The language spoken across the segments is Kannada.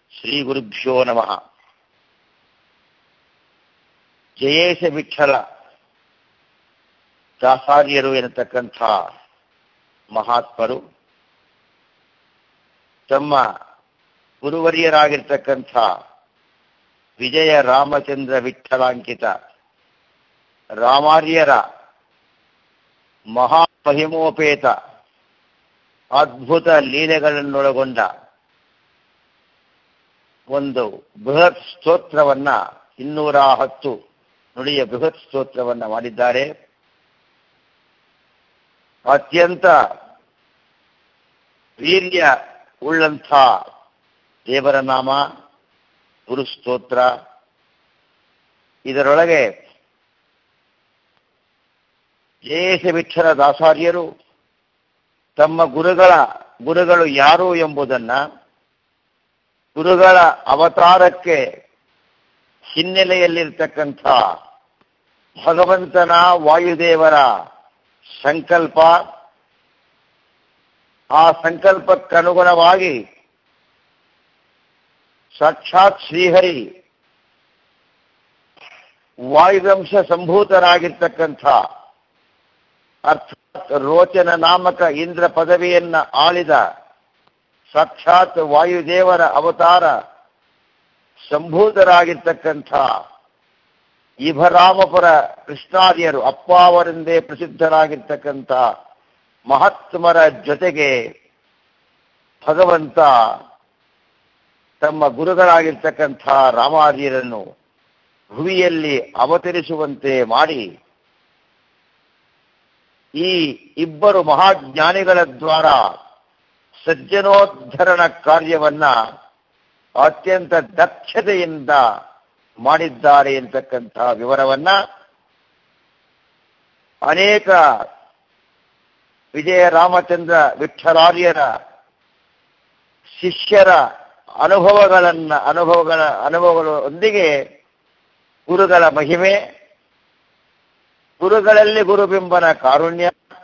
ಶ್ರೀ ಗುರುಭ್ಯೋ ನಮಃ ಜಯೇಶ ವಿಠಲ ದಾಸಾರ್ಯರು ಎನ್ನತಕ್ಕಂಥ ಮಹಾತ್ಮರು ತಮ್ಮ ಗುರುವರಿಯರಾಗಿರ್ತಕ್ಕಂಥ ವಿಜಯ ರಾಮಚಂದ್ರ ವಿಠಲಾಂಕಿತ ರಾಮಾರ್ಯರ ಮಹಾಮಹಿಮೋಪೇತ ಅದ್ಭುತ ಲೀಲೆಗಳನ್ನೊಳಗೊಂಡ ಒಂದು ಬೃಹತ್ ಸ್ತೋತ್ರವನ್ನ ಇನ್ನೂರ ಹತ್ತು ನುಡಿಯ ಬೃಹತ್ ಸ್ತೋತ್ರವನ್ನ ಮಾಡಿದ್ದಾರೆ ಅತ್ಯಂತ ವೀರ್ಯ ಉಳ್ಳಂಥ ದೇವರ ನಾಮ ಗುರು ಸ್ತೋತ್ರ ಇದರೊಳಗೆ ಜಯೇಶ ವಿಠಲ ದಾಸಾರ್ಯರು ತಮ್ಮ ಗುರುಗಳ ಗುರುಗಳು ಯಾರು ಎಂಬುದನ್ನ ಗುರುಗಳ ಅವತಾರಕ್ಕೆ ಹಿನ್ನೆಲೆಯಲ್ಲಿರ್ತಕ್ಕಂಥ ಭಗವಂತನ ವಾಯುದೇವರ ಸಂಕಲ್ಪ ಆ ಸಂಕಲ್ಪಕ್ಕನುಗುಣವಾಗಿ ಸಾಕ್ಷಾತ್ ಶ್ರೀಹರಿ ವಾಯುವಂಶ ಸಂಭೂತರಾಗಿರ್ತಕ್ಕಂಥ ಅರ್ಥಾತ್ ರೋಚನ ನಾಮಕ ಇಂದ್ರ ಪದವಿಯನ್ನ ಆಳಿದ ಸಾಕ್ಷಾತ್ ವಾಯುದೇವರ ಅವತಾರ ಸಂಭೂತರಾಗಿರ್ತಕ್ಕಂಥ ಇಭರಾಮಪುರ ಕೃಷ್ಣಾರ್ಯರು ಅಪ್ಪಾವರೆಂದೇ ಪ್ರಸಿದ್ಧರಾಗಿರ್ತಕ್ಕಂಥ ಮಹಾತ್ಮರ ಜೊತೆಗೆ ಭಗವಂತ ತಮ್ಮ ಗುರುಗಳಾಗಿರ್ತಕ್ಕಂಥ ರಾಮಾರ್ಯರನ್ನು ಭುವಿಯಲ್ಲಿ ಅವತರಿಸುವಂತೆ ಮಾಡಿ ಈ ಇಬ್ಬರು ಮಹಾಜ್ಞಾನಿಗಳ ದ್ವಾರ ಸಜ್ಜನೋದ್ಧರಣ ಕಾರ್ಯವನ್ನ ಅತ್ಯಂತ ದಕ್ಷತೆಯಿಂದ ಮಾಡಿದ್ದಾರೆ ಎಂತಕ್ಕಂಥ ವಿವರವನ್ನ ಅನೇಕ ವಿಜಯ ರಾಮಚಂದ್ರ ವಿಠಲಾರ್ಯರ ಶಿಷ್ಯರ ಅನುಭವಗಳನ್ನ ಅನುಭವಗಳ ಅನುಭವಗಳೊಂದಿಗೆ ಗುರುಗಳ ಮಹಿಮೆ ಗುರುಗಳಲ್ಲಿ ಗುರುಬಿಂಬನ ಕಾರುಣ್ಯ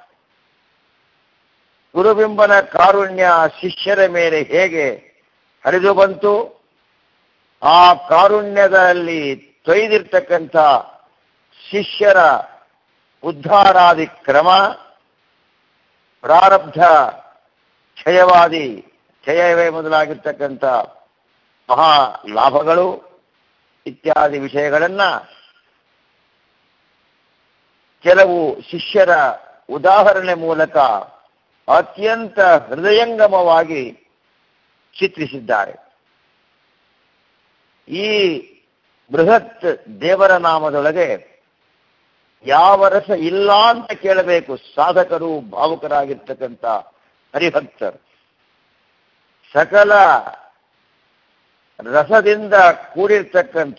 ಗುರುಬಿಂಬನ ಕಾರುಣ್ಯ ಶಿಷ್ಯರ ಮೇಲೆ ಹೇಗೆ ಹರಿದು ಬಂತು ಆ ಕಾರುಣ್ಯದಲ್ಲಿ ತೊಯ್ದಿರ್ತಕ್ಕಂಥ ಶಿಷ್ಯರ ಉದ್ಧಾರಾದಿ ಕ್ರಮ ಪ್ರಾರಬ್ಧ ಕ್ಷಯವಾದಿ ಕ್ಷಯವೇ ಮೊದಲಾಗಿರ್ತಕ್ಕಂಥ ಮಹಾ ಲಾಭಗಳು ಇತ್ಯಾದಿ ವಿಷಯಗಳನ್ನ ಕೆಲವು ಶಿಷ್ಯರ ಉದಾಹರಣೆ ಮೂಲಕ ಅತ್ಯಂತ ಹೃದಯಂಗಮವಾಗಿ ಚಿತ್ರಿಸಿದ್ದಾರೆ ಈ ಬೃಹತ್ ದೇವರ ನಾಮದೊಳಗೆ ಯಾವ ರಸ ಇಲ್ಲ ಅಂತ ಕೇಳಬೇಕು ಸಾಧಕರು ಭಾವುಕರಾಗಿರ್ತಕ್ಕಂಥ ಹರಿಭಕ್ತರು ಸಕಲ ರಸದಿಂದ ಕೂಡಿರ್ತಕ್ಕಂಥ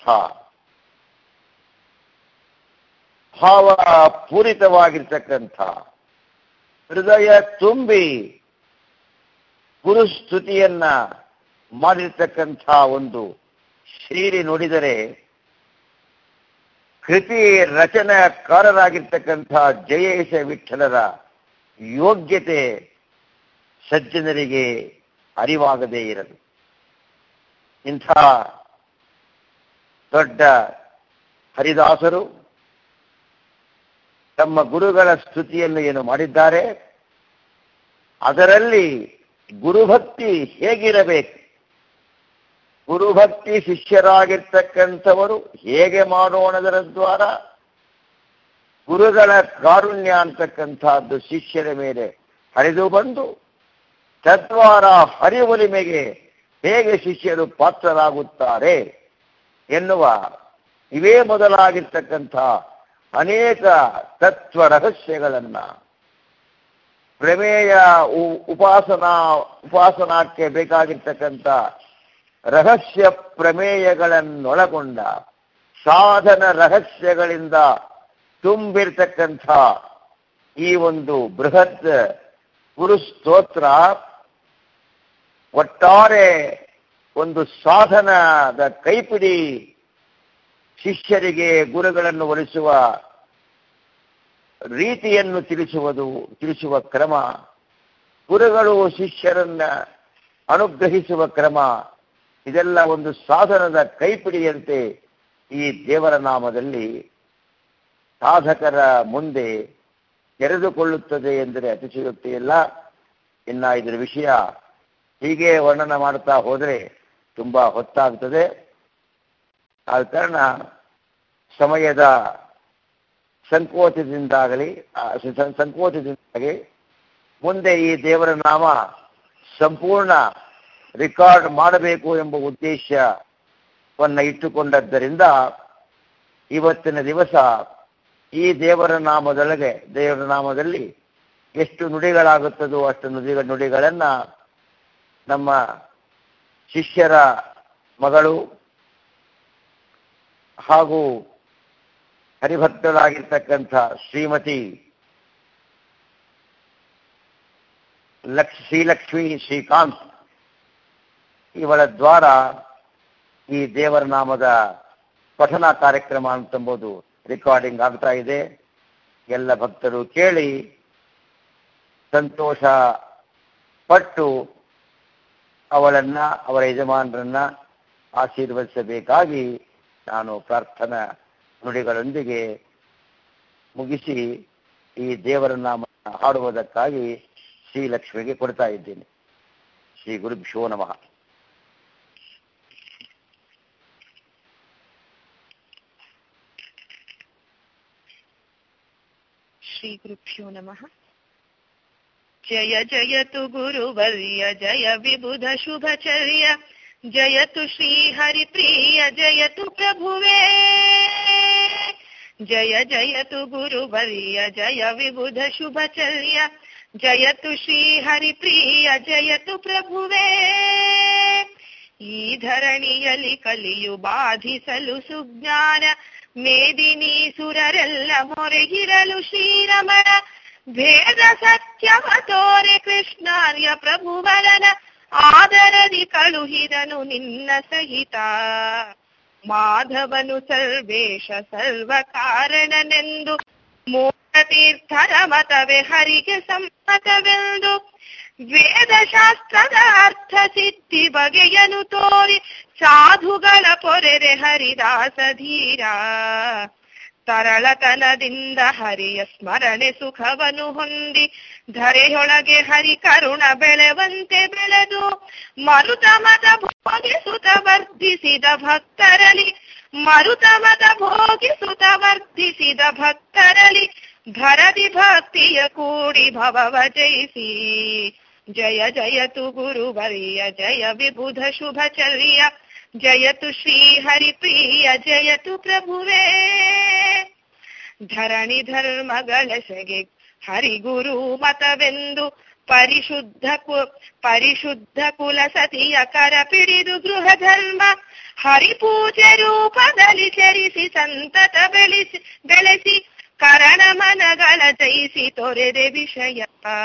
ಭಾವ ಪೂರಿತವಾಗಿರ್ತಕ್ಕಂಥ ಹೃದಯ ತುಂಬಿ ಗುರುಸ್ತುತಿಯನ್ನ ಮಾಡಿರ್ತಕ್ಕಂಥ ಒಂದು ಶೈಲಿ ನೋಡಿದರೆ ಕೃತಿ ರಚನಾಕಾರರಾಗಿರ್ತಕ್ಕಂಥ ಜಯೇಶ ವಿಠಲರ ಯೋಗ್ಯತೆ ಸಜ್ಜನರಿಗೆ ಅರಿವಾಗದೇ ಇರದು ಇಂಥ ದೊಡ್ಡ ಹರಿದಾಸರು ತಮ್ಮ ಗುರುಗಳ ಸ್ತುತಿಯನ್ನು ಏನು ಮಾಡಿದ್ದಾರೆ ಅದರಲ್ಲಿ ಗುರುಭಕ್ತಿ ಹೇಗಿರಬೇಕು ಗುರುಭಕ್ತಿ ಶಿಷ್ಯರಾಗಿರ್ತಕ್ಕಂಥವರು ಹೇಗೆ ಮಾಡೋಣದರ ದ್ವಾರ ಗುರುಗಳ ಕಾರುಣ್ಯ ಅಂತಕ್ಕಂಥದ್ದು ಶಿಷ್ಯರ ಮೇಲೆ ಹರಿದು ಬಂದು ತದ್ವಾರ ಹರಿವೊಲಿಮೆಗೆ ಹೇಗೆ ಶಿಷ್ಯರು ಪಾತ್ರರಾಗುತ್ತಾರೆ ಎನ್ನುವ ಇವೇ ಮೊದಲಾಗಿರ್ತಕ್ಕಂಥ ಅನೇಕ ತತ್ವ ರಹಸ್ಯಗಳನ್ನ ಪ್ರಮೇಯ ಉಪಾಸನಾ ಉಪಾಸನಾಕ್ಕೆ ಬೇಕಾಗಿರ್ತಕ್ಕಂಥ ರಹಸ್ಯ ಪ್ರಮೇಯಗಳನ್ನೊಳಗೊಂಡ ಸಾಧನ ರಹಸ್ಯಗಳಿಂದ ತುಂಬಿರ್ತಕ್ಕಂಥ ಈ ಒಂದು ಬೃಹತ್ ಗುರುಸ್ತೋತ್ರ ಒಟ್ಟಾರೆ ಒಂದು ಸಾಧನದ ಕೈಪಿಡಿ ಶಿಷ್ಯರಿಗೆ ಗುರುಗಳನ್ನು ಒಲಿಸುವ ರೀತಿಯನ್ನು ತಿಳಿಸುವುದು ತಿಳಿಸುವ ಕ್ರಮ ಗುರುಗಳು ಶಿಷ್ಯರನ್ನ ಅನುಗ್ರಹಿಸುವ ಕ್ರಮ ಇದೆಲ್ಲ ಒಂದು ಸಾಧನದ ಕೈಪಿಡಿಯಂತೆ ಈ ದೇವರ ನಾಮದಲ್ಲಿ ಸಾಧಕರ ಮುಂದೆ ತೆರೆದುಕೊಳ್ಳುತ್ತದೆ ಎಂದರೆ ಅತಿಶಯೋಕ್ತಿಯಿಲ್ಲ ಇನ್ನ ಇದರ ವಿಷಯ ಹೀಗೆ ವರ್ಣನ ಮಾಡ್ತಾ ಹೋದರೆ ತುಂಬಾ ಹೊತ್ತಾಗ್ತದೆ ಆದ ಕಾರಣ ಸಮಯದ ಸಂಕೋಚದಿಂದಾಗಲಿ ಆ, ಸ- ಸಂಕೋಚದಿಂದಾಗಿ ಮುಂದೆ ಈ ದೇವರ ನಾಮ ಸಂಪೂರ್ಣ ರೆಕಾರ್ಡ್ ಮಾಡಬೇಕು ಎಂಬ ಉದ್ದೇಶವನ್ನ ಇಟ್ಟುಕೊಂಡದ್ದರಿಂದ ಇವತ್ತಿನ ದಿವಸ ಈ ದೇವರ ನಾಮದೊಳಗೆ ದೇವರ ನಾಮದಲ್ಲಿ ಎಷ್ಟು ನುಡಿಗಳಾಗುತ್ತದೋ ಅಷ್ಟು ನುಡಿಗಳ ನುಡಿಗಳನ್ನ ನಮ್ಮ ಶಿಷ್ಯರ ಮಗಳು ಹಾಗೂ ಹರಿಭಕ್ತರಾಗಿರ್ತಕ್ಕಂಥ ಶ್ರೀಮತಿ ಲಕ್ಷ ಶ್ರೀಲಕ್ಷ್ಮಿ ಶ್ರೀಕಾಂತ್ ಇವಳ ದ್ವಾರ ಈ ದೇವರ ನಾಮದ ಪಠನ ಕಾರ್ಯಕ್ರಮ ಅಂತಂಬುದು ರೆಕಾರ್ಡಿಂಗ್ ಆಗ್ತಾ ಇದೆ ಎಲ್ಲ ಭಕ್ತರು ಕೇಳಿ ಸಂತೋಷ ಪಟ್ಟು ಅವಳನ್ನ ಅವರ ಯಜಮಾನರನ್ನ ಆಶೀರ್ವದಿಸಬೇಕಾಗಿ ನಾನು ಪ್ರಾರ್ಥನಾ ನುಡಿಗಳೊಂದಿಗೆ ಮುಗಿಸಿ ಈ ದೇವರ ನಾಮ ಹಾಡುವುದಕ್ಕಾಗಿ ಶ್ರೀಲಕ್ಷ್ಮಿಗೆ ಕೊಡ್ತಾ ಇದ್ದೇನೆ ಶ್ರೀ ಗುರುಭ್ಯೋ ನಮಃ श्रीगुरुभ्यो नमः जय जयतु गुरुवर्य जय विबुध शुभचर्य जयतु श्रीहरिप्रिय जयतु प्रभुवे जय जयतु गुरुवर्य जय विबुध शुभचर्य जयतु श्रीहरिप्रिय जयतु प्रभುವೇ ಈ ಧರಣಿಯಲ್ಲಿ ಕಲಿಯು ಬಾಧಿಸಲು ಸುಜ್ಞಾನ ಮೇದಿನಿ ಸುರರೆಲ್ಲ ಮೊರೆಗಿರಲು ಶ್ರೀರಮಣ ಭೇದ ಸತ್ಯವ ತೋರೆ ಕೃಷ್ಣಾರ್ಯ ಪ್ರಭುವರನ ಆದರದಿ ಕಳುಹಿದನು ನಿನ್ನ ಸಹಿತ ಮಾಧವನು ಸರ್ವೇಶ ಸರ್ವ ಕಾರಣನೆಂದು ಮೂರ್ತೀರ್ಥರ ಮತವೇ ಹರಿಗೆ ಸಮ್ಮತವೆಂದು ವೇದಶಾಸ್ತ್ರದ ಅರ್ಥ ಸಿದ್ಧಿ ಬಗೆಯನು ತೋರಿ ಸಾಧುಗಳ ಪೊರೆರೆ ಹರಿದಾಸ ಧೀರ ತರಳತನದಿಂದ ಹರಿಯ ಸ್ಮರಣೆ ಸುಖವನು ಹೊಂದಿ ಧರೆಯೊಳಗೆ ಹರಿ ಕರುಣ ಬೆಳೆವಂತೆ ಬೆಳೆದು ಮರುತ ಮತ ಭೋಗಿಸುತ್ತ ವರ್ಧಿಸಿದ ಭಕ್ತರಲಿ ಮರುತ ಮತ ಭೋಗಿಸುತ್ತ ವರ್ಧಿಸಿದ ಭಕ್ತರಲಿ ಭರದಿ ಭಕ್ತಿಯ ಕೂಡಿ ಭವವ ಜಯಿಸಿ ಜಯ ಜಯತು ಗುರುವರ್ಯ ಜಯ ವಿಬುಧ ಶುಭಚರ್ಯ ಜಯತು ಶ್ರೀ ಹರಿಪ್ರಿಯ ಜಯತು ಪ್ರಭುವೇ ಧರಣಿ ಧರ್ಮಗಳಸೆಗೆ ಹರಿಗುರು ಮತವೆಂದು ಪರಿಶುದ್ಧ ಕು ಪರಿಶುದ್ಧ ಕುಲ ಸತಿಯ ಕರ ಪಿಡಿದು ಗೃಹ ಧರ್ಮ ಹರಿಪೂಜೆ ರೂಪದಲ್ಲಿ ಚರಿಸಿ ಸಂತತ ಬೆಳೆಸಿ ಬೆಳೆಸಿ ಕರಣ ಮನಗಳ ಜಯಿಸಿ ತೊರೆದೆ ವಿಷಯ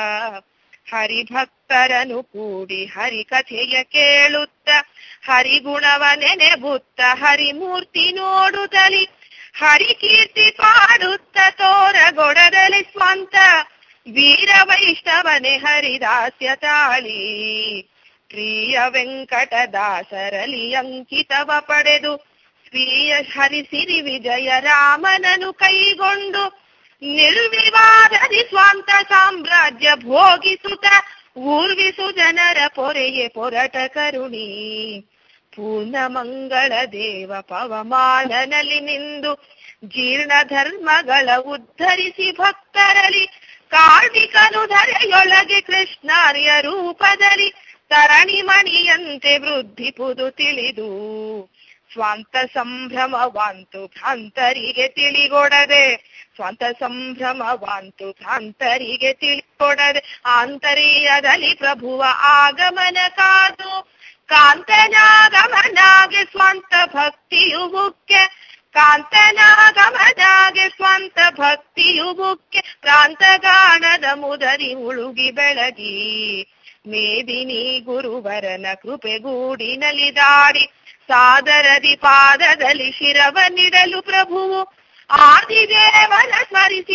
ಹರಿಭಕ್ತರನು ಕೂಡಿ ಹರಿ ಕಥೆಯ ಕೇಳುತ್ತ ಹರಿಗುಣವ ನೆನೆಬುತ್ತ ಹರಿಮೂರ್ತಿ ನೋಡುತ್ತಲಿ ಹರಿ ಕೀರ್ತಿ ಪಾಡುತ್ತ ತೋರಗೊಡದಲಿ ಸ್ವಂತ ವೀರ ವೈಷ್ಣವನೆ ಹರಿದಾಸ್ಯ ತಾಳಿ ಪ್ರಿಯ ವೆಂಕಟದಾಸರಲಿ ಅಂಕಿತವ ಪಡೆದು ಸ್ವೀಯ ಹರಿಸಿರಿ ವಿಜಯ ರಾಮನನು ಕೈಗೊಂಡು ನಿರ್ವಿವಾದದಿ ಸ್ವಂತ ಸಾಮ್ರಾಜ್ಯ ಭೋಗಿಸುತ್ತ ಊರ್ವಿಸು ಜನರ ಪೊರೆಯೇ ಪೊರಟ ಕರುಣಿ ಪೂರ್ಣ ಮಂಗಳ ದೇವ ಪವಮಾನನಲ್ಲಿ ನಿಂದು ಜೀರ್ಣ ಧರ್ಮಗಳ ಉದ್ಧರಿಸಿ ಭಕ್ತರಲಿ ಕಾರ್ಮಿಕನು ಧರೆಯೊಳಗೆ ಕೃಷ್ಣಾರ್ಯ ರೂಪದಲ್ಲಿ ತರಣಿ ಮಣಿಯಂತೆ ವೃದ್ಧಿಪುದು ತಿಳಿದು ಸ್ವಂತ ಸಂಭ್ರಮವಾಂತು ಭ್ರಾಂತರಿಗೆ ತಿಳಿಗೊಡದೆ ಸ್ವಂತ ಸಂಭ್ರಮವಾಂತು ಭ್ರಾಂತರಿಗೆ ತಿಳಿಗೊಡದೆ ಆಂತರ್ಯದಲ್ಲಿ ಪ್ರಭುವ ಆಗಮನ ಕಾದು ಕಾಂತನಾಗಮನಾಗೆ ಸ್ವಂತ ಭಕ್ತಿಯು ಮುಖ್ಯ ಕಾಂತನಾಗಮನಾಗೆ ಸ್ವಂತ ಭಕ್ತಿಯು ಮುಖ್ಯ ಪ್ರಾಂತಗಾಣದ ಮುದರಿ ಉಳುಗಿ ಬೆಳಗಿ ಮೇದಿನಿ ಗುರುವರನ ಕೃಪೆಗೂಡಿನಲ್ಲಿ ದಾಡಿ ಸಾದರದಿ ಪಾದದಲ್ಲಿ ಶಿರವನ್ನಿಡಲು ಪ್ರಭುವು ಆದಿದೇವನ ಸ್ಮರಿಸಿ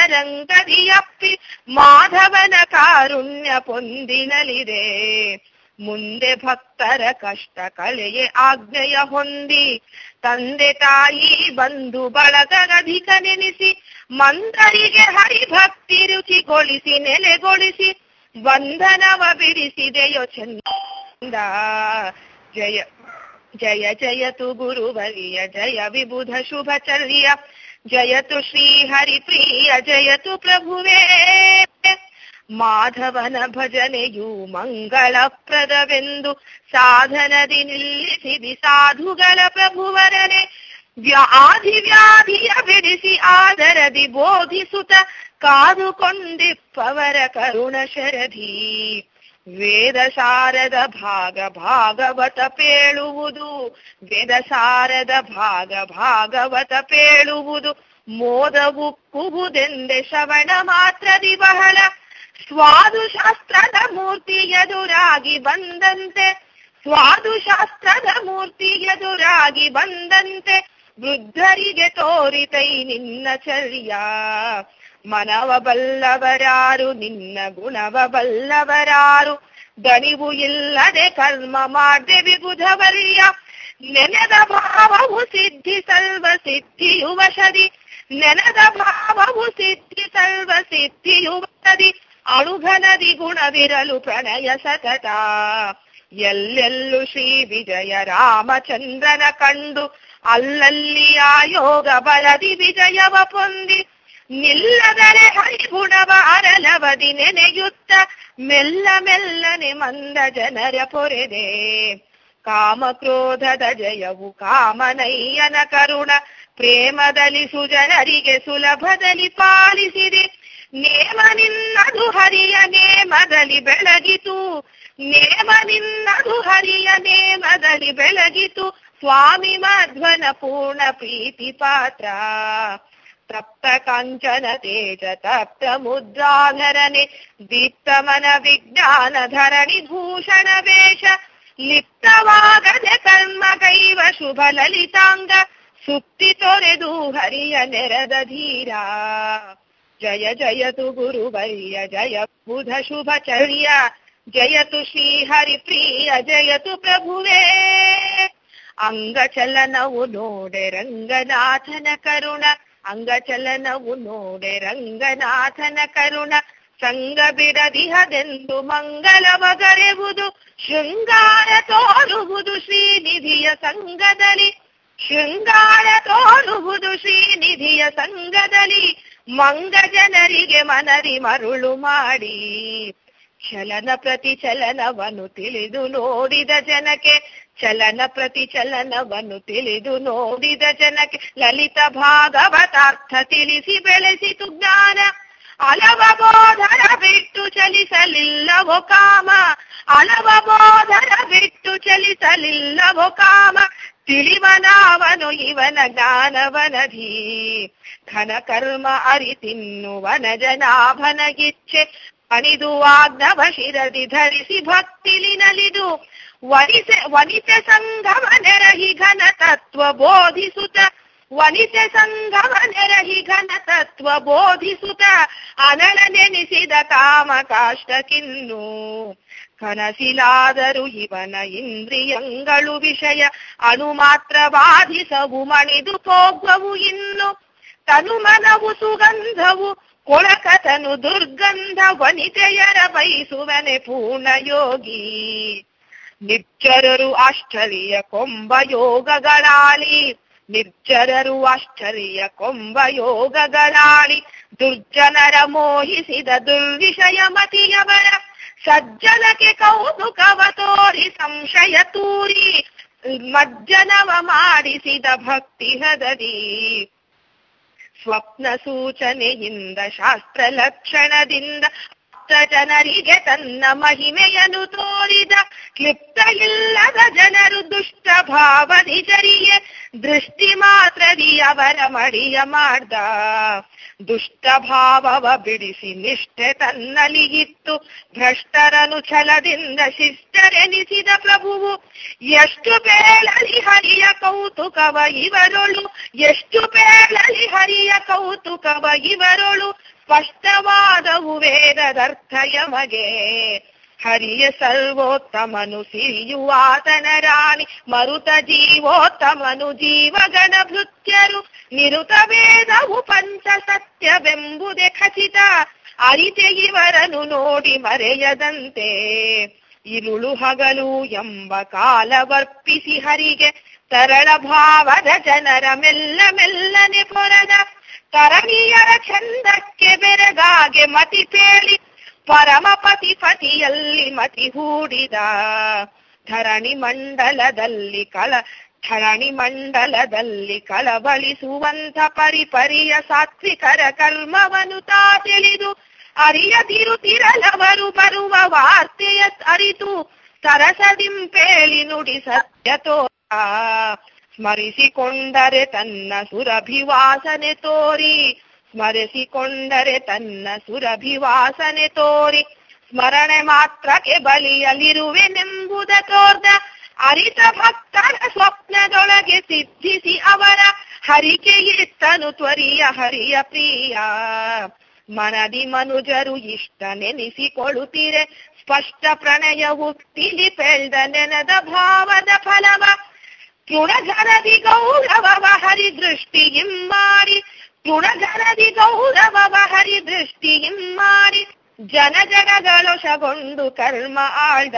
ಅಂತರಂಗದಿ ಅಪ್ಪಿ ಮಾಧವನ ಕಾರುಣ್ಯ ಪೊಂದಿನಲಿದೆ ಮುಂದೆ ಭಕ್ತರ ಕಷ್ಟ ಕಳೆಯೇ ಆಜ್ಞೆಯ ಹೊಂದಿ ತಂದೆ ತಾಯಿ ಬಂಧು ಬಳಗಧಿಕ ನೆನೆಸಿ ಮಂದರಿಗೆ ಹರಿಭಕ್ತಿ ರುಚಿಗೊಳಿಸಿ ನೆಲೆಗೊಳಿಸಿ ಬಂಧನವ ಬಿಡಿಸಿದೆಯೋ ಚಂದ ಜಯ ಜಯ ಜಯತು ಗುರುವರಿಯ ಜಯ ವಿಬುಧ ಶುಭಚರ್ಯ ಜಯತು ಶ್ರೀ ಹರಿಪ್ರಿಯ ಜಯತು ಪ್ರಭುವೇ ಮಾಧವನ ಭಜನೆಯು ಮಂಗಳಪ್ರದವೆಂದು ಸಾಧನದಿ ನಿಲ್ಲಿಸಿದಿ ಸಾಧುಗಳ ಪ್ರಭುವರನೆ ವ್ಯಾಧಿ ವ್ಯಾಧಿಯ ಬಿಡಿಸಿ ಆದರದಿ ಬೋಧಿಸುತ್ತ ಕಾದುಕೊಂಡಿಪ್ಪವರ ಕರುಣ ಶರಧಿ ವೇದ ಸಾರದ ಭಾಗ ಭಾಗವತ ಪೇಳುವುದು ವೇದ ಸಾರದ ಭಾಗ ಭಾಗವತ ಪೇಳುವುದು ಮೋದವು ಕುಬುದೆಂದೆ ಶ್ರವಣ ಮಾತ್ರದಿ ಬಹಳ ಸ್ವಾದು ಶಾಸ್ತ್ರದ ಮೂರ್ತಿ ಎದುರಾಗಿ ಬಂದಂತೆ ಸ್ವಾದು ಶಾಸ್ತ್ರದ ಮೂರ್ತಿ ಎದುರಾಗಿ ಬಂದಂತೆ ವೃದ್ಧರಿಗೆ ತೋರಿತೈ ನಿನ್ನ ಚರ್ಯ ಮನವ ಬಲ್ಲವರಾರು ನಿನ್ನ ಗುಣವ ಬಲ್ಲವರಾರು ದಣಿವು ಇಲ್ಲದೆ ಕರ್ಮ ಮಾಡ್ದೆ ವಿಬುಧವರ್ಯ ನೆನೆದ ಭಾವವು ಸಿದ್ಧಿ ಸರ್ವ ಸಿದ್ಧಿಯು ವಶದಿ ನೆನೆದ ಭಾವವು ಸಿದ್ಧಿ ಸರ್ವ ಸಿದ್ಧಿಯು ವಶದಿ ಅಣುಘನದಿ ಗುಣವಿರಲು ಪ್ರಣಯ ಸತತ ಎಲ್ಲೆಲ್ಲೂ ಶ್ರೀ ವಿಜಯ ರಾಮಚಂದ್ರನ ಕಂಡು ಅಲ್ಲಲ್ಲಿ ಆಯೋಗ ಬಲದಿ ವಿಜಯವ ಪೊಂದಿ ನಿಲ್ಲದರೆ ಹರಿಗುಣವ ಅರಲವದಿ ನೆನೆಯುತ್ತ ಮೆಲ್ಲ ಮೆಲ್ಲನೆ ಮಂದ ಜನರ ಪೊರೆದೆ ಕಾಮಕ್ರೋಧದ ಜಯವು ಕಾಮನಯ್ಯನ ಕರುಣ ಪ್ರೇಮದಲ್ಲಿ ಸುಜನರಿಗೆ ಸುಲಭದಲ್ಲಿ ಪಾಲಿಸಿದೆ ನೇಮ ನಿನ್ನದು ಹರಿಯ ನೇಮದಲ್ಲಿ ಬೆಳಗಿತು ನೇಮ ನಿನ್ನದು ಹರಿಯ ನೇಮದಲ್ಲಿ ಬೆಳಗಿತು ಸ್ವಾಮಿ ಮಾಧ್ವನ ಪೂರ್ಣ ಪ್ರೀತಿ ಪಾತ್ರ ತಪ್ತ ಕಾಂಚನ ತೇಜ ತಪ್ತ ಮುದ್ರಾಧರನೆ ದೀಪ್ತಮನ ವಿಜ್ಞಾನ ಧರಣಿ ಭೂಷಣ ವೇಷ ಲಿಪ್ತವಾಗದೆ ಕರ್ಮ ಕೈವ ಶುಭ ಲಲಿತಾಂಗ ಸುಪ್ತಿ ತೊರೆದು ಹರಿಯ ನೆರದ ಧೀರ ಜಯ ಜಯತು ಗುರುವರ್ಯ ಜಯ ಬುಧ ಶುಭ ಚರ್ಯ ಜಯತು ಶ್ರೀ ಹರಿಪ್ರಿಯ ಜಯತು ಪ್ರಭುವೇ ಅಂಗಚಲನವು ನೋಡೆ ರಂಗನಾಥನ ಕರುಣ ಅಂಗಚಲನವು ನೋಡೆ ರಂಗನಾಥನ ಕರುಣ ಸಂಗ ಬಿಡದಿಹದೆಂದು ಮಂಗಲವಗರೆವುದು ಶೃಂಗಾರ ತೋರುವುದು ಶ್ರೀನಿಧಿಯ ಸಂಗದಲ್ಲಿ ಶೃಂಗಾರ ತೋರುವುದು ಶ್ರೀನಿಧಿಯ ಸಂಗದಲ್ಲಿ ಮಂಗ ಜನರಿಗೆ ಮನರಿ ಮರುಳು ಮಾಡಿ ಚಲನ ಪ್ರತಿ ಚಲನವನ್ನು ತಿಳಿದು ನೋಡಿದ ಜನಕ್ಕೆ ಚಲನ ಪ್ರತಿ ಚಲನವನ್ನು ತಿಳಿದು ನೋಡಿದ ಜನಕ್ಕೆ ಲಲಿತ ಭಾಗವತಾರ್ಥ ತಿಳಿಸಿ ಬೆಳೆಸಿತು ಜ್ಞಾನ ಅಲವ ಬೋಧರ ಬಿಟ್ಟು ಚಲಿಸಲಿಲ್ಲವೋ ಕಾಮ ಅಲವ ಬೋಧರ ಬಿಟ್ಟು ಚಲಿಸಲಿಲ್ಲವೋ ಕಾಮ ತಿಳಿವನಾವನು ಇವನ ಜ್ಞಾನವನಧಿ ಘನ ಕರ್ಮ ಅರಿತಿನ್ನುವನ ಜನಾಭನಗಿಚ್ಛೆ ಅಣಿದು ಆಜ್ಞವ ಶಿರದಿ ಧರಿಸಿ ಭಕ್ತಿಲಿ ನಲಿದು ವನಿಸೆ ವನಿತೆ ಸಂಘವ ನೆರಹಿ ಘನ ತತ್ವ ಬೋಧಿಸುತ್ತ ವನಿತೆ ಸಂಘವ ನೆರಹಿ ಘನ ತತ್ವ ಬೋಧಿಸುತ್ತ ಅನಳ ನೆನೆಸಿದ ಕಾಮ ಕಾಷ್ಟಕ್ಕಿನ್ನು ಕನಸಿಲಾದರೂ ಇವನ ಇಂದ್ರಿಯಂಗಳು ವಿಷಯ ಅಣು ಮಾತ್ರ ಬಾಧಿಸವು ಮಣಿದು ಹೋಗುವವು ಇನ್ನು ತನುಮನವು ಸುಗಂಧವು ಕೊಳಕತನು ದುರ್ಗಂಧ ವನಿತೆಯರ ಬಯಸುವನೆ ಪೂರ್ಣ ಯೋಗಿ ನಿರ್ಜರರು ಆಶ್ಚರ್ಯ ಕೊಂಬ ಯೋಗಗಳಾಳಿ ನಿರ್ಜರರು ಆಶ್ಚರ್ಯ ಕೊಂಬ ಯೋಗಗಳಾಳಿ ದುರ್ಜನರ ಮೋಹಿಸಿದ ದುರ್ವಿಷಯ ಮತಿಯವರ ಸಜ್ಜನಕ್ಕೆ ಕೌತುಕವ ತೋರಿ ಸಂಶಯ ತೂರಿ ಮಜ್ಜನವ ಮಾಡಿಸಿದ ಭಕ್ತಿ ಹದದಿ ಸ್ವಪ್ನ ಸೂಚನೆಯಿಂದ ಶಾಸ್ತ್ರ ಲಕ್ಷಣದಿಂದ ಜನರಿಗೆ ತನ್ನ ಮಹಿಮೆಯನ್ನು ತೋರಿದ ಕ್ಲಿಪ್ತ ಇಲ್ಲದ ಜನರು ದುಷ್ಟ ಭಾವದಿ ಜರಿಯೆ ದೃಷ್ಟಿ ಮಾತ್ರದಿ ಅವರ ಮಡಿಯ ಮಾಡ್ದ ದುಷ್ಟ ಭಾವವ ಬಿಡಿಸಿ ನಿಷ್ಠೆ ತನ್ನಲಿಗಿತ್ತು ಭ್ರಷ್ಟರನು ಛಲದಿಂದ ಶಿಷ್ಟರೆನಿಸಿದ ಪ್ರಭುವು ಎಷ್ಟು ಬೇಳಲಿ ಹರಿಯ ಕೌತುಕವ ಇವರೊಳು ಎಷ್ಟು ಬೇಳಲಿ ಹರಿಯ ಕೌತುಕವ ಇವರೊಳು ಸ್ಪಷ್ಟವಾದವು ವೇದದರ್ಥ ಯಮಗೆ ಹರಿಯ ಸರ್ವೋತ್ತಮನು ಸಿರಿಯುವಾತನ ರಾಣಿ ಮರುತ ಜೀವೋತ್ತಮನು ಜೀವಗಣ ಭೃತ್ಯರು ನಿರುತ ವೇದವು ಪಂಚ ಸತ್ಯವೆಂಬುದೇ ಖಚಿತ ಅರಿತೆ ಇವರನ್ನು ನೋಡಿ ಮರೆಯದಂತೆ ಇರುಳು ಹಗಲು ಎಂಬ ಕಾಲವರ್ಪಿಸಿ ಹರಿಗೆ ತರಳ ಭಾವದ ಜನರ ಮೆಲ್ಲ ಮೆಲ್ಲನೆ ಪೊರದ ತರಣೀಯರ ಚಂದಕ್ಕೆ ಬೆರಗಾಗೆ ಮತಿ ಪೇಳಿ ಪರಮ ಪತಿ ಪತಿಯಲ್ಲಿ ಮತಿ ಹೂಡಿದ ಧರಣಿ ಮಂಡಲದಲ್ಲಿ ಕಳ ಧರಣಿ ಮಂಡಲದಲ್ಲಿ ಕಳಬಳಿಸುವಂಥ ಪರಿಪರಿಯ ಸಾತ್ವಿಕರ ಕರ್ಮವನು ತಾ ತಿಳಿದು ಅರಿಯದಿರುತ್ತಿರಲವರು ಬರುವ ವಾರ್ತೆಯ ಅರಿತು ಸರಸದಿಂಪೇಳಿ ನುಡಿ ಸತ್ಯತೋ ಸ್ಮರಿಸಿಕೊಂಡರೆ ತನ್ನ ಸುರಭಿವಾಸನೆ ತೋರಿ ಸ್ಮರಿಸಿಕೊಂಡರೆ ತನ್ನ ಸುರಭಿವಾಸನೆ ತೋರಿ ಸ್ಮರಣೆ ಮಾತ್ರಕ್ಕೆ ಬಲಿಯಲಿರುವೆನೆಂಬುದ ತೋರ್ದ ಅರಿತ ಭಕ್ತರ ಸ್ವಪ್ನದೊಳಗೆ ಸಿದ್ಧಿಸಿ ಅವರ ಹರಿಕೆಯಿತ್ತನು ತ್ವರಿಯ ಹರಿಯ ಪ್ರಿಯ ಮನದಿ ಮನುಜರು ಇಷ್ಟ ನೆನೆಸಿಕೊಳ್ಳುತ್ತೀರೆ ಸ್ಪಷ್ಟ ಪ್ರಣಯವು ತಿಳಿಪೆಳ್ದ ನೆನದ ಭಾವದ ಫಲವ ತೃಣಜನದಿ ಗೌರವವ ಹರಿದೃಷ್ಟಿಯಿಂ ಮಾಡಿ ತೃಣಜನದಿ ಗೌರವವ ಹರಿದೃಷ್ಟಿಯಿಂ ಮಾಡಿ ಜನ ಜಗಗಳೊಶಗೊಂಡು ಕರ್ಮ ಆಳ್ದ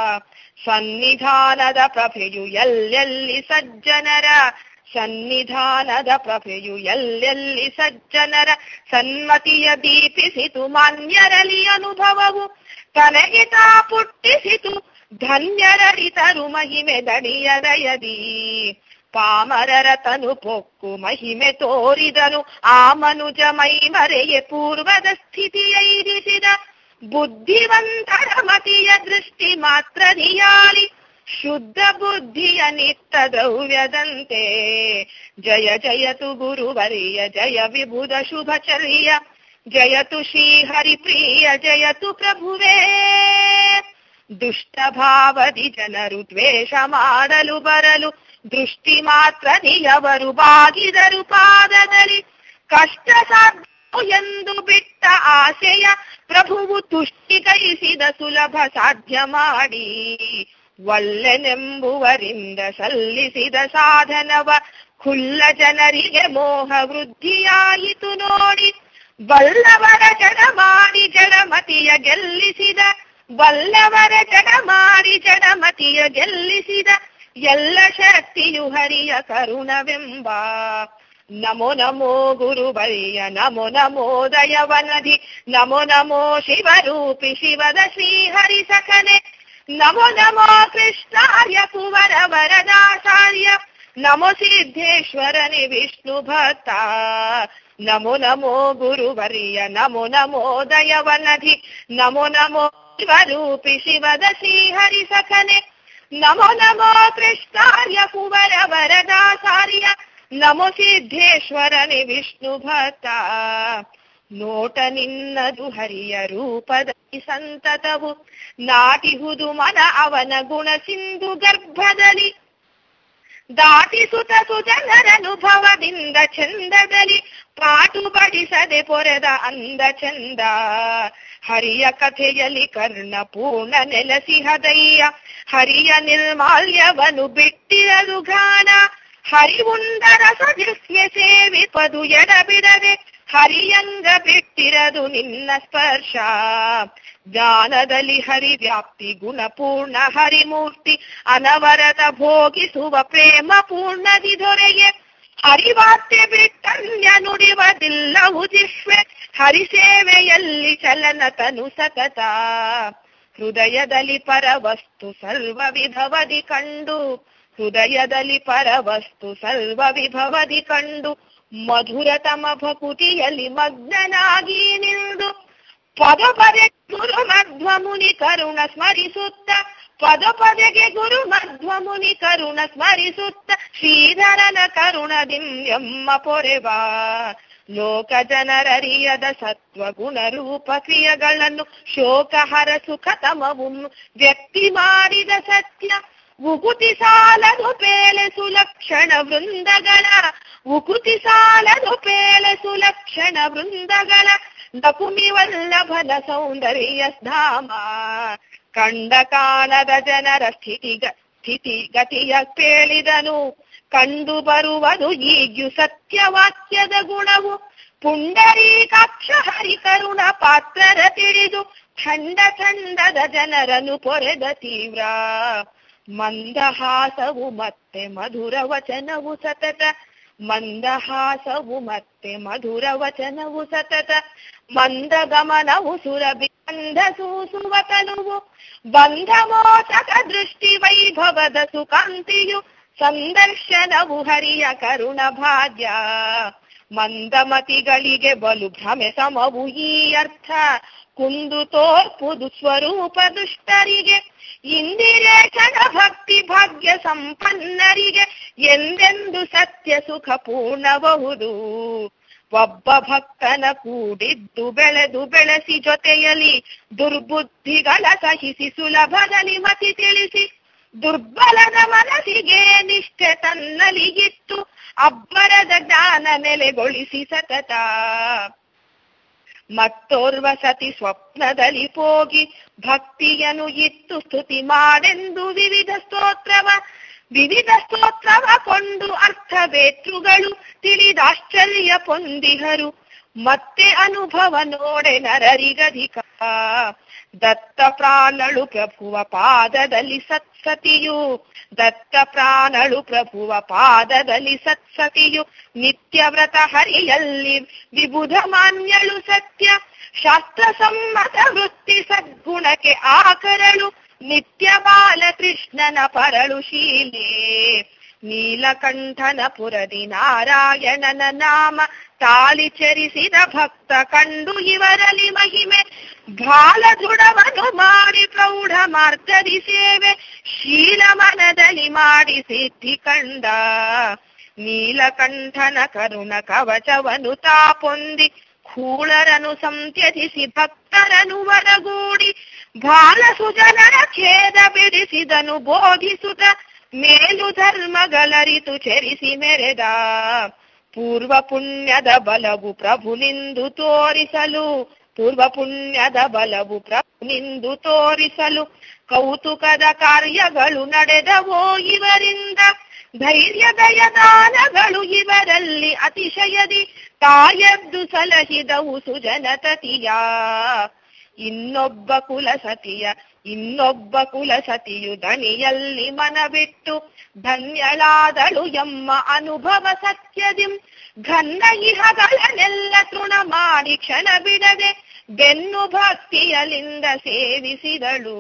ಸನ್ನಿಧಾನದ ಪ್ರಭೆಯು ಎಲ್ಲೆಲ್ಲಿ ಸಜ್ಜನರ ಸನ್ನಿಧಾನದ ಪ್ರಭೆಯು ಎಲ್ಲೆಲ್ಲಿ ಸಜ್ಜನರ ಸನ್ಮತಿಯ ದೀಪಿಸಿತು ಮಾನ್ಯರಲಿ ಅನುಭವವು ತನಗೆ ತಾ ಪುಟ್ಟಿಸಿತು ಧನ್ಯರರಿತರು ಮಹಿಮೆ ದಣಿಯರಯದಿ ಪಾಮರರ ತನು ಪೊಕ್ಕು ಮಹಿಮೆ ತೋರಿದನು ಆ ಮನುಜ ಮೈ ಮರೆಯೆ ಪೂರ್ವದ ಸ್ಥಿತಿಯೈರಿಸಿದ ಬುದ್ಧಿವಂತರ ಮತಿಯ ದೃಷ್ಟಿ ಮಾತ್ರ ನಿಯಾಳಿ ಶುದ್ಧ ಬುದ್ಧಿಯ ನಿತ್ತ ದ್ರವ್ಯದಂತೆ ಜಯ ಜಯತು ಗುರುವರಿಯ ಜಯ ವಿಭುಧ ಶುಭಚರ್ಯ ಜಯತು ಶ್ರೀಹರಿಪ್ರಿಯ ಜಯತು ಪ್ರಭುವೇ ದುಷ್ಟ ಭಾವದಿ ಜನರು ದ್ವೇಷ ಮಾಡಲು ಬರಲು ದೃಷ್ಟಿ ಮಾತ್ರ ನಿಯವರು ಬಾಗಿದರು ಪಾದದಲ್ಲಿ ಕಷ್ಟ ಸಾಧ್ಯ ಎಂದು ಬಿಟ್ಟ ಆಸೆಯ ಪ್ರಭುವು ತುಷ್ಟಿಗೈಸಿದ ಸುಲಭ ಸಾಧ್ಯ ಮಾಡಿ ಒಲ್ಲೆನೆಂಬುವರಿಂದ ಸಲ್ಲಿಸಿದ ಸಾಧನವ ಖುಲ್ಲ ಜನರಿಗೆ ಮೋಹ ವೃದ್ಧಿಯಾಯಿತು ನೋಡಿ ಬಲ್ಲವರ ಜಡ ಮಾಡಿ ಜಡಮತಿಯ ಗೆಲ್ಲಿಸಿದ ಬಲ್ಲವರ ಜಡ ಮಾಡಿ ಜಡಮತಿಯ ಗೆಲ್ಲಿಸಿದ ಎಲ್ಲ ಶಕ್ತಿಯು ಹರಿಯ ಕರುಣವೆಂಬ ನಮೋ ನಮೋ ಗುರುಬರಿಯ ನಮೋ ನಮೋ ದಯವನಧಿ ನಮೋ ನಮೋ ಶಿವರೂಪಿ ಶಿವದ ಶ್ರೀಹರಿ ಸಖನೆ ನಮೋ ನಮೋ ಕೃಷ್ಣಾರ್ಯ ಕುವರ ವರದಾಚಾರ್ಯ ನಮೋ ಸಿದ್ಧೇಶ್ವರನಿ ವಿಷ್ಣು ಭಕ್ತ ನಮೋ ನಮೋ ಗುರುವರಿಯ ನಮೋ ನಮೋ ದಯವನಧಿ ನಮೋ ನಮೋ ಶಿವರೂಪಿ ಶಿವದ ಶ್ರೀಹರಿ ಸಖನೆ ನಮೋ ನಮೋ ಕೃಷ್ಣಾರ್ಯ ಕುವರ ವರದಾಚಾರ್ಯ ನಮೋ ಸಿದ್ಧೇಶ್ವರನಿ ವಿಷ್ಣು ಭಕ್ತ ನೋಟ ನಿನ್ನದು ಹರಿಯ ರೂಪದಲ್ಲಿ ಸಂತತವು ನಾಟಿಹುದು ಮನ ಅವನ ಗುಣ ಸಿಂಧು ಗರ್ಭದಲ್ಲಿ ದಾಟಿಸುತ್ತ ಸುಜನರನುಭವದಿಂದ ಚಂದದಲ್ಲಿ ಪಾಟು ಬಡಿಸದೆ ಪೊರೆದ ಅಂದ ಚಂದ ಹರಿಯ ಕಥೆಯಲ್ಲಿ ಕರ್ಣ ಪೂರ್ಣ ನೆಲಸಿಹದಯ್ಯ ಹರಿಯ ನಿರ್ಮಾಲ್ಯವನು ಬಿಟ್ಟಿರದು ಗಾನ ಹರಿವುಂದರ ಸದಿಸ್ಯ ಸೇವಿಪದು ಎಡಬಿಡದೆ ಹರಿಯಂಗ ಬಿಟ್ಟಿರದು ನಿನ್ನ ಸ್ಪರ್ಶ ಜ್ಞಾನದಲ್ಲಿ ಹರಿ ವ್ಯಾಪ್ತಿ ಗುಣಪೂರ್ಣ ಹರಿಮೂರ್ತಿ ಅನವರತ ಭೋಗಿಸುವ ಪ್ರೇಮ ಪೂರ್ಣದಿ ದೊರೆಯೆ ಹರಿವಾರ್ತೆ ಬಿಟ್ಟನ್ಯ ನುಡಿವದಿಲ್ಲವು ಜಿಷ್ವೆ ಹರಿಸೇವೆಯಲ್ಲಿ ಚಲನ ತನು ಸತತ ಹೃದಯದಲ್ಲಿ ಪರವಸ್ತು ಸರ್ವ ವಿಧವದಿ ಕಂಡು ಹೃದಯದಲ್ಲಿ ಪರವಸ್ತು ಸರ್ವ ವಿಭವದಿ ಕಂಡು ಮಧುರತಮ ಭಕುತಿಯಲ್ಲಿ ಮಗ್ನನಾಗಿ ನಿಂದು ಪದ ಪದೆ ಗುರು ಮಧ್ವ ಮುನಿ ಕರುಣ ಸ್ಮರಿಸುತ್ತ ಪದ ಪದೆಗೆ ಗುರು ಮಧ್ವ ಮುನಿ ಕರುಣ ಸ್ಮರಿಸುತ್ತ ಶ್ರೀಧರನ ಕರುಣದಿಂ ಎಮ್ಮ ಪೊರೆವಾ ಲೋಕ ಜನರರಿಯದ ಸತ್ವ ಗುಣ ರೂಪ ಕ್ರಿಯೆಗಳನ್ನು ಶೋಕಹರ ಸುಖತಮವು ವ್ಯಕ್ತಿ ಮಾಡಿದ ಸತ್ಯ ಉಕುತಿ ಸಾಲದು ಪೇಲೆ ಸುಲಕ್ಷಣ ವೃಂದಗಳ ಉಕುತಿ ಸಾಲದು ಪೇಲೆ ಸುಲಕ್ಷಣ ವೃಂದಗಳ ನಕುಮಿ ವಲ್ಲಭನ ಸೌಂದರ್ಯ ಧಾಮ ಕಂಡ ಕಾಣದ ಜನರ ಸ್ಥಿತಿಗ ಸ್ಥಿತಿಗತಿಯ ಕೇಳಿದನು ಕಂಡು ಬರುವುದು ಈಗ್ಯು ಸತ್ಯವಾಕ್ಯದ ಗುಣವು ಪುಂಡರೀಕಾಕ್ಷ ಹರಿಕರುಣ ಪಾತ್ರರ ತಿಳಿದು ಖಂಡ ಖಂಡದ ಜನರನ್ನು ಪೊರೆದ ತೀವ್ರ ಮಂದಹಾಸವು ಮತ್ತೆ ಮಧುರ ವಚನವು ಸತತ ಮಂದಹಾಸವು ಮತ್ತೆ ಮಧುರ ವಚನವು ಸತತ ಮಂದ ಗಮನವು ಸುರಭಿ ಬಂಧ ಸೂಸುವ ತನುವು ಬಂಧ ಮೋಚಕ ದೃಷ್ಟಿ ವೈಭವದ ಸುಕಾಂತಿಯು ಸಂದರ್ಶನವು ಹರಿಯ ಕರುಣ ಭಾಗ್ಯ ಮಂದಮತಿಗಳಿಗೆ ಬಲು ಭ್ರಮೆ ಸಮವು ಈ ಅರ್ಥ ಕುಂದು ತೋರ್ಪುದು ಸ್ವರೂಪ ದುಷ್ಟರಿಗೆ ಇಂದಿರೇಶನ ಭಕ್ತಿ ಭಾಗ್ಯ ಸಂಪನ್ನರಿಗೆ ಎಂದೆಂದು ಸತ್ಯ ಸುಖ ಪೂರ್ಣಬಹುದು ಒಬ್ಬ ಭಕ್ತನ ಕೂಡಿದ್ದು ಬೆಳೆದು ಬೆಳೆಸಿ ಜೊತೆಯಲ್ಲಿ ದುರ್ಬುದ್ಧಿಗಳ ಸಹಿಸಿ ಸುಲಭದಲ್ಲಿ ಮತಿ ತಿಳಿಸಿ ದುರ್ಬಲದ ಮನಸ್ಸಿಗೆ ನಿಷ್ಠೆ ತನ್ನಲ್ಲಿ ಇತ್ತು ಅಬ್ಬರದ ಜ್ಞಾನ ನೆಲೆಗೊಳಿಸಿ ಸತತ ಮತ್ತೋರ್ವ ಸತಿ ಸ್ವಪ್ನದಲ್ಲಿ ಹೋಗಿ ಭಕ್ತಿಯನು ಇತ್ತು ಸ್ತುತಿ ಮಾಡೆಂದು ವಿವಿಧ ಸ್ತೋತ್ರವ ವಿವಿಧ ಸ್ತೋತ್ರವ ಕೊಂಡು ಅರ್ಥವೇತೃಗಳು ತಿಳಿದಾಶ್ಚರ್ಯ ಪೊಂದಿಹರು ಮತ್ತೆ ಅನುಭವ ನೋಡೆ ನರರಿಗಧಿಕ ದತ್ತ ಪ್ರಾಣಳು ಪ್ರಭುವ ಪಾದದಲ್ಲಿ ಸತ್ಸತಿಯು ದತ್ತ ಪ್ರಾಣಳು ಪ್ರಭುವ ಪಾದದಲ್ಲಿ ಸತ್ಸತಿಯು ನಿತ್ಯ ವ್ರತ ಹರಿಯಲ್ಲಿ ವಿಬುಧ ಮಾನ್ಯಳು ಸತ್ಯ ಶಾಸ್ತ್ರ ಸಮ್ಮತ ವೃತ್ತಿ ಸದ್ಗುಣಕ್ಕೆ ಆಕರಳು ನಿತ್ಯ ಬಾಲಕೃಷ್ಣನ ಪರಳು ಶೀಲೆ ನೀಲಕಂಠನ ಪುರದಿ ನಾರಾಯಣನ ನಾಮ ತಾಳಿ ಚರಿಸಿದ ಭಕ್ತ ಕಂಡು ಇವರಲ್ಲಿ ಮಹಿಮೆ ಬಾಲ ದೃಢವನ್ನು ಮಾಡಿ ಪ್ರೌಢ ಮಾರ್ಗದಿ ಸೇವೆ ಶೀಲ ಮನದಲ್ಲಿ ಮಾಡಿ ಸಿದ್ಧಿ ಕಂಡ ನೀಲಕಂಠನ ಕರುಣ ಕವಚವನು ತಾ ಪೊಂದಿ ಕೂಳರನು ಸಂತ್ಯಜಿಸಿ ಭಕ್ತರನು ವರಗೂಡಿ ಬಾಲ ಸುಜನರ ಖೇದ ಬಿಡಿಸಿದನು ಬೋಧಿಸುತ್ತ ಮೇಲು ಧರ್ಮಗಳರಿತು ಚರಿಸಿ ಮೆರೆದ ಪೂರ್ವ ಪುಣ್ಯದ ಬಲವು ಪ್ರಭುನಿಂದು ತೋರಿಸಲು ಪೂರ್ವ ಪುಣ್ಯದ ಬಲವು ಪ್ರಭುನಿಂದು ತೋರಿಸಲು ಕೌತುಕದ ಕಾರ್ಯಗಳು ನಡೆದವೋ ಇವರಿಂದ ಧೈರ್ಯ ದಯದಾನಗಳು ಇವರಲ್ಲಿ ಅತಿಶಯದಿ ತಾಯದ್ದು ಸಲಹಿದವು ಸುಜನತತಿಯ ಇನ್ನೊಬ್ಬ ಕುಲಸತಿಯ ಇನ್ನೊಬ್ಬ ಕುಲಸತಿಯು ದಣಿಯಲ್ಲಿ ಮನವಿಟ್ಟು ಧನ್ಯಳಾದಳು ಎಮ್ಮ ಅನುಭವ ಸತ್ಯದಿಂ ಘನ್ನ ಇಹಗಳನ್ನೆಲ್ಲ ತೃಣ ಮಾಡಿ ಕ್ಷಣ ಬಿಡದೆ ಬೆನ್ನು ಭಕ್ತಿಯಲಿಂದ ಸೇವಿಸಿದಳು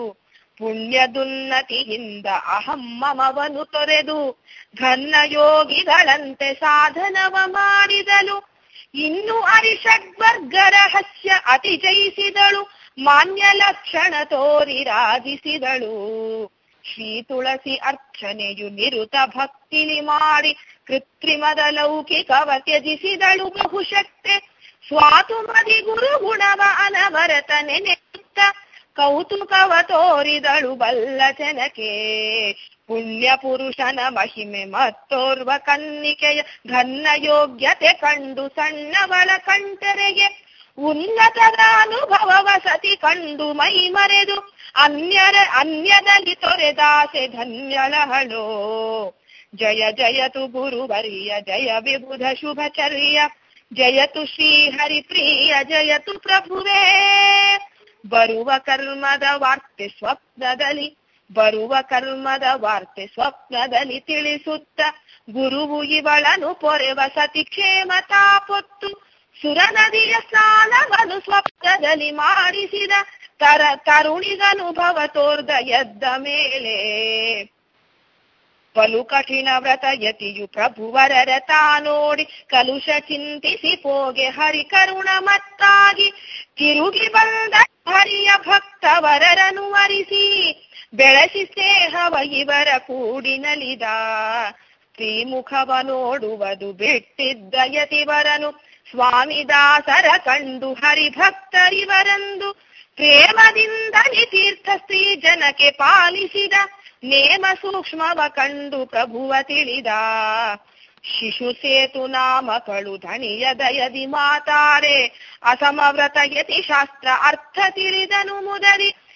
ಪುಣ್ಯದುನ್ನತಿಯಿಂದ ಅಹಮ್ಮಮವನು ತೊರೆದು ಘನ್ನ ಯೋಗಿಗಳಂತೆ ಸಾಧನವ ಮಾಡಿದಳು ಇನ್ನು ಅರಿಷಡ್ವರ್ಗ ರಹಸ್ಯ ಅತಿ ಜಯಿಸಿದಳು ಮಾನ್ಯ ಲಕ್ಷಣ ತೋರಿ ರಾಜಿಸಿದಳು ಶ್ರೀ ತುಳಸಿ ಅರ್ಚನೆಯು ನಿರುತ ಭಕ್ತಿಲಿ ಮಾಡಿ ಕೃತ್ರಿಮದ ಲೌಕಿಕವ ತ್ಯಜಿಸಿದಳು ಬಹುಶಕ್ತೆ ಸ್ವಾತುಮದಿ ಗುರು ಗುಣವ ಅನವರತ ನೆನೆಯುತ್ತ ಕೌತುಕವ ತೋರಿದಳು ಬಲ್ಲ ಜನಕೆ ಪುಣ್ಯ ಪುರುಷನ ಮಹಿಮೆ ಮತ್ತೋರ್ವ ಕನ್ನಿಕೆಯ ಘನ್ನ ಯೋಗ್ಯತೆ ಕಂಡು ಸಣ್ಣವಳ ಕಂಟರೆಗೆ ಉನ್ನತದ ಅನುಭವವ ಸತಿ ಕಂಡು ಮೈ ಮರೆದು ಅನ್ಯರ ಅನ್ಯದಲ್ಲಿ ತೊರೆದಾಸೆ ಧನ್ಯಳಹಳೋ ಜಯ ಜಯತು ಗುರುವರಿಯ ಜಯ ವಿಬುಧ ಶುಭಚರ್ಯ ಜಯತು ಶ್ರೀ ಹರಿಪ್ರಿಯ ಜಯತು ಪ್ರಭುವೇ ಬರುವ ಕರ್ಮದ ವಾರ್ತೆ ಸ್ವಪ್ನದಲ್ಲಿ ಬರುವ ಕರ್ಮದ ವಾರ್ತೆ ಸ್ವಪ್ನದಲ್ಲಿ ತಿಳಿಸುತ್ತ ಗುರುವು ಇವಳನು ಪೊರೆವ ಸತಿ ಕ್ಷೇಮತಾ ಪೊತ್ತು ಸುರ ನದಿಯ ಸ್ನಾನವನ್ನು ಸ್ವಪ್ನದಲ್ಲಿ ಮಾಡಿಸಿದ ತರ ತರುಣಿಗನುಭವ ತೋರ್ದ ಎದ್ದ ಮೇಲೆ ಬಲು ಕಠಿಣ ವ್ರತ ಯತಿಯು ಪ್ರಭುವರರ ತಾ ನೋಡಿ ಕಲುಷ ಚಿಂತಿಸಿ ಪೋಗೆ ಹರಿ ಕರುಣ ಮತ್ತಾಗಿ ತಿರುಗಿ ಬಂದ ಹರಿಯ ಭಕ್ತವರರನು ವರಿಸಿ ಬೆಳೆಸಿ ಸ್ನೇಹವ ಇವರ ಕೂಡಿನಲಿದ ಶ್ರೀಮುಖವ ನೋಡುವುದು ಬಿಟ್ಟಿದ್ದ ಯತಿವರನು ಸ್ವಾಮಿದಾಸರ ಕಂಡು ಹರಿಭಕ್ತರಿವರಂದು ಪ್ರೇಮದಿಂದ ತೀರ್ಥ ಸ್ತ್ರೀ ಜನಕ್ಕೆ ಪಾಲಿಸಿದ ನೇಮ ಸೂಕ್ಷ್ಮವ ಕಂಡು ಪ್ರಭುವ ತಿಳಿದ ಶಿಶು ಸೇತು ನಾಮಕಳು ಧಣಿಯ ದಯದಿ ಮಾತಾರೆ ಅಸಮವ್ರತ ಯತಿ ಶಾಸ್ತ್ರ ಅರ್ಥ ತಿಳಿದನು ಮುದರಿ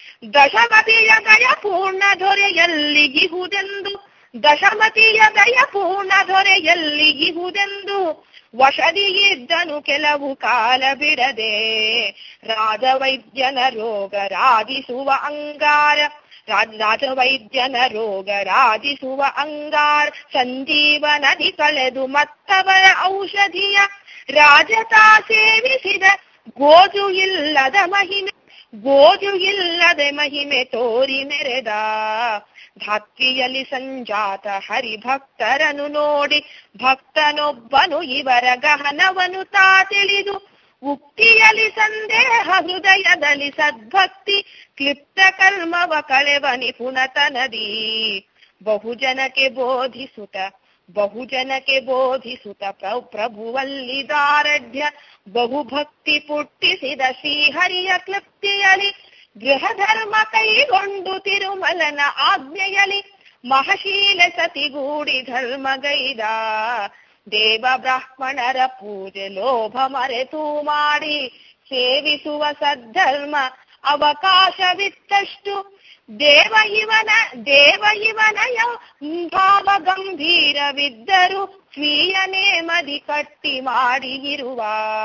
ದಶಮತಿಯ ದಯ ಪೂರ್ಣ ದೊರೆಯಲ್ಲಿಗಿಹುದೆಂದು ದಶಮತಿಯ ದಯ ಪೂರ್ಣ ದೊರೆಯಲ್ಲಿಗಿಹುದೆಂದು ವಶದಿಯಿದ್ದನು ಕೆಲವು ಕಾಲ ಬಿಡದೆ ರಾಜವೈದ್ಯನ ರೋಗ ರಾಧಿಸುವ ಅಂಗಾರ ರಾಜ ರಾಜವೈದ್ಯನ ರೋಗ ರಾಧಿಸುವ ಅಂಗಾರ ಸಂಜೀವನದಿ ಕಳೆದು ಮತ್ತವರ ಔಷಧಿಯ ರಾಜತಾ ಸೇವಿಸಿದ ಗೋಜು ಇಲ್ಲದ ಮಹಿಮೆ ಗೋಜು ಇಲ್ಲದೆ ಮಹಿಮೆ ತೋರಿ ಮೆರೆದ ಭಕ್ತಿಯಲ್ಲಿ ಸಂಜಾತ ಹರಿಭಕ್ತರನು ನೋಡಿ ಭಕ್ತನೊಬ್ಬನು ಇವರ ಗಹನವನು ತಾ ತಿಳಿದು ಉಕ್ತಿಯಲ್ಲಿ ಸಂದೇಹ ಹೃದಯದಲ್ಲಿ ಸದ್ಭಕ್ತಿ ಕ್ಲಿಪ್ತ ಕರ್ಮವ ಕಳೆವ ನಿಪುಣತನದಿ ಬಹುಜನಕ್ಕೆ ಬೋಧಿಸುತ್ತ ಬಹುಜನಕ್ಕೆ ಬೋಧಿಸುತ್ತ ಪ್ರ ಪ್ರಭುವಲ್ಲಿ ದಾರಢ್ಯ ಬಹುಭಕ್ತಿ ಪುಟ್ಟಿಸಿದ ಶ್ರೀಹರಿಯ ಕ್ಲಪ್ತಿಯಲಿ ಗೃಹ ಧರ್ಮ ಕೈಗೊಂಡು ತಿರುಮಲನ ಆಜ್ಞೆಯಲಿ ಮಹಶೀಲ ಸತಿಗೂಡಿ ಧರ್ಮಗೈದ ದೇವ ಬ್ರಾಹ್ಮಣರ ಪೂಜೆ ಲೋಭ ಮರೆತು ಮಾಡಿ ಸೇವಿಸುವ ಸದ್ಧರ್ಮ ಅವಕಾಶವಿತ್ತಷ್ಟು ದೇವ ಇವನ ದೇವ ಇವನಯ ಭಾವ ಗಂಭೀರವಿದ್ದರು ಸ್ವೀಯ ನೇಮದಿ ಕಟ್ಟಿ ಮಾಡಿ ಇರುವ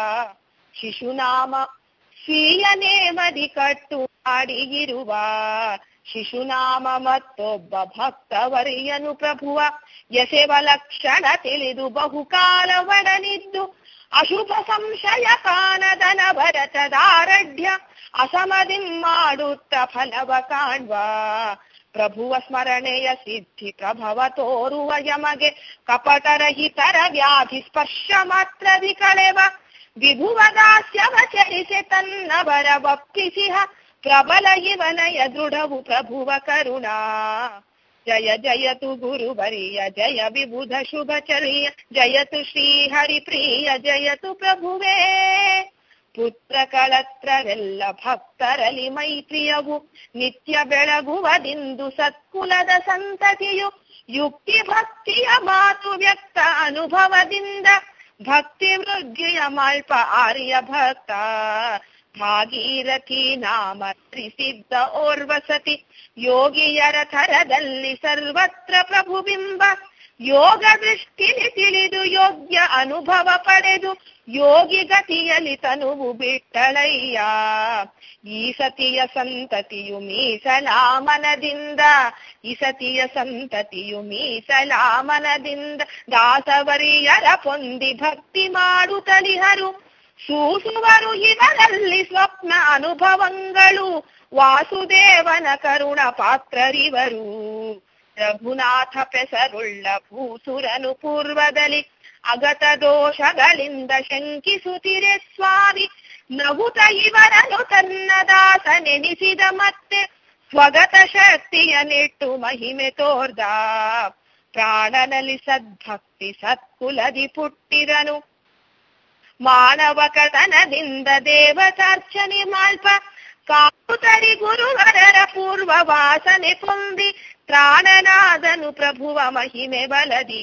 ಶಿಶುನಾಮ ಸ್ವೀಯ ನೇಮದಿ ಕಟ್ಟು ಮಾಡಿ ಇರುವ ಶಿಶುನಾಮ ಮತ್ತೊಬ್ಬ ಭಕ್ತವರಿಯನು ಪ್ರಭುವ ಎಸೆವ ಲಕ್ಷಣ ತಿಳಿದು ಬಹುಕಾಲ ಒಡನಿದ್ದು ಅಶುಭ ಸಂಶಯ ಕಾಣದನ ಭರತದಾರಢ್ಯ ಅಸಮದಿಂ ಮಾಡುತ್ತ ಫಲವ ಕಾಣ್ವ ಪ್ರಭುವ ಸ್ಮರಣೆಯ ಸಿದ್ಧಿ ಪ್ರಭವ ತೋರುವ ಯಮಗೆ ಕಪಟರಹಿತರ ವ್ಯಾಧಿ ಸ್ಪರ್ಶ ಮಾತ್ರದಿ ಕಳೆವ ವಿಭುವ ದಾಸ್ಯವ ಚರಿಸೆ ತನ್ನವರ ಒಪ್ಪಿಸಿಹ ಪ್ರಬಲ ಇವನಯ ದೃಢವು ಪ್ರಭುವ ಕರುಣಾ ಜಯ ಜಯತು ಗುರುವರಿಯ ಜಯ ವಿಬುಧ ಶುಭ ಚರಿಯ ಜಯತು ಶ್ರೀ ಹರಿಪ್ರಿಯ ಜಯತು ಪ್ರಭುವೇ ಪುತ್ರ ಕಳತ್ರರೆಲ್ಲ ಭಕ್ತರಲಿ ಮೈತ್ರಿಯವು ನಿತ್ಯ ಬೆಳಗುವದಿಂದು ಸತ್ಕುಲದ ಸಂತತಿಯು ಯುಕ್ತಿ ಭಕ್ತಿಯ ಮಾತು ವ್ಯಕ್ತ ಅನುಭವದಿಂದ ಭಕ್ತಿ ವೃದ್ಧಿಯ ಮಾಲ್ಪ ಆರ್ಯ ಭಕ್ತ ಭಾಗೀರಥಿ ನಾಮ ತ್ರಿಸಿದ್ಧ ಓರ್ವಸತಿ ಯೋಗಿಯರ ಥರದಲ್ಲಿ ಸರ್ವತ್ರ ಪ್ರಭುಬಿಂಬ ಯೋಗ ದೃಷ್ಟಿಲಿ ತಿಳಿದು ಯೋಗ್ಯ ಅನುಭವ ಪಡೆದು ಯೋಗಿ ಗತಿಯಲ್ಲಿ ತನುವು ಬಿಟ್ಟಳಯ್ಯ ಈ ಸತಿಯ ಸಂತತಿಯು ಮೀಸಲಾಮನದಿಂದ ಈ ಸತಿಯ ಸಂತತಿಯು ಮೀಸಲಾಮನದಿಂದ ದಾಸವರಿಯರ ಪೊಂದಿ ಭಕ್ತಿ ಮಾಡುತ್ತಲಿಹರು ಸೂಸುವರು ಇವರಲ್ಲಿ ಸ್ವಪ್ನ ಅನುಭವಂಗಳು ವಾಸುದೇವನ ಕರುಣ ಪಾತ್ರರಿವರು ರಘುನಾಥ ಪೆಸರುಳ್ಳ ಭೂಸುರನು ಪೂರ್ವದಲ್ಲಿ ಅಗತ ದೋಷಗಳಿಂದ ಶಂಕಿಸುತ್ತಿರೆ ಸ್ವಾಮಿ ನಗುತ ಇವರನು ತನ್ನ ದಾಸ ನೆನೆಸಿದ ಮತ್ತೆ ಸ್ವಗತ ಶಕ್ತಿಯ ನೆಟ್ಟು ಮಹಿಮೆ ತೋರ್ದ ಪ್ರಾಣನಲ್ಲಿ ಸದ್ಭಕ್ತಿ ಸತ್ಕುಲದಿ ಪುಟ್ಟಿದನು ಮಾನವ ಕಥನದಿಂದ ದೇವತಾರ್ಚನೆ ಮಾಲ್ಪ ಕಾಪುತರಿ ಗುರುವರರ ಪೂರ್ವ ವಾಸನೆ ಪೊಂದಿ ಪ್ರಾಣನಾದನು ಪ್ರಭುವ ಮಹಿಮೆ ಬಲದಿ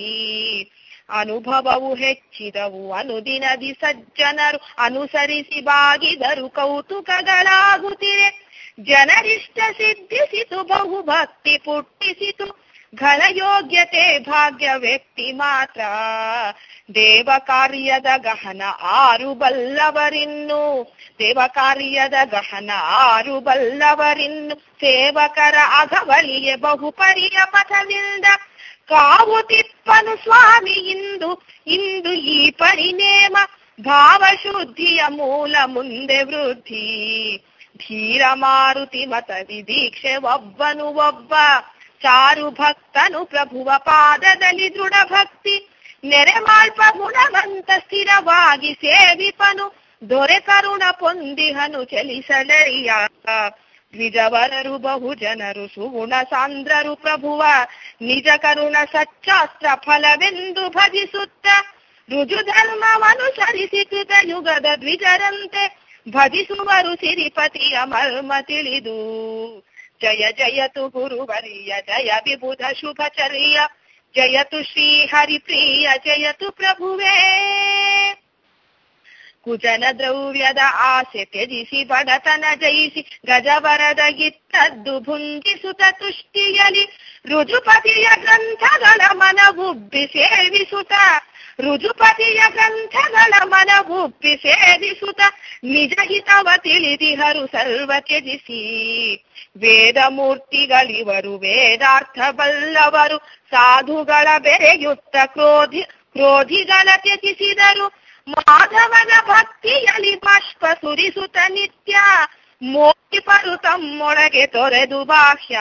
ಅನುಭವವು ಹೆಚ್ಚಿದವು ಅನುದಿನದಿ ಸಜ್ಜನರು ಅನುಸರಿಸಿ ಬಾಗಿದರು ಕೌತುಕಗಳಾಗುತ್ತಿರೆ ಜನರಿಷ್ಟ ಸಿದ್ಧಿಸಿತು ಬಹು ಭಕ್ತಿ ಪುಟ್ಟಿಸಿತು ಘನ ಯೋಗ್ಯತೆ ಭಾಗ್ಯ ವ್ಯಕ್ತಿ ಮಾತ್ರ ದೇವ ಕಾರ್ಯದ ಗಹನ ಆರು ಬಲ್ಲವರಿನ್ನು ದೇವ ಕಾರ್ಯದ ಗಹನ ಆರು ಬಲ್ಲವರಿನ್ನು ಸೇವಕರ ಅಗವಳಿಗೆ ಬಹುಪರಿಯ ಪಥವಿಲ್ದ ಕಾವು ತಿಪ್ಪನು ಸ್ವಾಮಿ ಇಂದು ಇಂದು ಈ ಪರಿನೇಮ ಭಾವಶುದ್ಧಿಯ ಮೂಲ ಮುಂದೆ ವೃದ್ಧಿ ಧೀರ ಮಾರುತಿ ಮತದಿ ದೀಕ್ಷೆ ಒಬ್ಬನು ಒಬ್ಬ ಚಾರು ಭಕ್ತನು ಪ್ರಭುವ ಪಾದದಲ್ಲಿ ದೃಢ ಭಕ್ತಿ ನೆರೆಮಾಲ್ಪ ಗುಣವಂತ ಸ್ಥಿರವಾಗಿ ಸೇವಿಪನು ದೊರೆ ಕರುಣ ಪೊಂದಿಹನು ಚಲಿಸಲಯ್ಯ ದ್ವಿಜವರರು ಬಹು ಜನರು ಸುಗುಣ ಸಾಂದ್ರರು ಪ್ರಭುವ ನಿಜ ಕರುಣ ಸಚ್ಚಾಸ್ತ್ರ ಫಲವೆಂದು ಭಜಿಸುತ್ತ ರುಜು ಧರ್ಮವನುಸರಿಸಿ ಕೃತ ಯುಗದ ದ್ವಿಜರಂತೆ ಭಜಿಸುವರು ಸಿರಿಪತಿಯ ಮರ್ಮ ತಿಳಿದು ಜಯ ಜಯತು ಗುರುವರಿಯ ಜಯ ವಿಬುಧ ಶುಭಚರ್ಯ ಜಯತು ಶ್ರೀ ಹರಿಪ್ರಿಯ ಜಯತು ಪ್ರಭುವೇ ಕುಜನ ದ್ರವ್ಯದ ಆಸೆ ತ್ಯಜಿಸಿ ಬಡತನ ಜಯಿಸಿ ಗಜವರದ ಗಿತ್ತದ್ದು ಭುಂಜಿಸುತ್ತ ತುಷ್ಟಿಯಲಿ ರುಜುಪತಿಯ ಗ್ರಂಥಗಳ ಮನವುಬ್ಬಿ ಸೇವಿಸುತ್ತ ರುಜುಪತಿಯ ಗ್ರಂಥಗಳ ಮನವುಬ್ಬಿ ಸೇವಿಸುತ್ತ ನಿಜ ಹಿತವ ತಿಳಿದಿಹರು ಸರ್ವ ತ್ಯಜಿಸಿ ವೇದ ಮೂರ್ತಿಗಳಿವರು ವೇದಾರ್ಥ ಬಲ್ಲವರು ಸಾಧುಗಳ ಬೆರೆಯುತ್ತ ಕ್ರೋಧಿ ಕ್ರೋಧಿಗಳ ತ್ಯಜಿಸಿದರು ಮಾಧವನ ಭಕ್ತಿಯಲ್ಲಿ ಬಾಷ್ಪ ಸುರಿಸುತ್ತ ನಿತ್ಯ ಮೋಹಿಪರು ತಮ್ಮೊಳಗೆ ತೊರೆದು ಬಾಹ್ಯ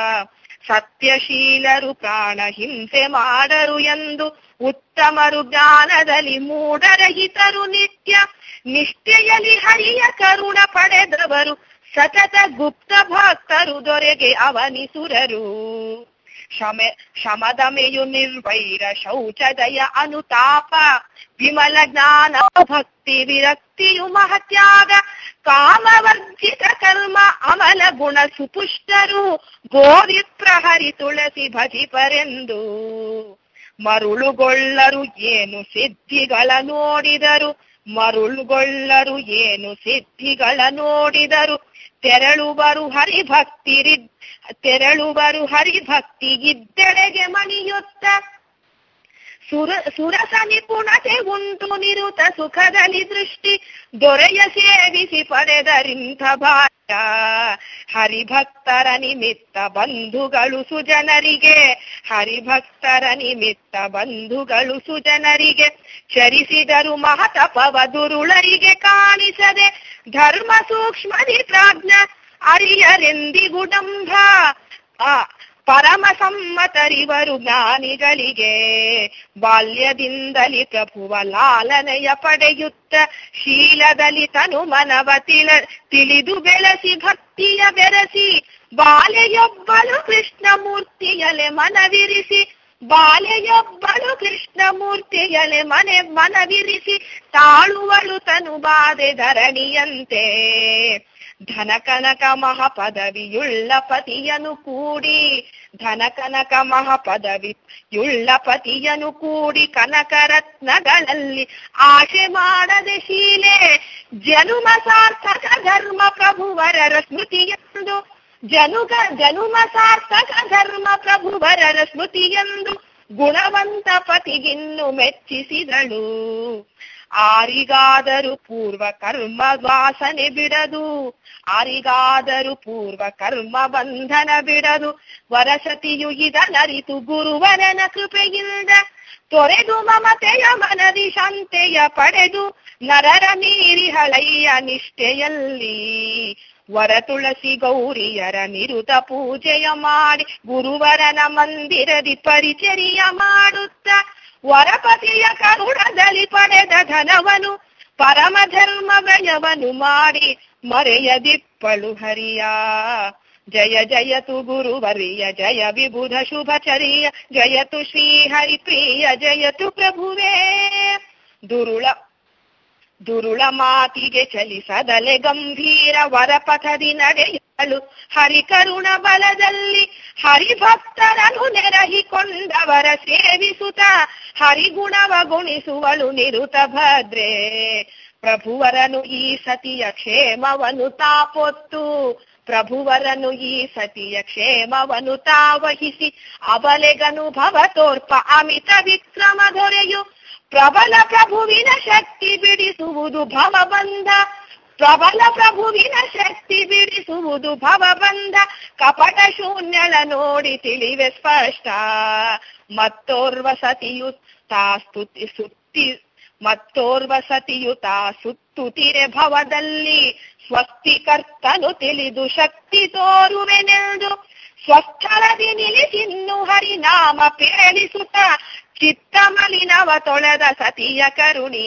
ಸತ್ಯಶೀಲರು ಪ್ರಾಣ ಹಿಂಸೆ ಮಾಡರು ಎಂದು ಉತ್ತಮರು ಜ್ಞಾನದಲ್ಲಿ ಮೂಢರಹಿತರು ನಿತ್ಯ ನಿಷ್ಠೆಯಲ್ಲಿ ಹರಿಯ ಕರುಣ ಪಡೆದವರು ಸತತ ಗುಪ್ತ ಭಕ್ತರು ದೊರೆಗೆ ಅವನಿಸುರರು ಶಮೆ ಶಮದಮೆಯು ನಿರ್ವೈರ ಶೌಚದಯ ಅನುತಾಪ ವಿಮಲ ಜ್ಞಾನ ಭಕ್ತಿ ವಿರಕ್ತಿಯು ಮಹತ್ಯಾಗ ಕಾಮವರ್ಜಿತ ಕರ್ಮ ಅಮಲ ಗುಣ ಸುಪುಷ್ಟರು ಗೋವಿಪ್ರಹರಿ ತುಳಸಿ ಭಜಿಪರೆಂದು ಮರುಳುಗೊಳ್ಳರು ಏನು ಸಿದ್ಧಿಗಳ ನೋಡಿದರು ಮರುಳುಗೊಳ್ಳರು ಏನು ಸಿದ್ಧಿಗಳ ನೋಡಿದರು ತೆರಳುವರು ಹರಿಭಕ್ತಿರಿ ತೆರಳುವರು ಹರಿಭಕ್ತಿಗಿದ್ದೆಡೆಗೆ ಮಣಿಯುತ್ತ ಸುರ ಸುರಸ ನಿಪುಣತೆ ಉಂಟು ನಿರುತ ಸುಖದಲ್ಲಿ ದೃಷ್ಟಿ ದೊರೆಯ ಸೇವಿಸಿ ಪಡೆದರಿಂಥ ಭಾಗ್ಯ ಹರಿಭಕ್ತರ ನಿಮಿತ್ತ ಬಂಧುಗಳು ಸುಜನರಿಗೆ ಹರಿಭಕ್ತರ ನಿಮಿತ್ತ ಬಂಧುಗಳು ಸುಜನರಿಗೆ ಚರಿಸಿದರು ಮಹತಪವ ದುರುಳರಿಗೆ ಕಾಣಿಸದೆ ಧರ್ಮ ಸೂಕ್ಷ್ಮದಿ ಪ್ರಾಜ್ಞ ಅರಿಯರೆಂದಿಗುಡಂಭ ಆ ಪರಮ ಸಮ್ಮತರಿವರು ಜ್ಞಾನಿಗಳಿಗೆ ಬಾಲ್ಯದಿಂದಲಿ ಪ್ರಭುವ ಲಾಲನೆಯ ಪಡೆಯುತ್ತ ಶೀಲದಲ್ಲಿ ತನು ಮನವ ತಿಳ ತಿಳಿದು ಬೆಳೆಸಿ ಭಕ್ತಿಯ ಬೆರೆಸಿ ಬಾಲೆಯೊಬ್ಬಳು ಕೃಷ್ಣ ಮೂರ್ತಿಯಲೆ ಮನವಿರಿಸಿ ಬಾಲೆಯೊಬ್ಬಳು ಕೃಷ್ಣ ಮೂರ್ತಿಯಲೆ ಮನೆ ಮನವಿರಿಸಿ ತಾಳುವಳು ತನು ಬಾಧೆ ಧರಣಿಯಂತೆ ಧನ ಕನಕ ಮಹಾಪದವಿಯುಳ್ಳ ಪತಿಯನು ಕೂಡಿ ಧನ ಕನಕ ಮಹಾಪದವಿಯುಳ್ಳ ಪತಿಯನು ಕೂಡಿ ಕನಕ ರತ್ನಗಳಲ್ಲಿ ಆಶೆ ಮಾಡದೆ ಶೀಲೆ ಜನುಮ ಸಾರ್ಥಕ ಧರ್ಮ ಪ್ರಭುವರರ ಸ್ಮೃತಿಯೆಂದು ಜನುಗ ಜನುಮ ಸಾರ್ಥಕ ಧರ್ಮ ಪ್ರಭುವರರ ಸ್ಮೃತಿಯೆಂದು ಗುಣವಂತ ಪತಿಗಿನ್ನು ಮೆಚ್ಚಿಸಿದಳು ಆರಿಗಾದರೂ ಪೂರ್ವ ಕರ್ಮ ವಾಸನೆ ಬಿಡದು ಆರಿಗಾದರೂ ಪೂರ್ವ ಕರ್ಮ ಬಂಧನ ಬಿಡದು ವರಸತಿಯು ಇದನರಿತು ಗುರುವರನ ಕೃಪೆಯಿಂದ ತೊರೆದು ಮಮತೆಯ ಮನದಿ ಶಾಂತೆಯ ಪಡೆದು ನರರ ಮೀರಿ ಹಳೆಯ ನಿಷ್ಠೆಯಲ್ಲಿ ವರ ತುಳಸಿ ಗೌರಿಯರ ನಿರುತ ಪೂಜೆಯ ಮಾಡಿ ಗುರುವರನ ಮಂದಿರದಿ ಪರಿಚರ್ಯ ಮಾಡುತ್ತ ವರಪತಿಯ ಕರುಣದಲ್ಲಿ ಪಡೆದ ಧನವನು ಪರಮ ಧರ್ಮ ವ್ಯಯವನು ಮಾಡಿ ಮರೆಯದಿಪ್ಪಳು ಹರಿಯ ಜಯ ಜಯತು ಗುರುವರಿಯ ಜಯ ವಿಬುಧ ಶುಭಚರಿಯ ಜಯತು ಶ್ರೀಹರಿ ಪ್ರಿಯ ಜಯತು ಪ್ರಭುವೇ ದುರುಳ ದುರುಳ ಮಾತಿಗೆ ಚಲಿಸದಲೆ ಗಂಭೀರ ವರಪಥದಿ ನಡೆಯಲು ಹರಿಕರುಣ ಬಲದಲ್ಲಿ ಹರಿಭಕ್ತರನು ನೆರಹಿಕೊಂಡವರ ಸೇವಿಸುತ್ತ ಹರಿಗುಣವ ಗುಣಿಸುವಳು ನಿರುತ ಭದ್ರೆ ಪ್ರಭುವರನು ಈ ಸತಿಯ ಕ್ಷೇಮವನು ತಾಪೊತ್ತು ಪ್ರಭುವರನು ಈ ಸತಿಯ ಕ್ಷೇಮವನು ತಾವಹಿಸಿ ಅಬಲೆಗನುಭವ ತೋರ್ಪ ಅಮಿತ ವಿಕ್ರಮ ದೊರೆಯು ಪ್ರಬಲ ಪ್ರಭುವಿನ ಶಕ್ತಿ ಬಿಡಿಸುವುದು ಭವಬಂಧ ಪ್ರಬಲ ಪ್ರಭುವಿನ ಶಕ್ತಿ ಬಿಡಿಸುವುದು ಭವಬಂಧ ಕಪಟ ಶೂನ್ಯಳ ನೋಡಿ ತಿಳಿವೆ ಸ್ಪಷ್ಟ ಮತ್ತೋರ್ವ ಸತಿಯು ತಾ ಸ್ತುತಿ ಸುತ್ತಿ ಮತ್ತೋರ್ವ ಸತಿಯು ತಾ ಸುತ್ತುತಿರೆ ಭವದಲ್ಲಿ ಸ್ವಸ್ತಿಕರ್ತನು ತಿಳಿದು ಶಕ್ತಿ ತೋರುವೆನೆಂದು ಸ್ವಸ್ಥಳದಿ ನಿಲ್ಲಿಸಿನ್ನು ಹರಿನಾಮ ಪೇಳಿಸುತ್ತ ಚಿತ್ತ ಮಲಿನವ ತೊಳೆದ ಸತಿಯ ಕರುಣಿ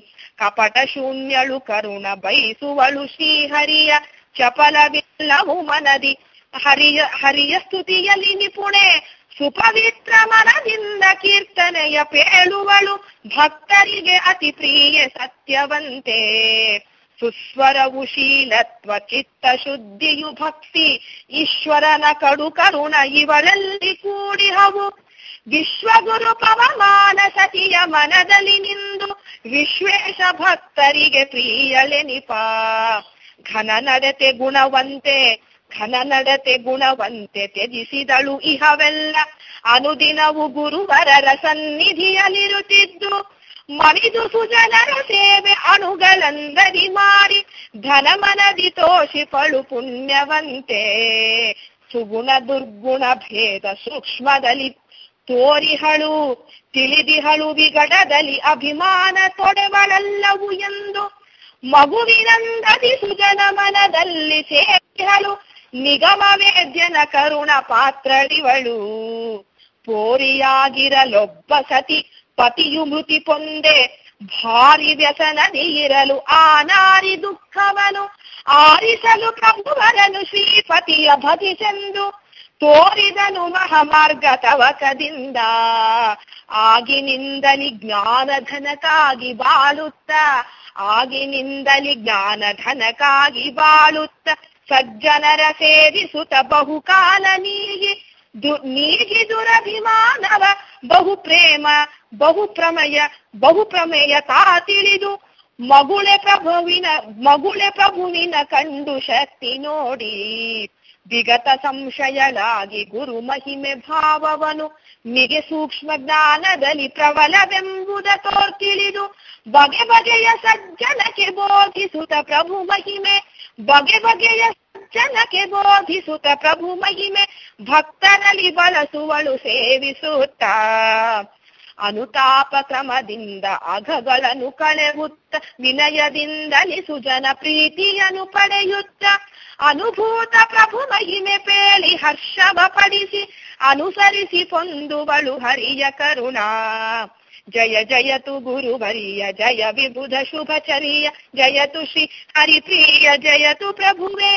ಕಪಟ ಶೂನ್ಯಳು ಕರುಣ ಬಯಸುವಳು ಶ್ರೀಹರಿಯ ಚಪಲವಿಲ್ಲವು ಮನದಿ ಹರಿಯ ಹರಿಯ ಸ್ತುತಿಯಲ್ಲಿ ನಿಪುಣೆ ಸುಪವಿತ್ರ ಮನದಿಂದ ಕೀರ್ತನೆಯ ಪೇಳುವಳು ಭಕ್ತರಿಗೆ ಅತಿ ಪ್ರಿಯ ಸತ್ಯವಂತೆ ಸುಸ್ವರವು ಶೀಲತ್ವ ಚಿತ್ತ ಶುದ್ಧಿಯು ಭಕ್ತಿ ಈಶ್ವರನ ಕಡು ಕರುಣ ಇವಳಲ್ಲಿ ಕೂಡಿಹವು ವಿಶ್ವಗುರು ಪವಮಾನ ಸತಿಯ ಮನದಲ್ಲಿ ನಿಂದು ವಿಶ್ವೇಶ ಭಕ್ತರಿಗೆ ಪ್ರಿಯಳೆನಿಪ ಘನ ನಡತೆ ಗುಣವಂತೆ ಘನ ನಡತೆ ಗುಣವಂತೆ ತ್ಯಜಿಸಿದಳು ಇಹವೆಲ್ಲ ಅನುದಿನವು ಗುರುವರರ ಸನ್ನಿಧಿಯಲ್ಲಿರುತ್ತಿದ್ದು ಮಣಿದು ಸುಜನರ ಸೇವೆ ಅಣುಗಳಂದರಿ ಮಾಡಿ ಧನ ಮನದಿ ತೋಷಿಪಳು ಪುಣ್ಯವಂತೆ ಸುಗುಣ ದುರ್ಗುಣ ಭೇದ ಸೂಕ್ಷ್ಮದಲ್ಲಿ ತೋರಿಹಳು ತಿಳಿದಿಹಳು ವಿಗಡದಲ್ಲಿ ಅಭಿಮಾನ ತೊಡೆವಳಲ್ಲವು ಎಂದು ಮಗುವಿನಂದದಿ ಸುಜನ ಮನದಲ್ಲಿ ಸೇರಿಹಳು ನಿಗಮ ವೇದ್ಯನ ಕರುಣ ಪಾತ್ರಳಿವಳು ಪೋರಿಯಾಗಿರಲೊಬ್ಬ ಸತಿ ಪತಿಯು ಮೃತಿ ಪೊಂದೆ ಭಾರಿ ವ್ಯಸನದಿ ಇರಲು ಆ ನಾರಿ ದುಃಖವನು ಆರಿಸಲು ಪ್ರಭುವರನು ಶ್ರೀಪತಿಯ ಭಜಿಸೆಂದು ತೋರಿದನು ಮಹಾಮಾರ್ಗ ತವಕದಿಂದ ಆಗಿನಿಂದಲಿ ಜ್ಞಾನಧನಕ್ಕಾಗಿ ಬಾಳುತ್ತ ಆಗಿನಿಂದಲಿ ಜ್ಞಾನಧನಕ್ಕಾಗಿ ಬಾಳುತ್ತ ಸಜ್ಜನರ ಸೇರಿಸುತ್ತ ಬಹುಕಾಲ ನೀಗಿ ದು ನೀಗಿ ದುರಭಿಮಾನವ ಬಹು ಪ್ರೇಮ ಬಹು ಪ್ರಮಯ ಬಹು ಪ್ರಮೇಯ ತಾ ತಿಳಿದು ಮಗುಳೆ ಪ್ರಭುವಿನ ಮಗುಳೆ ಪ್ರಭುವಿನ ಕಂಡು ಶಕ್ತಿ ನೋಡಿ ವಿಗತ ಸಂಶಯಳಾಗಿ ಗುರು ಮಹಿಮೆ ಭಾವವನು ಮಿಗೆ ಸೂಕ್ಷ್ಮ ಜ್ಞಾನದಲ್ಲಿ ಪ್ರಬಲವೆಂಬುದ ತೋರ್ತಿಳಿದು ಬಗೆ ಬಗೆಯ ಸಜ್ಜನಕ್ಕೆ ಬೋಧಿಸುತ್ತ ಪ್ರಭು ಮಹಿಮೆ ಬಗೆ ಬಗೆಯ ಸಜ್ಜನಕ್ಕೆ ಬೋಧಿಸುತ್ತ ಪ್ರಭು ಮಹಿಮೆ ಭಕ್ತರಲ್ಲಿ ಬಳಸುವಳು ಸೇವಿಸುತ್ತ ಅನುತಾಪ ಕ್ರಮದಿಂದ ಅಘಗಳನ್ನು ಕಳೆವುತ್ತ ವಿನಯದಿಂದಲಿ ಸುಜನ ಪ್ರೀತಿಯನ್ನು ಪಡೆಯುತ್ತ ಅನುಭೂತ ಪ್ರಭು ಮಹಿಮೆ ಪೇಳಿ ಹರ್ಷವ ಪಡಿಸಿ ಅನುಸರಿಸಿ ಪೊಂದುವಳು ಹರಿಯ ಕರುಣ ಜಯ ಜಯತು ಗುರುವರಿಯ ಜಯ ವಿಬುಧ ಶುಭಚರಿಯ ಜಯತು ಶ್ರೀ ಹರಿಪ್ರಿಯ ಜಯತು ಪ್ರಭುವೇ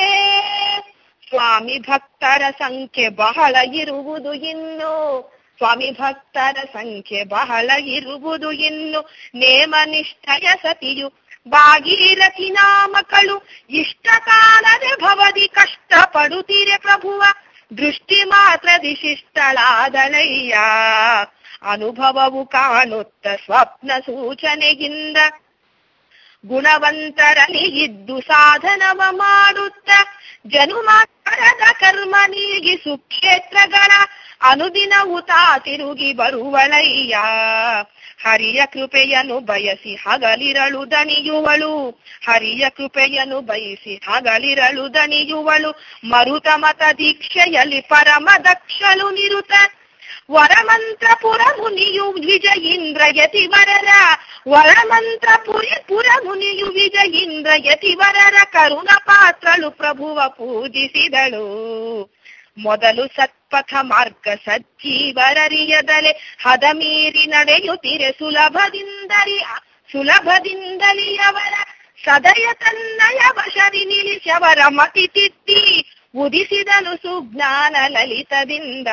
ಸ್ವಾಮಿ ಭಕ್ತರ ಸಂಖ್ಯೆ ಬಹಳ ಇರುವುದು ಇನ್ನು ಸ್ವಾಮಿ ಭಕ್ತರ ಸಂಖ್ಯೆ ಬಹಳ ಇರುವುದು ಇನ್ನು ನೇಮ ನಿಷ್ಠಯ ಸತಿಯು ಭಾಗೀರಥಿ ನಾಮಕಳು ಇಷ್ಟ ಕಾಲದೆ ಭವದಿ ಕಷ್ಟ ಪಡುತ್ತೀರೆ ಪ್ರಭುವ ದೃಷ್ಟಿ ಮಾತ್ರ ದಿಶಿಷ್ಟಳಾದಳಯ್ಯ ಅನುಭವವು ಕಾಣುತ್ತ ಸ್ವಪ್ನ ಸೂಚನೆಯಿಂದ ಗುಣವಂತರಲ್ಲಿ ಇದ್ದು ಸಾಧನವ ಮಾಡುತ್ತ ಜನುಮಾತ್ರದ ಕರ್ಮ ನೀಗಿ ಸುಕ್ಷೇತ್ರಗಳ ಅನುದಿನವು ತಾ ತಿರುಗಿ ಬರುವಳಯ್ಯ ಹರಿಯ ಕೃಪೆಯನ್ನು ಬಯಸಿ ಹಗಲಿರಳು ದಣಿಯುವಳು ಹರಿಯ ಕೃಪೆಯನ್ನು ಬಯಸಿ ಹಗಲಿರಳು ದಣಿಯುವಳು ಮರುತ ಮತ ದೀಕ್ಷೆಯಲ್ಲಿ ಪರಮ ದಕ್ಷಲು ನಿರುತ ವರಮಂತ್ರಪುರ ಮುನಿಯು ವಿಜಯೀಂದ್ರ ಯತಿವರರ ವರಮಂತ್ರಪುರಿ ಪುರ ಮುನಿಯು ವಿಜಯೀಂದ್ರ ಯತಿವರರ ಕರುಣ ಪಾತ್ರಳು ಪ್ರಭುವ ಪೂಜಿಸಿದಳು ಮೊದಲು ಸತ್ಪಥ ಮಾರ್ಗ ಸಜ್ಜೀವರರಿಯದಲೆ ಹದ ಮೀರಿ ನಡೆಯುತ್ತಿರೆ ಸುಲಭದಿಂದರಿ ಸುಲಭದಿಂದಲಿ ಅವರ ಸದಯ ತನ್ನಯ ವಶದಿ ನಿಲ್ಲಿಸವರ ಮತಿ ತಿದ್ದಿ ಉದಿಸಿದನು ಸುಜ್ಞಾನ ಲಲಿತದಿಂದ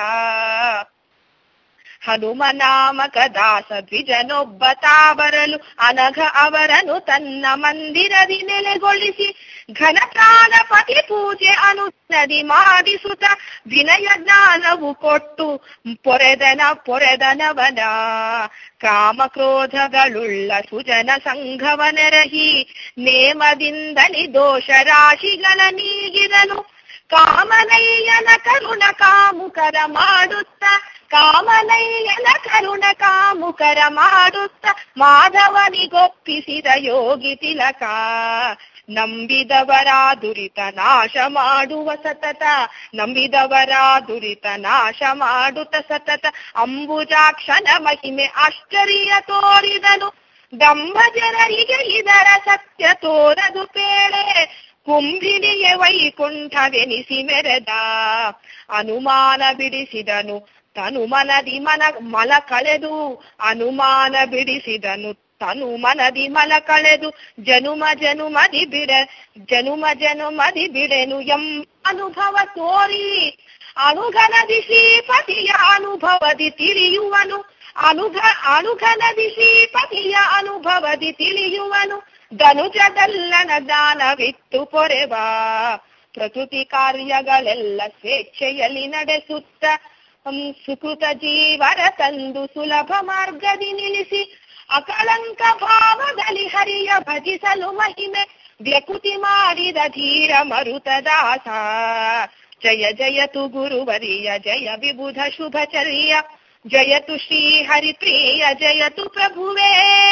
ಹನುಮನಾಮಕ ದಾಸ ದ್ವಿಜನೊಬ್ಬ ತಾಬರಲು ಅನಘ ಅವರನು ತನ್ನ ಮಂದಿರದಿ ನೆಲೆಗೊಳಿಸಿ ಘನ ಪ್ರಾಣಪತಿ ಪೂಜೆ ಅನುನದಿ ಮಾಡಿಸುತ್ತ ವಿನಯ ಜ್ಞಾನವು ಕೊಟ್ಟು ಪೊರೆದನ ಪೊರೆದನವನ ಕಾಮ ಕ್ರೋಧಗಳುಳ್ಳ ಸುಜನ ಸಂಘವನೆರಹಿ ನೇಮದಿಂದಲಿ ದೋಷ ರಾಶಿಗಳ ನೀಗಿದನು ಕಾಮನಯ್ಯನ ಕರುಣ ಕಾಮುಕರ ಮಾಡುತ್ತ ಕಾಮನಯ್ಯನ ಕರುಣ ಕಾಮುಕರ ಮಾಡುತ್ತ ಮಾಧವನಿಗೊಪ್ಪಿಸಿದ ಯೋಗಿ ತಿಲಕ ನಂಬಿದವರ ದುರಿತ ನಾಶ ಮಾಡುವ ಸತತ ನಂಬಿದವರ ದುರಿತ ನಾಶ ಮಾಡುತ್ತ ಸತತ ಅಂಬುಜಾಕ್ಷನ ಮಹಿಮೆ ಆಶ್ಚರ್ಯ ತೋರಿದನು ದಂಭ ಜನರಿಗೆ ಇದರ ಸತ್ಯ ತೋರದು ಪೇಳೆ ಕುಂಭಿನಿಗೆ ವೈಕುಂಠವೆನಿಸಿ ಮೆರೆದ ಅನುಮಾನ ಬಿಡಿಸಿದನು ತನು ಮನದಿ ಮನ ಮಲ ಕಳೆದು ಅನುಮಾನ ಬಿಡಿಸಿದನು ತನು ಮನದಿ ಮಲ ಕಳೆದು ಜನುಮ ಜನುಮದಿ ಬಿಡ ಜನುಮ ಜನುಮದಿ ಬಿಡೆನು ಎಂ ಅನುಭವ ತೋರಿ ಅನುಘನದಿ ಶ್ರೀಪತಿಯ ಅನುಭವದಿ ತಿಳಿಯುವನು ಅನುಘ ಅನುಘನದಿ ಶ್ರೀಪತಿಯ ಅನುಭವದಿ ತಿಳಿಯುವನು ಧನುಜದಲ್ಲನ ಜ್ಞಾನವಿತ್ತು ಪೊರೆವ ಪ್ರಕೃತಿ ಕಾರ್ಯಗಳೆಲ್ಲ ಸ್ವೇಚ್ಛೆಯಲ್ಲಿ ನಡೆಸುತ್ತ ಸುಕೃತ ಜೀವರ ತಂದು ಸುಲಭ ಮಾರ್ಗದಿ ನಿಲ್ಲಿಸಿ ಅಕಳಂಕ ಭಾವದಲ್ಲಿ ಹರಿಯ ಭಜಿಸಲು ಮಹಿಮೆ ವ್ಯಕೃತಿ ಮಾಡಿದ ಧೀರ ಮರುತದಾಸ ಜಯ ಜಯತು ಗುರುವರಿಯ ಜಯ ವಿಬುಧ ಶುಭಚರ್ಯ ಜಯತು ಶ್ರೀ ಹರಿಪ್ರಿಯ ಜಯತು ಪ್ರಭುವೇ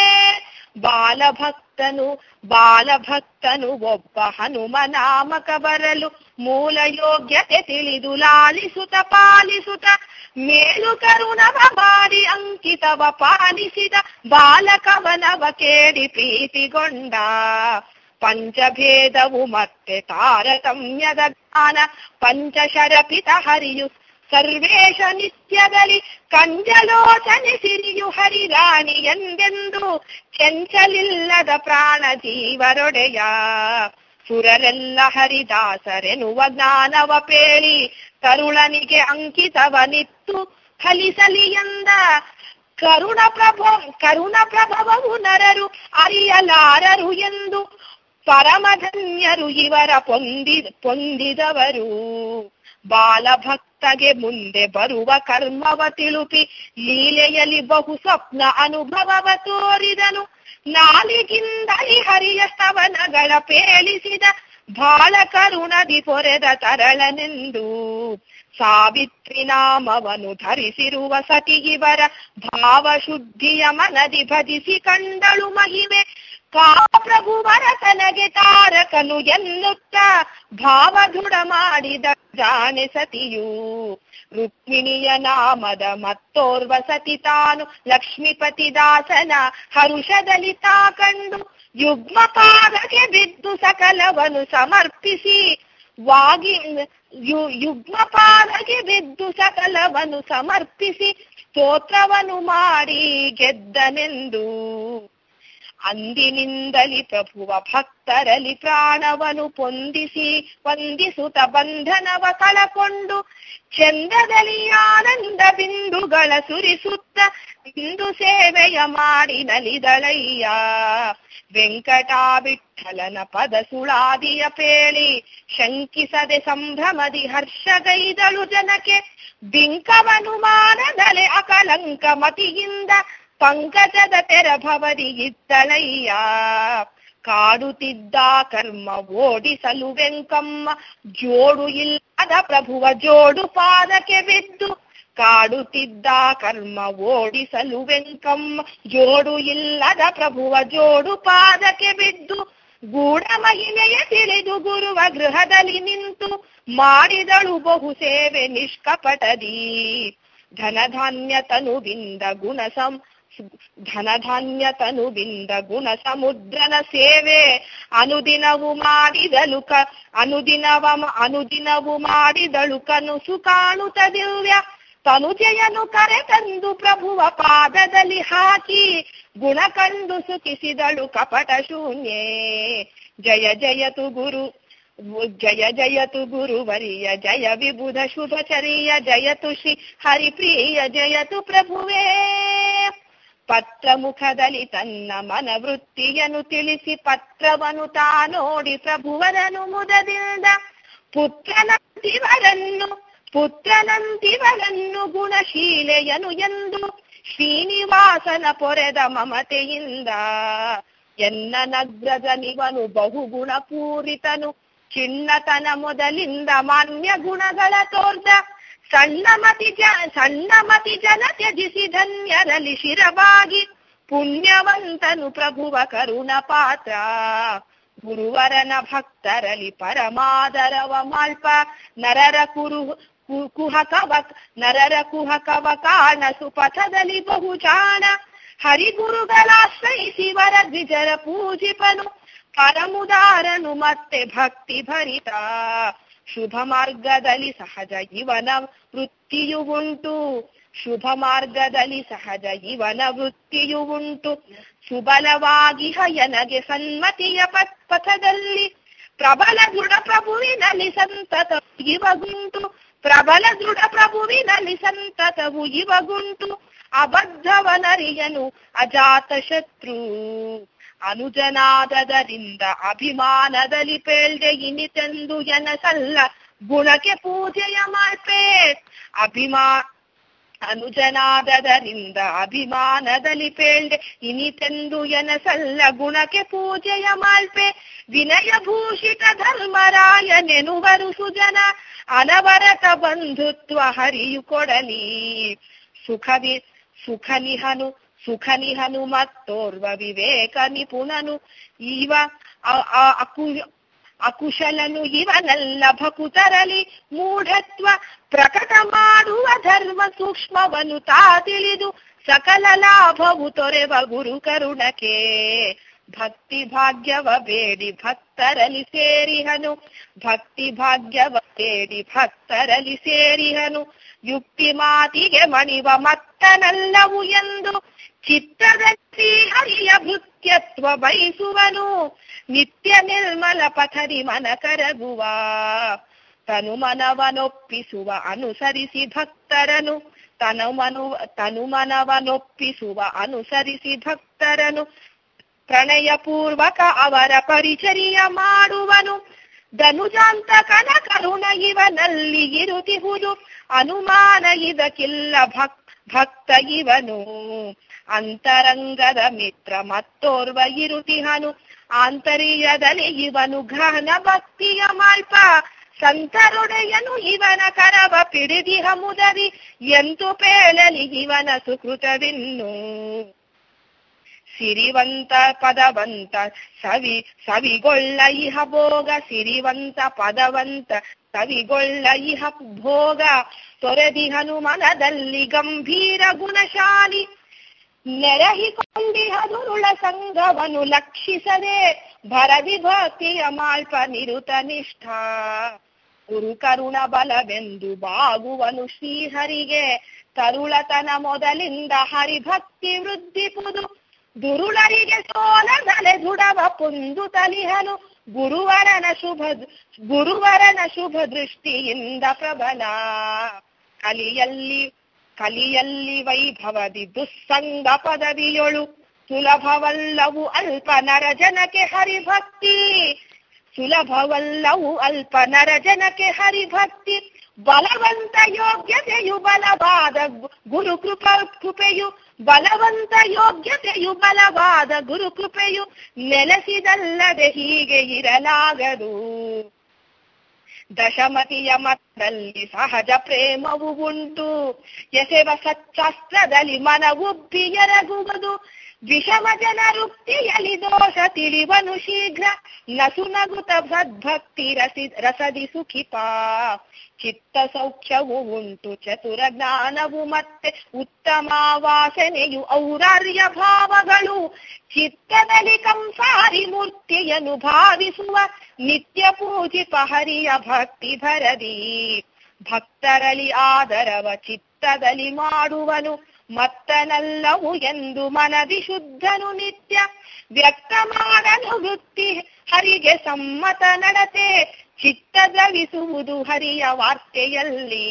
ಬಾಲಭಕ್ತನು ಬಾಲಭಕ್ತನು ಒಬ್ಬ ಹನುಮ ನಾಮಕ ಬರಲು ಮೂಲ ಯೋಗ್ಯತೆ ತಿಳಿದು ಲಾಲಿಸುತ್ತ ಪಾಲಿಸುತ್ತ ಮೇಲು ಕರುಣವ ಮಾಡಿ ಅಂಕಿತವ ಪಾಲಿಸಿದ ಬಾಲಕವನವ ಕೇಳಿ ಪ್ರೀತಿಗೊಂಡ ಪಂಚಭೇದವು ಮತ್ತೆ ತಾರತಮ್ಯದ ಜ್ಞಾನ ಪಂಚಶರಪಿತ ಹರಿಯು ಸರ್ವೇಶ ನಿತ್ಯದಲ್ಲಿ ಕಂಜಲೋಚನೆ ಸಿರಿಯು ಹರಿರಾಣಿ ಎಂದೆಂದು ಚೆಂಚಲಿಲ್ಲದ ಪ್ರಾಣ ಜೀವರೊಡೆಯ ಸುರರೆಲ್ಲ ಹರಿದಾಸರೆನುವ ಜ್ಞಾನವ ಪೇಳಿ ಕರುಳನಿಗೆ ಅಂಕಿತವನಿತ್ತು ಫಲಿಸಲಿ ಎಂದ ಕರುಣ ಪ್ರಭ ಕರುಣ ಪ್ರಭವವು ನರರು ಅರಿಯಲಾರರು ಎಂದು ಪರಮಧನ್ಯರು ಇವರ ಪೊಂದಿ ಪೊಂದಿದವರು ಬಾಲಭಕ್ತಗೆ ಮುಂದೆ ಬರುವ ಕರ್ಮವ ತಿಳುಪಿ ಲೀಲೆಯಲ್ಲಿ ಬಹು ಸ್ವಪ್ನ ಅನುಭವವ ತೋರಿದನು ನಾಲಿಗಿಂದಲಿ ಹರಿಯ ಸ್ತವನಗಳ ಪೇಳಿಸಿದ ಬಾಳ ಕರುಣದಿ ಪೊರೆದ ತರಳನೆಂದು ಸಾವಿತ್ರಿ ನಾಮವನು ಧರಿಸಿರುವ ಸತಿಗಿವರ ಭಾವಶುದ್ಧಿಯ ಮನದಿ ಭಜಿಸಿ ಕಂಡಳು ಮಹಿಮೆ ಕಾಪ್ರಭುವರ ತನಗೆ ತಾರಕನು ಎನ್ನುತ್ತ ಭಾವ ದೃಢ ಮಾಡಿದ ಜಾಣೆ ಸತಿಯು ರುಕ್ಮಿಣಿಯ ನಾಮದ ಮತ್ತೋರ್ವ ಸತಿ ತಾನು ಲಕ್ಷ್ಮೀಪತಿ ದಾಸನ ಹರುಷದಲ್ಲಿ ತಾ ಕಂಡು ಯುಗ್ಮ ಪಾದಕ್ಕೆ ಬಿದ್ದು ಸಕಲವನು ಸಮರ್ಪಿಸಿ ವಾಗಿ ಯು ಯುಗ್ಮ ಪಾದಕ್ಕೆ ಬಿದ್ದು ಸಕಲವನು ಸಮರ್ಪಿಸಿ ಸ್ತೋತ್ರವನ್ನು ಮಾಡಿ ಗೆದ್ದನೆಂದು ಅಂದಿನಿಂದಲಿ ಪ್ರಭುವ ಭಕ್ತರಲ್ಲಿ ಪ್ರಾಣವನು ಪೊಂದಿಸಿ ವಂದಿಸುತ್ತ ಬಂಧನವ ಕಳಕೊಂಡು ಚಂದದಲ್ಲಿ ಆನಂದ ಬಿಂದುಗಳ ಸುರಿಸುತ್ತ ಬಿಂದು ಸೇವೆಯ ಮಾಡಿ ನಲಿದಳಯ್ಯ ವೆಂಕಟಾವಿಠಲನ ಪದ ಸುಳಾದಿಯ ಪೇಳಿ ಶಂಕಿಸದೆ ಸಂಭ್ರಮದಿ ಹರ್ಷಗೈದಳು ಜನಕ್ಕೆ ಬಿಂಕವನು ಮಾನದಲೆ ಅಕಲಂಕ ಮತಿಯಿಂದ ಪಂಕಜದ ತೆರಭವದಿ ಇದ್ದಳಯ್ಯ ಕಾಡುತ್ತಿದ್ದ ಕರ್ಮ ಓಡಿಸಲು ವೆಂಕಮ್ಮ ಜೋಡು ಇಲ್ಲದ ಪ್ರಭುವ ಜೋಡು ಪಾದಕ್ಕೆ ಬಿದ್ದು ಕಾಡುತ್ತಿದ್ದ ಕರ್ಮ ಓಡಿಸಲು ವೆಂಕಮ್ಮ ಜೋಡು ಇಲ್ಲದ ಪ್ರಭುವ ಜೋಡು ಪಾದಕ್ಕೆ ಬಿದ್ದು ಗೂಢ ಮಹಿಮೆಯ ತಿಳಿದು ಗುರುವ ಗೃಹದಲ್ಲಿ ನಿಂತು ಮಾಡಿದಳು ಬಹು ಸೇವೆ ನಿಷ್ಕಪಟದಿ ಧನಧಾನ್ಯ ತನುವಿಂದ ಗುಣ ಸಂ ಧನಧಾನ್ಯ ತನುವಿಂದ ಗುಣ ಸಮುದ್ರನ ಸೇವೆ ಅನುದಿನವು ಮಾಡಿದಳು ಕ ಅನುದಿನವ ಅನುದಿನವು ಮಾಡಿದಳು ಕನುಸು ಕಾಣುತ್ತ ದಿವ್ಯ ತನುಜೆಯನು ಕರೆ ತಂದು ಪ್ರಭುವ ಪಾದದಲ್ಲಿ ಹಾಕಿ ಗುಣ ಕಂಡು ಸುಖಿಸಿದಳು ಕಪಟ ಶೂನ್ಯೇ ಜಯ ಜಯತು ಗುರು ಜಯ ಜಯತು ಗುರುವರಿಯ ಜಯ ವಿಬುಧ ಶುಭಚರಿಯ ಜಯತು ಶ್ರೀ ಹರಿಪ್ರಿಯ ಜಯತು ಪ್ರಭುವೇ ಪತ್ರ ಮುಖದಲ್ಲಿ ತನ್ನ ಮನವೃತ್ತಿಯನ್ನು ತಿಳಿಸಿ ಪತ್ರವನ್ನು ತಾ ನೋಡಿ ಪ್ರಭುವರನು ಮುದದಿಂದ ಪುತ್ರನಂತಿವರನ್ನು ಪುತ್ರನಂತಿವರನ್ನು ಗುಣಶೀಲೆಯನು ಎಂದು ಶ್ರೀನಿವಾಸನ ಪೊರೆದ ಮಮತೆಯಿಂದ ಎನ್ನ ನಗ್ರದ ನಿವನು ಬಹುಗುಣ ಪೂರಿತನು ಚಿನ್ನತನ ಮೊದಲಿಂದ ಮಾನ್ಯ ಗುಣಗಳ ತೋರ್ದ ಸಣ್ಣ ಮತಿ ಜ ಸಣ್ಣ ಮತಿ ಜನ ತ್ಯಜಿಸಿ ಧನ್ಯರಲ್ಲಿ ಶಿರವಾಗಿ ಪುಣ್ಯವಂತನು ಪ್ರಭುವ ಕರುಣ ಪಾತ್ರ ಗುರುವರನ ಭಕ್ತರಲಿ ಪರಮಾದರವ ಮಾಲ್ಪ ನರರ ಕುರು ಕು- ಕುಹಕವ ನರರ ಕುಹಕವ ಕಾಣ ಸುಪಥದಲ್ಲಿ ಬಹು ಜಾಣ ಹರಿಗುರುಗಳಾಶ್ರಯಿಸಿ ವರ ದ್ವಿಜರ ಪೂಜಿಪನು ಪರಮುದಾರನು ಮತ್ತೆ ಭಕ್ತಿ ಭರಿತ ಶುಭ ಮಾರ್ಗದಲ್ಲಿ ಸಹಜ ಇವನ ವೃತ್ತಿಯು ಉಂಟು ಶುಭ ಮಾರ್ಗದಲ್ಲಿ ಸಹಜ ಇವನ ವೃತ್ತಿಯು ಉಂಟು ಸುಬಲವಾಗಿ ಹಯನಗೆ ಸನ್ಮತಿಯ ಪತ್- ಪಥದಲ್ಲಿ ಪ್ರಬಲ ದೃಢ ಪ್ರಭುವಿನಲ್ಲಿ ಸಂತತವು ಇವಗುಂಟು ಪ್ರಬಲ ದೃಢ ಪ್ರಭುವಿನಲ್ಲಿ ಸಂತತವು ಇವಗುಂಟು ಅಬದ್ಧವನರಿಯನು ಅಜಾತ ಶತ್ರು ಅನುಜನಾದದರಿಂದ ಅಭಿಮಾನದಲ್ಲಿ ಪೇಳ್ದೆ ಇನಿತೆಂದು ಎನಸಲ್ಲ ಗುಣಕ್ಕೆ ಪೂಜೆಯ ಮಾಡ್ಪೇ ಅಭಿಮಾ ಅನುಜನಾದದರಿಂದ ಅಭಿಮಾನದಲ್ಲಿ ಪೇಳ್ದೆ ಇನಿತೆಂದು ಎನಸಲ್ಲ ಗುಣಕ್ಕೆ ಪೂಜೆಯ ಮಾಲ್ಪೆ ವಿನಯ ಭೂಷಿತ ಧರ್ಮರಾಯ ನೆನುವರು ಸುಜನ ಅನವರತ ಬಂಧುತ್ವ ಹರಿಯು ಕೊಡಲಿ ಸುಖವಿ ಸುಖನಿಹನು ಸುಖನಿಹನು ಮತ್ತೋರ್ವ ವಿವೇಕ ನಿಪುಣನು ಇವ ಅ- ಅ- ಅಕು ಅಕುಶಲನು ಇವನಲ್ಲ ಭಕುತರಲಿ ಮೂಢತ್ವ ಪ್ರಕಟ ಮಾಡುವ ಧರ್ಮ ಸೂಕ್ಷ್ಮವನು ತಾ ತಿಳಿದು ಸಕಲ ಲಾಭವು ತೊರೆವ ಗುರು ಕರುಣಕ್ಕೆ ಭಕ್ತಿ ಭಾಗ್ಯವ ಬೇಡಿ ಭಕ್ತರಲಿ ಸೇರಿಹನು ಭಕ್ತಿ ಭಾಗ್ಯವ ಬೇಡಿ ಭಕ್ತರಲಿ ಸೇರಿಹನು ಯುಕ್ತಿ ಮಾತಿಗೆ ಮಣಿವ ಮತ್ತನಲ್ಲವು ಎಂದು ಚಿತ್ತದಲ್ಲಿ ಹರಿಯ ಭೃತ್ಯತ್ವ ಬಯಸುವನು ನಿತ್ಯ ನಿರ್ಮಲ ಪಥರಿ ಮನ ಕರಗುವ ತನು ಮನವನೊಪ್ಪಿಸುವ ಅನುಸರಿಸಿ ಭಕ್ತರನು ತನು ಮನು ತನು ಮನವನೊಪ್ಪಿಸುವ ಅನುಸರಿಸಿ ಭಕ್ತರನು ಪ್ರಣಯ ಪೂರ್ವಕ ಅವರ ಪರಿಚರ್ಯ ಮಾಡುವನು ಧನುಜಾಂತಕನ ಕರುಣ ಇವನಲ್ಲಿ ಇರುತಿಹುದು ಅನುಮಾನ ಇದಕ್ಕಿಲ್ಲ ಭಕ್ ಭಕ್ತ ಇವನು ಅಂತರಂಗದ ಮಿತ್ರ ಮತ್ತೋರ್ವ ಇರುತಿಹನು ಆಂತರ್ಯದಲ್ಲಿ ಇವನು ಘನ ಭಕ್ತಿಯ ಮಾಲ್ಪ ಸಂತರೊಡೆಯನು ಇವನ ಕರವ ಪಿಡಿದಿಹ ಮುದರಿ ಎಂತು ಪೇಳಲಿ ಇವನ ಸುಕೃತವಿನ್ನು ಸಿರಿವಂತ ಪದವಂತ ಸವಿ ಸವಿಗೊಳ್ಳ ಇಹ ಭೋಗ ಸಿರಿವಂತ ಪದವಂತ ಸವಿಗೊಳ್ಳ ಇಹ ಭೋಗ ತೊರೆದಿಹನು ಮನದಲ್ಲಿ ಗಂಭೀರ ಗುಣಶಾಲಿ ನೆರಹಿಕೊಂಡಿಹದುರುಳ ಸಂಘವನು ಲಕ್ಷಿಸದೆ ಭರದಿ ಭಕ್ತಿಯ ಮಾಲ್ಪ ನಿರುತ ನಿಷ್ಠ ಗುರು ಕರುಣ ಬಲವೆಂದು ಬಾಗುವನು ಶ್ರೀಹರಿಗೆ ತರುಳತನ ಮೊದಲಿಂದ ಹರಿಭಕ್ತಿ ವೃದ್ಧಿಪುದು ದುರುಳರಿಗೆ ಸೋಲದಲೆ ದುಡವ ಪುಂದು ತಲಿಹನು ಗುರುವರನ ಶುಭ ಗುರುವರನ ಶುಭ ದೃಷ್ಟಿಯಿಂದ ಪ್ರಬಲ ಕಲಿಯಲ್ಲಿ ಕಲಿಯಲ್ಲಿ ವೈಭವದಿ ದುಸ್ಸಂಗ ಪದವಿಯೊಳು ಸುಲಭವಲ್ಲವು ಅಲ್ಪ ನರಜನಕ್ಕೆ ಹರಿಭಕ್ತಿ ಸುಲಭವಲ್ಲವು ಅಲ್ಪ ನರಜನಕ್ಕೆ ಹರಿಭಕ್ತಿ ಬಲವಂತ ಯೋಗ್ಯತೆಯು ಬಲವಾದ ಗು- ಗುರು ಕೃಪ ಕೃಪೆಯು ಬಲವಂತ ಯೋಗ್ಯತೆಯು ಬಲವಾದ ಗುರು ಕೃಪೆಯು ನೆಲೆಸಿದಲ್ಲದೆ ಹೀಗೆ ಇರಲಾಗದು ದಶಮತಿಯ ಮತ್ತಲ್ಲಿ ಸಹಜ ಪ್ರೇಮವು ಉಂಟು ಎಸೆವ ಸಚ್ಚಾಸ್ತ್ರದಲ್ಲಿ ಮನವುಬ್ಬಿ ಎರಗುವುದು ವಿಷಮ ಜನರುಕ್ತಿಯಲ್ಲಿ ದೋಷ ತಿಳಿವನು ಶೀಘ್ರ ನಸು ನಗುತ ಸದ್ಭಕ್ತಿ ರಸಿ ರಸದಿ ಸುಖಿಪ ಚಿತ್ತ ಸೌಖ್ಯವು ಉಂಟು ಚತುರ ಜ್ಞಾನವು ಮತ್ತೆ ಉತ್ತಮ ವಾಸನೆಯು ಔರಾರ್ಯ ಭಾವಗಳು ಚಿತ್ತದಲ್ಲಿ ಕಂಸಾರಿ ಮೂರ್ತಿಯನ್ನು ಭಾವಿಸುವ ನಿತ್ಯ ಪೂಜಿಪ ಹರಿಯ ಭಕ್ತಿ ಭರದಿ ಭಕ್ತರಲಿ ಆದರವ ಚಿತ್ತದಲ್ಲಿ ಮಾಡುವನು ಮತ್ತನಲ್ಲವು ಎಂದು ಮನದಿ ಶುದ್ಧನು ನಿತ್ಯ ವ್ಯಕ್ತ ಮಾಡಲು ವೃತ್ತಿ ಹರಿಗೆ ಸಮ್ಮತ ನಡತೆ ಚಿತ್ತ ದ್ರವಿಸುವುದು ಹರಿಯ ವಾರ್ತೆಯಲ್ಲಿ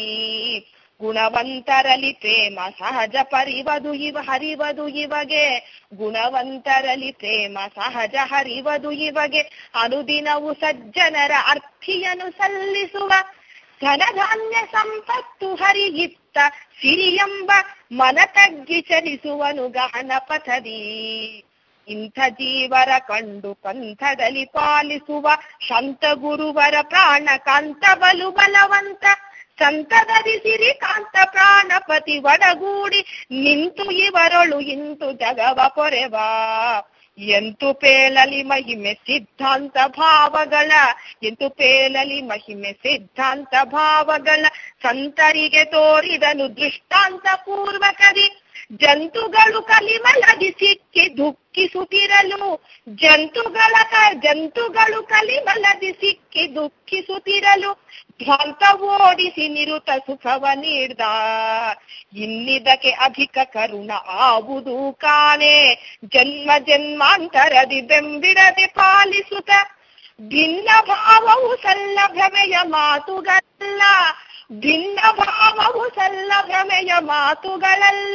ಗುಣವಂತರಲಿ ಪ್ರೇಮ ಸಹಜ ಪರಿವದು ಇವ ಹರಿವದು ಇವಗೆ ಗುಣವಂತರಲಿ ಪ್ರೇಮ ಸಹಜ ಹರಿವದು ಇವಗೆ ಅನುದಿನವು ಸಜ್ಜನರ ಅರ್ಥಿಯನ್ನು ಸಲ್ಲಿಸುವ ಧನಧಾನ್ಯ ಸಂಪತ್ತು ಹರಿಗಿತ್ತ ಸಿರಿಯೆಂಬ ಮನ ತಗ್ಗಿ ಚಲಿಸುವನು ಗಹನ ಪಥದಿ ಇಂಥ ಜೀವರ ಕಂಡು ಪಂಥದಲ್ಲಿ ಪಾಲಿಸುವ ಶಾಂತ ಗುರುವರ ಪ್ರಾಣ ಕಾಂತ ಬಲು ಬಲವಂತ ಸಂತದದಿ ಸಿರಿ ಕಾಂತ ಪ್ರಾಣಪತಿ ಒಡಗೂಡಿ ನಿಂತು ಇವರೊಳು ಇಂತು ಜಗವ ಪೊರೆವ ಎಂತು ಪೇಲಲಿ ಮಹಿಮೆ ಸಿದ್ಧಾಂತ ಭಾವಗಳ ಎಂತು ಪೇಲಲಿ ಮಹಿಮೆ ಸಿದ್ಧಾಂತ ಭಾವಗಳ ಸಂತರಿಗೆ ತೋರಿದನು ದೃಷ್ಟಾಂತ ಪೂರ್ವಕದಿ ಜಂತುಗಳು ಕಲಿಮಲದಿ ಸಿಕ್ಕಿ ದುಃಖಿಸುತ್ತಿರಲು ಜಂತುಗಳ ಕ ಜಂತುಗಳು ಕಲಿಮಲದಿ ಸಿಕ್ಕಿ ದುಃಖಿಸುತ್ತಿರಲು ಧ್ವಂತ ಓಡಿಸಿ ನಿರುತ ಸುಖವ ನೀಡ್ದ ಇನ್ನಿದಕ್ಕೆ ಅಧಿಕ ಕರುಣ ಆವುದು ಕಾಣೆ ಜನ್ಮ ಜನ್ಮಾಂತರದಿ ಬೆಂಬಿಡದೆ ಪಾಲಿಸುತ್ತ ಭಿನ್ನ ಭಾವವು ಸಲ್ಲ ಭ್ರಮೆಯ ಮಾತುಗಳಲ್ಲ ಭಿನ್ನ ಭಾವವು ಸಲ್ಲ ಭ್ರಮೆಯ ಮಾತುಗಳಲ್ಲ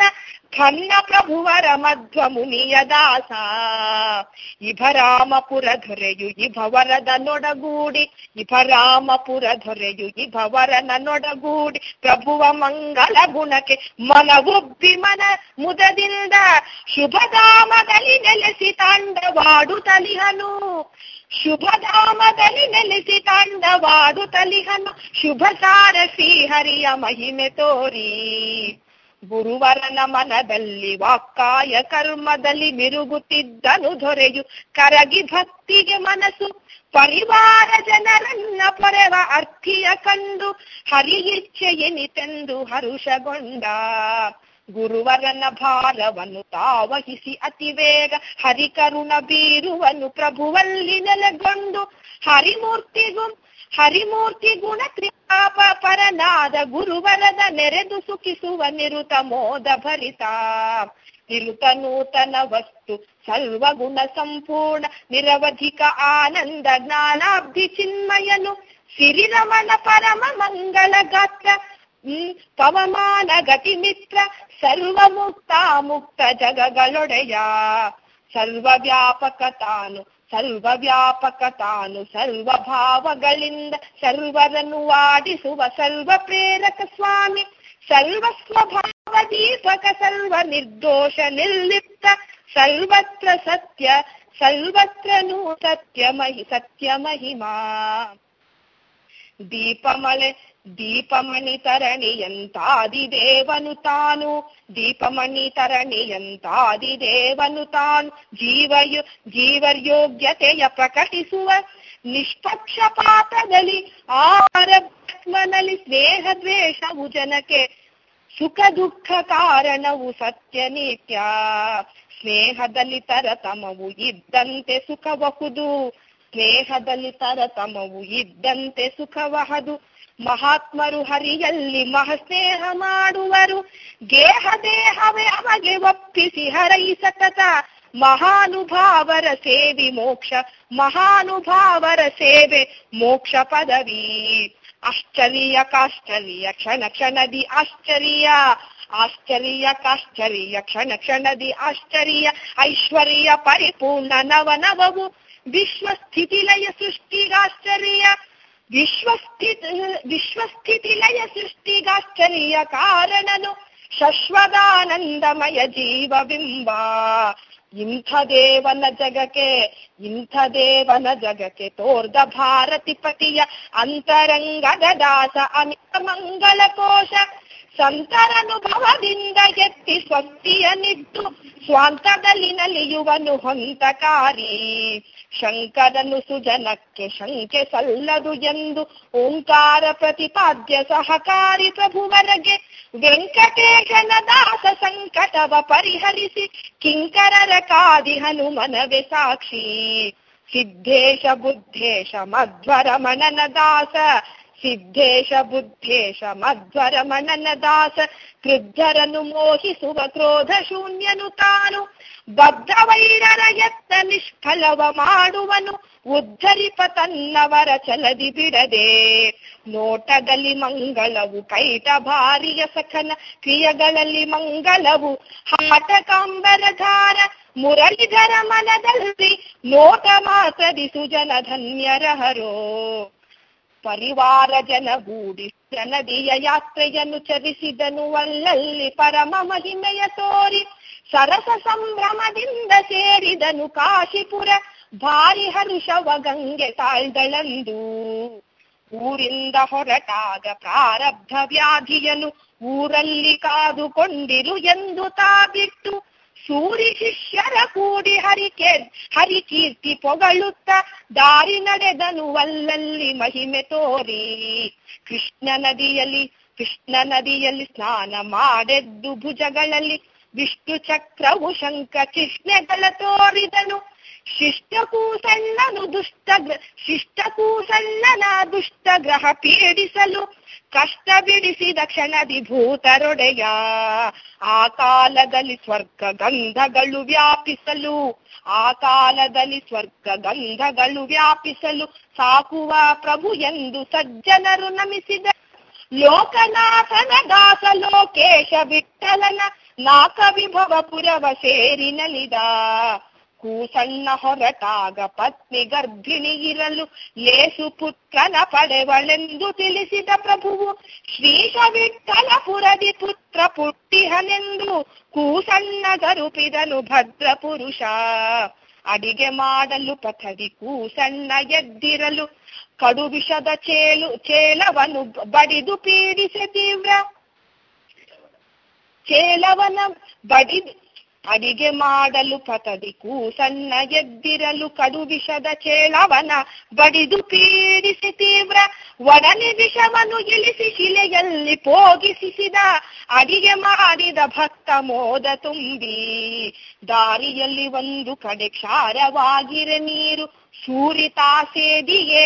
ಖನ್ನ ಪ್ರಭುವರ ಮಧ್ವ ಮುನಿಯ ದಾಸ ಇಭರಾಮಪುರ ದೊರೆಯು ಇಭವರದ ನೊಡಗೂಡಿ ಇಭರಾಮಪುರ ದೊರೆಯು ಇಭವರನ ನೊಡಗೂಡಿ ಪ್ರಭುವ ಮಂಗಲ ಗುಣಕ್ಕೆ ಮನವೊಬ್ಬಿ ಮನ ಮುದದಿಂದ ಶುಭಧಾಮದಲ್ಲಿ ನೆಲೆಸಿ ತಾಂಡವಾಡು ತಲಿಹನು ಶುಭಧಾಮದಲ್ಲಿ ನೆಲೆಸಿ ತಾಂಡವಾಡು ತಲಿಹನು ಶುಭ ಸಾರ ಶ್ರೀಹರಿಯ ಮಹಿಮೆ ತೋರಿ ಗುರುವರನ ಮನದಲ್ಲಿ ವಾಕ್ಕಾಯ ಕರ್ಮದಲ್ಲಿ ಮಿರುಗುತ್ತಿದ್ದನು ದೊರೆಯು ಕರಗಿ ಭಕ್ತಿಗೆ ಮನಸ್ಸು ಪರಿವಾರ ಜನರನ್ನ ಪೊರೆವ ಅರ್ಥಿಯ ಕಂಡು ಹರಿಯಿಚ್ಛೆ ಎನಿತೆಂದು ಹರುಷಗೊಂಡ ಗುರುವರನ ಭಾರವನ್ನು ತಾವಹಿಸಿ ಅತಿ ವೇಗ ಹರಿಕರುಣ ಬೀರುವನು ಪ್ರಭುವಲ್ಲಿ ನೆಲೆಗೊಂಡು ಹರಿಮೂರ್ತಿಗೂ ಹರಿಮೂರ್ತಿ ಗುಣ ತ್ರಿಪಾಪ ಪರನಾದ ಗುರುವರದ ನೆರೆದು ಸುಖಿಸುವ ನಿರುತ ಮೋದ ಭರಿತ ನಿರುತ ನೂತನ ವಸ್ತು ಸರ್ವಗುಣ ಸಂಪೂರ್ಣ ನಿರವಧಿಕ ಆನಂದ ಜ್ಞಾನಾಬ್ಧಿ ಚಿನ್ಮಯನು ಸಿರಿರಮಣ ಪರಮ ಮಂಗಳ ಗಾತ್ರ ಹ್ಮ್ ಪವಮಾನ ಗತಿ ಮಿತ್ರ ಸರ್ವ ಮುಕ್ತ ಮುಕ್ತ ಜಗಗಳೊಡೆಯ ಸರ್ವ ವ್ಯಾಪಕ ತಾನು ಸರ್ವ ವ್ಯಾಪಕ ತಾನು ಸರ್ವ ಭಾವಗಳಿಂದ ಸರ್ವರನ್ನು ವಾಡಿಸುವ ಸರ್ವ ಪ್ರೇರಕ ಸ್ವಾಮಿ ಸರ್ವ ಸ್ವಭಾವ ದೀಪಕ ಸರ್ವ ನಿರ್ದೋಷ ನಿರ್ಲಿಪ್ತ ಸರ್ವತ್ರ ಸತ್ಯ ಸರ್ವತ್ರನೂ ಸತ್ಯ ಮಹಿ ಸತ್ಯ ಮಹಿಮಾ ದೀಪಮಳೆ ದೀಪಮಣಿ ತರಣಿಯಂತಾದಿ ದೇವನು ತಾನು ದೀಪಮಣಿ ತರಣಿಯಂತಾದಿ ದೇವನು ತಾನು ಜೀವಯು ಜೀವರ್ಯೋಗ್ಯತೆಯ ಪ್ರಕಟಿಸುವ ನಿಷ್ಪಕ್ಷಪಾತದಲ್ಲಿ ಆರಭ್ಮನಲ್ಲಿ ಸ್ನೇಹ ದ್ವೇಷವು ಜನಕ್ಕೆ ಸುಖ ದುಃಖ ಕಾರಣವು ಸತ್ಯ ನಿತ್ಯ ಸ್ನೇಹದಲ್ಲಿ ತರತಮವು ಇದ್ದಂತೆ ಸುಖಬಹುದು ಸ್ನೇಹದಲ್ಲಿ ತರತಮವು ಇದ್ದಂತೆ ಸುಖವಹದು ಮಹಾತ್ಮರು ಹರಿಯಲ್ಲಿ ಮಹಸ್ನೇಹ ಮಾಡುವರು ಗೇಹ ದೇಹವೇ ಅಮಗೆ ಒಪ್ಪಿಸಿ ಹರೈ ಸತತ ಮಹಾನುಭಾವರ ಸೇವಿ ಮೋಕ್ಷ ಮಹಾನುಭಾವರ ಸೇವೆ ಮೋಕ್ಷ ಪದವಿ ಆಶ್ಚರ್ಯ ಕಾಶ್ಚರ್ಯ ಕ್ಷಣ ಕ್ಷಣದಿ ಆಶ್ಚರ್ಯ ಆಶ್ಚರ್ಯ ಕಾಶ್ಚರ್ಯ ಕ್ಷಣ ಕ್ಷಣದಿ ಆಶ್ಚರ್ಯ ಐಶ್ವರ್ಯ ಪರಿಪೂರ್ಣ ನವ ನವವು ವಿಶ್ವಸ್ಥಿತಿಲಯ ಸೃಷ್ಟಿಗಾಶ್ಚರ್ಯ ವಿಶ್ವಸ್ಥಿತ ವಿಶ್ವಸ್ಥಿತಿಲಯ ಸೃಷ್ಟಿಗಾಶ್ಚರ್ಯ ಕಾರಣನು ಶಶ್ವದಾನಂದಮಯ ಜೀವ ಬಿಂಬ ಇಂಥ ದೇವನ ಜಗಕ್ಕೆ ಇಂಥ ದೇವನ ಜಗಕ್ಕೆ ತೋರ್ದ ಭಾರತಿ ಪತಿಯ ಅಂತರಂಗದ ದಾಸ ಅಮಿತ ಮಂಗಲ ಕೋಶ ಸಂತರನುಭವದಿಂದ ಎತ್ತಿ ಸ್ವಸ್ತಿಯ ನಿಟ್ಟು ಸ್ವಾಂತದಲ್ಲಿ ನಲಿಯುವನು ಹೊಂತಕಾರಿ ಶಂಕರನು ಸುಜನಕ್ಕೆ ಶಂಕೆ ಸಲ್ಲದು ಎಂದು ಓಂಕಾರ ಪ್ರತಿಪಾದ್ಯ ಸಹಕಾರಿ ಪ್ರಭುವರಗೆ ವೆಂಕಟೇಶನ ದಾಸ ಸಂಕಟವ ಪರಿಹರಿಸಿ ಕಿಂಕರರ ಕಾದಿ ಹನುಮನವೆ ಸಾಕ್ಷಿ ಸಿದ್ಧೇಶ ಬುದ್ಧೇಶ ಮಧ್ವರ ಮನನ ದಾಸ ಸಿದ್ಧೇಶ ಬುದ್ಧೇಶ ಮಧ್ವರ ಮನನ ದಾಸ ಕ್ರುದ್ಧರನು ಮೋಹಿಸುವ ಕ್ರೋಧ ಶೂನ್ಯನು ತಾನು ಬದ್ಧ ವೈರರ ಯತ್ನ ನಿಷ್ಫಲವ ಮಾಡುವನು ಉದ್ಧರಿಪ ತನ್ನವರ ಚಲದಿ ಬಿಡದೆ ನೋಟದಲ್ಲಿ ಮಂಗಳವು ಕೈಟ ಭಾರಿಯ ಸಖನ ಕ್ರಿಯೆಗಳಲ್ಲಿ ಮಂಗಳವು ಹಾಟ ಕಾಂಬರಧಾರ ಮುರಳಿಧರ ಮನದಲ್ಲಿ ನೋಟ ಮಾತ್ರದಿ ಸುಜನ ಧನ್ಯರಹರೋ ಪರಿವಾರ ಜನಗೂಡಿ ನದಿಯ ಯಾತ್ರೆಯನ್ನು ಚರಿಸಿದನು ಅಲ್ಲಲ್ಲಿ ಪರಮ ಮಹಿಮೆಯ ತೋರಿ ಸರಸ ಸಂಭ್ರಮದಿಂದ ಸೇರಿದನು ಕಾಶಿಪುರ ಭಾರಿ ಹರುಷವ ಗಂಗೆ ತಾಳ್ದಳಂದು ಊರಿಂದ ಹೊರಟಾಗ ಪ್ರಾರಬ್ಧ ವ್ಯಾಧಿಯನು ಊರಲ್ಲಿ ಕಾದುಕೊಂಡಿರು ಎಂದು ತಾ ಬಿಟ್ಟು ಸೂರಿ ಶಿಷ್ಯರ ಕೂಡಿ ಹರಿಕೆ ಹರಿಕೀರ್ತಿ ಪೊಗಳುತ್ತ ದಾರಿ ನಡೆದನು ಅಲ್ಲಲ್ಲಿ ಮಹಿಮೆ ತೋರಿ ಕೃಷ್ಣ ನದಿಯಲ್ಲಿ ಕೃಷ್ಣ ನದಿಯಲ್ಲಿ ಸ್ನಾನ ಮಾಡೆದ್ದು ಭುಜಗಳಲ್ಲಿ ವಿಷ್ಣು ಚಕ್ರವು ಶಂಕ ಕೃಷ್ಣಗಳ ತೋರಿದನು ಶಿಷ್ಟಕೂ ಸಣ್ಣನು ದುಷ್ಟ ಶಿಷ್ಟಕೂ ಸಣ್ಣನ ದುಷ್ಟ ಗ್ರಹ ಪೀಡಿಸಲು ಕಷ್ಟ ಬಿಡಿಸಿದ ಕ್ಷಣದಿ ಭೂತರೊಡೆಯ ಆ ಕಾಲದಲ್ಲಿ ಸ್ವರ್ಗ ಗಂಧಗಳು ವ್ಯಾಪಿಸಲು ಆ ಕಾಲದಲ್ಲಿ ಸ್ವರ್ಗ ಗಂಧಗಳು ವ್ಯಾಪಿಸಲು ಸಾಕುವ ಪ್ರಭು ಎಂದು ಸಜ್ಜನರು ನಮಿಸಿದ ಲೋಕನಾಥನ ದಾಸ ಲೋಕೇಶ ವಿಠಲನ ನಾಕ ವಿಭವ ಪುರವ ಸೇರಿ ನಲಿದ ಕೂಸಣ್ಣ ಹೊರಟಾಗ ಪತ್ನಿ ಗರ್ಭಿಣಿ ಇರಲು ಲೇಸು ಪುತ್ರನ ಪಡೆವಳೆಂದು ತಿಳಿಸಿದ ಪ್ರಭುವು ಶ್ರೀಶ ವಿಠಲಪುರದಿ ಪುತ್ರ ಪುಟ್ಟಿಹನೆಂದು ಕೂಸಣ್ಣ ಗರುಪಿದನು ಭದ್ರ ಪುರುಷ ಅಡಿಗೆ ಮಾಡಲು ಪಥದಿ ಕೂಸಣ್ಣ ಎದ್ದಿರಲು ಕಡು ವಿಷದ ಚೇಲು ಚೇಲವನ್ನು ಬಡಿದು ಪೀಡಿಸಿ ತೀವ್ರ ಚೇಲವನ ಬಡಿದು ಅಡಿಗೆ ಮಾಡಲು ಪತದಿ ಕೂಸಣ್ಣ ಎದ್ದಿರಲು ಕಡು ವಿಷದ ಚೇಳವನ ಬಡಿದು ಪೀಡಿಸಿ ತೀವ್ರ ಒಡನೆ ವಿಷವನ್ನು ಇಳಿಸಿ ಶಿಲೆಯಲ್ಲಿ ಪೋಗಿಸಿದ ಅಡಿಗೆ ಮಾಡಿದ ಭಕ್ತ ಮೋದ ತುಂಬಿ ದಾರಿಯಲ್ಲಿ ಒಂದು ಕಡೆ ಕ್ಷಾರವಾಗಿರೆ ನೀರು ಸೂರಿತಾ ಸೇದಿಗೆ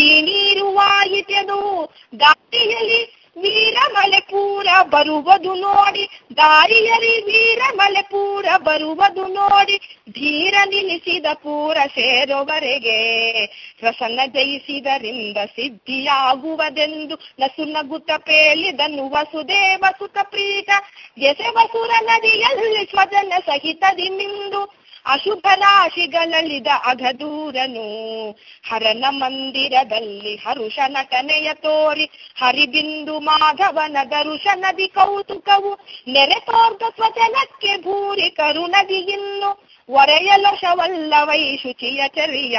ಸೀನೀರುವಾಯಿತೆದು ದಾರಿಯಲ್ಲಿ ವೀರಮಲೆ ಪೂರ ಬರುವುದು ನೋಡಿ ದಾರಿಯರಿ ವೀರಮಲೆ ಪೂರ ಬರುವುದು ನೋಡಿ ಧೀರ ನಿಲ್ಲಿಸಿದ ಪೂರ ಸೇರುವರೆಗೆ ಪ್ರಸನ್ನ ಜಯಿಸಿದರಿಂದ ಸಿದ್ಧಿಯಾಗುವುದೆಂದು ನಸು ನಗುತ್ತ ಪೇಳಿದನು ವಸುದೇವ ಸುತ ಪ್ರೀತ ಎಸೆವಸುರ ನದಿಯಲ್ಲಿ ಸ್ವಜನ ಸಹಿತದಿ ಮಿಂದು ಅಶುಭ ರಾಶಿಗಳಲ್ಲಿದ ಅಘದೂರನು ಹರನ ಮಂದಿರದಲ್ಲಿ ಹರುಷ ನಟನೆಯ ತೋರಿ ಹರಿಬಿಂದು ಮಾಧವನ ದರುಶನದಿ ಕೌತುಕವು ನೆರೆ ತೋರ್ದ ಸ್ವಜನಕ್ಕೆ ಭೂರಿ ಕರುಣದಿ ಇನ್ನು ಒರೆಯಲಶವಲ್ಲವೈ ಶುಚಿಯ ಚರ್ಯ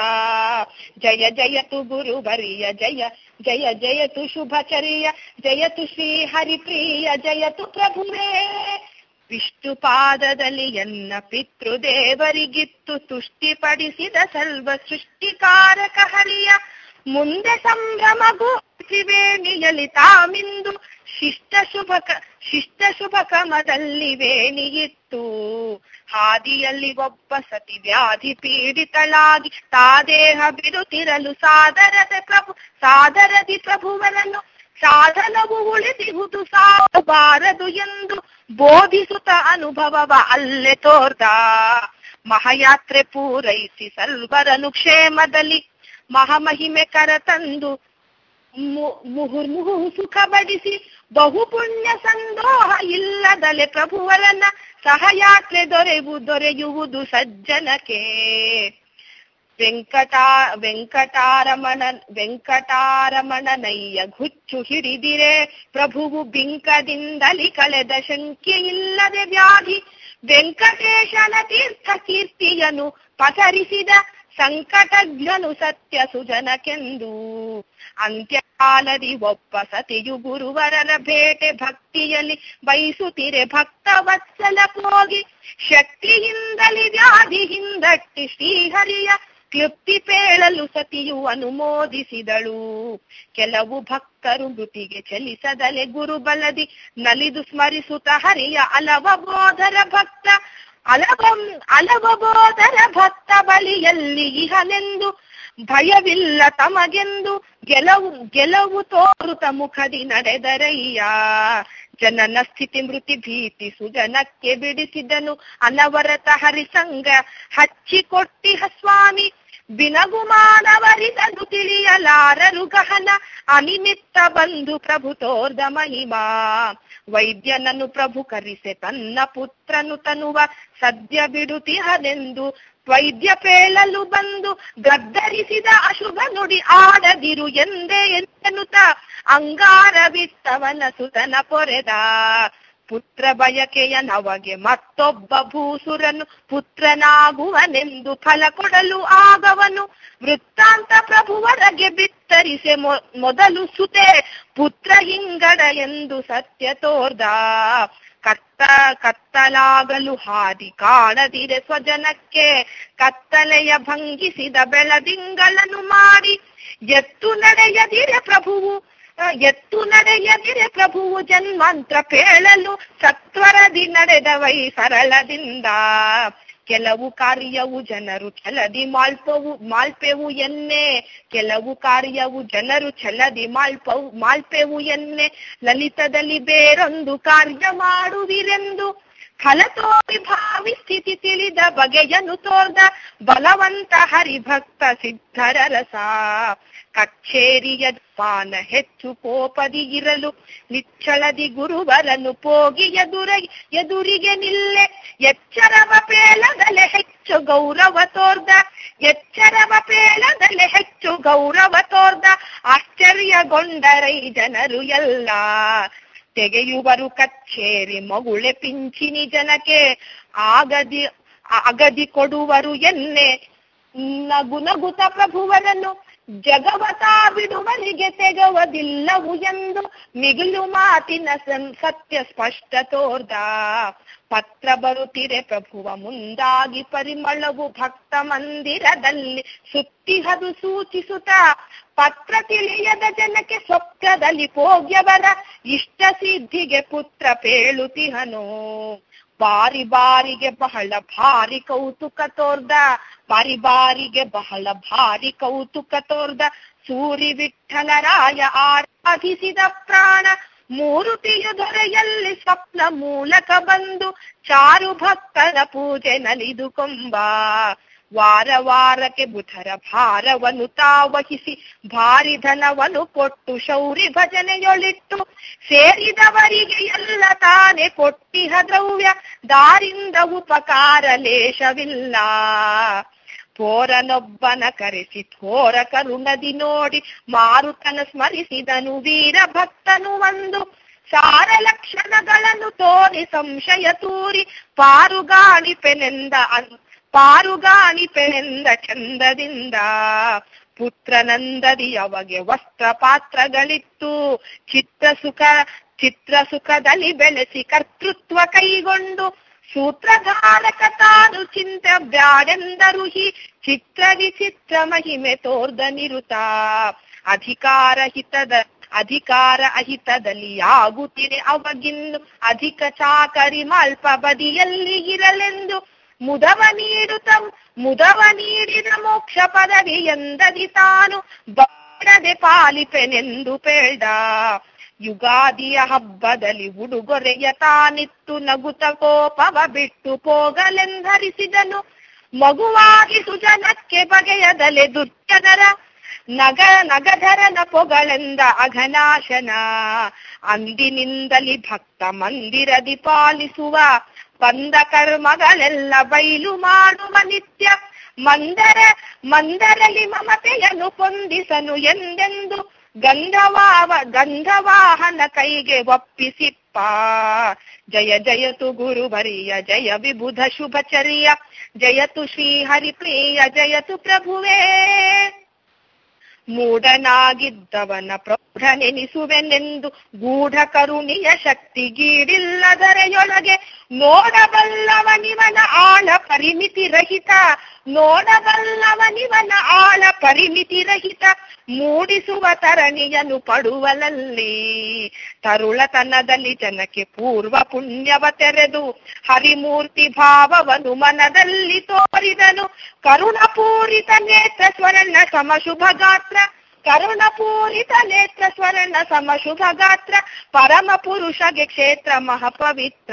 ಜಯ ಜಯತು ಗುರು ಬರಿಯ ಜಯ ಜಯ ಜಯತು ಶುಭಚರ್ಯ ಜಯತು ಶ್ರೀ ಹರಿಪ್ರಿಯ ಜಯತು ಪ್ರಭುವೇ ವಿಷ್ಣು ಪಾದದಲ್ಲಿ ಎನ್ನ ಪಿತೃದೇವರಿಗಿತ್ತು ತುಷ್ಟಿಪಡಿಸಿದ ಸರ್ವ ಸೃಷ್ಟಿಕಾರಕ ಹರಿಯ ಮುಂದೆ ಸಂಭ್ರಮಗು ತ್ರಿವೇಣಿಯಲಿ ತಾಮಿಂದು ಶಿಷ್ಟ ಶುಭಕ ಶಿಷ್ಟ ಶುಭ ಕ್ರಮದಲ್ಲಿ ವೇಣಿಯಿತ್ತು ಹಾದಿಯಲ್ಲಿ ಒಬ್ಬ ಸತಿ ವ್ಯಾಧಿ ಪೀಡಿತಳಾಗಿ ತಾದೇಹ ಬಿಡುತ್ತಿರಲು ಸಾದರದೆ ಪ್ರಭು ಸಾದರದಿ ಪ್ರಭುವನನ್ನು ಸಾಧನವು ಉಳಿದಿಹುದು ಸಾಗಬಾರದು ಎಂದು ಬೋಧಿಸುತ್ತ ಅನುಭವವ ಅಲ್ಲೇ ತೋರ್ದ ಮಹಾಯಾತ್ರೆ ಪೂರೈಸಿ ಸರ್ವರನು ಕ್ಷೇಮದಲ್ಲಿ ಮಹಾಮಹಿಮೆ ಕರತಂದು ಮುಹುರ್ಮುಹು ಸುಖ ಬಡಿಸಿ ಬಹು ಪುಣ್ಯ ಸಂದೋಹ ಇಲ್ಲದಲೆ ಪ್ರಭುವರನ್ನ ಸಹಯಾತ್ರೆ ದೊರೆವು ದೊರೆಯುವುದು ಸಜ್ಜನಕ್ಕೆ ವೆಂಕಟಾ ವೆಂಕಟಾರಮಣ ವೆಂಕಟಾರಮಣನಯ್ಯ ಗುಚ್ಚು ಹಿಡಿದಿರೆ ಪ್ರಭುವು ಬಿಂಕದಿಂದಲಿ ಕಳೆದ ಶಂಕೆ ಇಲ್ಲದೆ ವ್ಯಾಧಿ ವೆಂಕಟೇಶನ ತೀರ್ಥ ಕೀರ್ತಿಯನು ಪಸರಿಸಿದ ಸಂಕಟಜ್ಞನು ಸತ್ಯ ಸುಜನಕೆಂದು ಅಂತ್ಯಕಾಲದಿ ಒಬ್ಬ ಸತಿಯು ಗುರುವರರ ಭೇಟೆ ಭಕ್ತಿಯಲ್ಲಿ ಬಯಸುತ್ತಿರೆ ಭಕ್ತ ವತ್ಸಲ ಹೋಗಿ ಶಕ್ತಿಯಿಂದಲಿ ವ್ಯಾಧಿ ಹಿಂದಟ್ಟಿ ಶ್ರೀಹರಿಯ ಕ್ಲುಪ್ತಿ ಪೇಳಲು ಸತಿಯು ಅನುಮೋದಿಸಿದಳು ಕೆಲವು ಭಕ್ತರು ಮೃತಿಗೆ ಚಲಿಸದಲೆ ಗುರುಬಲದಿ ನಲಿದು ಸ್ಮರಿಸುತ್ತ ಹರಿಯ ಅಲವ ಬೋಧರ ಭಕ್ತ ಅಲವ ಅಲವ ಬೋಧರ ಭಕ್ತ ಬಳಿಯಲ್ಲಿ ಇಹನೆಂದು ಭಯವಿಲ್ಲ ತಮಗೆಂದು ಗೆಲವು ಗೆಲುವು ತೋರುತ ಮುಖದಿ ನಡೆದರಯ್ಯ ಜನನ ಸ್ಥಿತಿ ಮೃತಿ ಭೀತಿ ಸುಜನಕ್ಕೆ ಬಿಡಿಸಿದನು ಅನವರತ ಹರಿಸಂಗ ಹಚ್ಚಿಕೊಟ್ಟಿಹ ಸ್ವಾಮಿ ಬಿನಗು ಮಾನವರಿಗದು ತಿಳಿಯಲಾರರು ಗಹನ ಅನಿಮಿತ್ತ ಬಂಧು ಪ್ರಭು ತೋರ್ದ ಮಹಿಮಾ ವೈದ್ಯನನ್ನು ಪ್ರಭು ಕರಿಸೆ ತನ್ನ ಪುತ್ರನು ತನುವ ಸದ್ಯ ಬಿಡುತಿಹನೆಂದು ವೈದ್ಯ ಪೇಳಲು ಬಂದು ಗದ್ದರಿಸಿದ ಅಶುಭ ನುಡಿ ಆಡದಿರು ಎಂದೇ ಎನ್ನುತ್ತ ಅಂಗಾರವಿತ್ತವನ ಸುತನ ಪೊರೆದ ಪುತ್ರ ಬಯಕೆಯ ನವಗೆ ಮತ್ತೊಬ್ಬ ಭೂಸುರನು ಪುತ್ರನಾಗುವನೆಂದು ಫಲ ಕೊಡಲು ಆಗವನು ವೃತ್ತಾಂತ ಪ್ರಭುವರಗೆ ಬಿತ್ತರಿಸೆ ಮೊದಲು ಸುತೆ ಪುತ್ರ ಹಿಂಗಡ ಎಂದು ಸತ್ಯ ತೋರ್ದ ಕತ್ತ ಕತ್ತಲಾಗಲು ಹಾದಿ ಕಾಣದಿರೆ ಸ್ವಜನಕ್ಕೆ ಕತ್ತಲೆಯ ಭಂಗಿಸಿದ ಬೆಳದಿಂಗಳನ್ನು ಮಾಡಿ ಎತ್ತು ನಡೆಯದಿರೆ ಪ್ರಭುವು ಎತ್ತು ನಡೆಯದಿರೆ ಪ್ರಭುವು ಜನ್ಮಂತ್ರ ಪೇಳಲು ಸತ್ವರದಿ ನಡೆದವೈ ಸರಳದಿಂದ ಕೆಲವು ಕಾರ್ಯವು ಜನರು ಛಲದಿ ಮಾಲ್ಪವು ಮಾಲ್ಪೆವು ಎನ್ನೆ ಕೆಲವು ಕಾರ್ಯವು ಜನರು ಛಲದಿ ಮಾಲ್ಪವು ಮಾಲ್ಪೆವು ಎನ್ನೆ ಲಲಿತದಲ್ಲಿ ಬೇರೊಂದು ಕಾರ್ಯ ಮಾಡುವಿರೆಂದು ಫಲತೋಪಿ ಭಾವಿ ಸ್ಥಿತಿ ತಿಳಿದ ಬಗೆಯನು ತೋರ್ದ ಬಲವಂತ ಹರಿಭಕ್ತ ಸಿದ್ಧರ ರಸ ಕಚ್ಚೇರಿಯ ಪಾನ ಹೆಚ್ಚು ಕೋಪದಿ ಇರಲು ನಿಚ್ಚಳದಿ ಗುರುವರನು ಪೋಗಿ ಎದುರ ಎದುರಿಗೆ ನಿಲ್ಲೆ ಎಚ್ಚರವ ಪೇಳದಲೆ ಹೆಚ್ಚು ಗೌರವ ತೋರ್ದ ಎಚ್ಚರವ ಪೇಳದಲೆ ಹೆಚ್ಚು ಗೌರವ ತೋರ್ದ ಆಶ್ಚರ್ಯಗೊಂಡರೈ ಜನರು ಎಲ್ಲ ತೆಗೆಯುವರು ಕಚ್ಚೇರಿ ಮಗುಳೆ ಪಿಂಚಿನಿ ಜನಕ್ಕೆ ಆಗದಿ ಅಗದಿ ಕೊಡುವರು ಎನ್ನೆ ನಗು ನಗುತ ಪ್ರಭುವರನ್ನು ಜಗವತಾ ಬಿಡುವರಿಗೆ ತೆಗವದಿಲ್ಲವು ಎಂದು ಮಿಗಿಲು ಮಾತಿನ ಸಂ- ಸತ್ಯ ಸ್ಪಷ್ಟ ತೋರ್ದ ಪತ್ರ ಬರುತ್ತಿರೆ ಪ್ರಭುವ ಮುಂದಾಗಿ ಪರಿಮಳವು ಭಕ್ತ ಮಂದಿರದಲ್ಲಿ ಸುತ್ತಿಹದು ಸೂಚಿಸುತ್ತ ಪತ್ರ ತಿಳಿಯದ ಜನಕ್ಕೆ ಸ್ವಪ್ನದಲ್ಲಿ ಭೋಗ್ಯವರ ಇಷ್ಟ ಸಿದ್ಧಿಗೆ ಪುತ್ರ ಪೇಳುತಿಹನು ಬಾರಿ ಬಾರಿಗೆ ಬಹಳ ಭಾರಿ ಕೌತುಕ ತೋರ್ದ ಬಾರಿ ಬಾರಿಗೆ ಬಹಳ ಭಾರಿ ಕೌತುಕ ತೋರ್ದ ಸೂರಿ ವಿಠಲರಾಯ ಆರಾಧಿಸಿದ ಪ್ರಾಣ ಮೂರುತಿಯು ದೊರೆಯಲ್ಲಿ ಸ್ವಪ್ನ ಮೂಲಕ ಬಂದು ಚಾರು ಭಕ್ತರ ಪೂಜೆ ನಲಿದು ಕೊಂಬ ವಾರ ವಾರಕ್ಕೆ ಬುಧರ ಭಾರವನ್ನು ತಾವಹಿಸಿ ಭಾರಿ ಧನವನ್ನು ಕೊಟ್ಟು ಶೌರಿ ಭಜನೆಯೊಳಿಟ್ಟು ಸೇರಿದವರಿಗೆ ಎಲ್ಲ ತಾನೇ ಕೊಟ್ಟಿಹ ದ್ರವ್ಯ ದಾರಿಂದ ಉಪಕಾರ ಲೇಷವಿಲ್ಲ ಪೋರನೊಬ್ಬನ ಕರೆಸಿ ಥೋರ ಕರುಣದಿ ನೋಡಿ ಮಾರುತನ ಸ್ಮರಿಸಿದನು ವೀರ ಭಕ್ತನು ಒಂದು ಸಾರ ಲಕ್ಷಣಗಳನ್ನು ತೋರಿ ಸಂಶಯ ತೂರಿ ಪಾರುಗಾಣಿಪೆನೆಂದ ಅನ್ ಪಾರುಗಾಣಿಪೆನೆಂದ ಚಂದದಿಂದ ಪುತ್ರನಂದದಿ ಅವಗೆ ವಸ್ತ್ರ ಪಾತ್ರಗಳಿತ್ತು ಚಿತ್ರ ಸುಖ ಚಿತ್ರ ಸುಖದಲ್ಲಿ ಬೆಳೆಸಿ ಕರ್ತೃತ್ವ ಕೈಗೊಂಡು ಸೂತ್ರಧಾರಕ ತಾನು ಚಿಂತ ಬ್ಯಾಡೆಂದರು ಹಿ ಚಿತ್ರ ವಿಚಿತ್ರ ಮಹಿಮೆ ತೋರ್ದ ನಿರುತ ಅಧಿಕಾರ ಹಿತದ ಅಧಿಕಾರ ಅಹಿತದಲ್ಲಿ ಆಗುತ್ತಿದೆ ಅವಗಿನ್ನು ಅಧಿಕ ಚಾಕರಿ ಮಲ್ಪ ಬದಿಯಲ್ಲಿ ಇರಲೆಂದು ಮುದವ ನೀಡುತ್ತ ಮುದವ ನೀಡಿದ ಮೋಕ್ಷ ಪದವಿ ಎಂದದಿ ತಾನು ಬಾಡದೆ ಪಾಲಿಪೆನೆಂದು ಪೇಳ್ದ ಯುಗಾದಿಯ ಹಬ್ಬದಲ್ಲಿ ಉಡುಗೊರೆಯ ತಾನಿತ್ತು ನಗುತ ಕೋಪವ ಬಿಟ್ಟು ಪೋಗಲೆಂಧರಿಸಿದನು ಮಗುವಾಗಿ ಸುಜನಕ್ಕೆ ಬಗೆಯದಲೆ ದುರ್ಜನರ ನಗ ನಗಧರನ ಪೊಗಳೆಂದ ಅಘನಾಶನ ಅಂದಿನಿಂದಲಿ ಭಕ್ತ ಮಂದಿರದಿ ಪಾಲಿಸುವ ಬಂದ ಕರ್ಮಗಳೆಲ್ಲ ಬಯಲು ಮಾಡುವ ನಿತ್ಯ ಮಂದರ ಮಂದರಲಿ ಮಮತೆಯನ್ನು ಪೊಂದಿಸನು ಎಂದೆಂದು ಗಂಧವಾವ ಗಂಧವಾಹನ ಕೈಗೆ ಒಪ್ಪಿಸಿಪ್ಪ ಜಯ ಜಯತು ಗುರುವರಿಯ ಜಯ ವಿಬುಧ ಶುಭಚರ್ಯ ಜಯತು ಶ್ರೀ ಹರಿಪ್ರಿಯ ಜಯತು ಪ್ರಭುವೇ ಮೂಢನಾಗಿದ್ದವನ ಪ್ರೌಢನೆನಿಸುವೆನೆಂದು ಗೂಢ ಕರುಣಿಯ ಶಕ್ತಿಗೀಡಿಲ್ಲದರೆಯೊಳಗೆ ನೋಡಬಲ್ಲವನಿವನ ಆಳ ಪರಿಮಿತಿ ರಹಿತ ನೋಡಬಲ್ಲವನಿವನ ಆಳ ಪರಿಮಿತಿ ರಹಿತ ಮೂಡಿಸುವ ತರಣಿಯನು ಪಡುವಲಲ್ಲಿ ತರುಳತನದಲ್ಲಿ ಜನಕ್ಕೆ ಪೂರ್ವ ಪುಣ್ಯವ ತೆರೆದು ಹರಿಮೂರ್ತಿ ಭಾವವನು ಮನದಲ್ಲಿ ತೋರಿದನು ಕರುಣಪೂರಿತ ನೇತ್ರ ಸ್ವರ್ಣ ಸಮಶುಭ ಗಾತ್ರ ಕರುಣಪೂರಿತ ನೇತ್ರ ಸ್ವರ್ಣ ಸಮಶುಭ ಗಾತ್ರ ಪರಮ ಪುರುಷಗೆ ಕ್ಷೇತ್ರ ಮಹಾಪವಿತ್ರ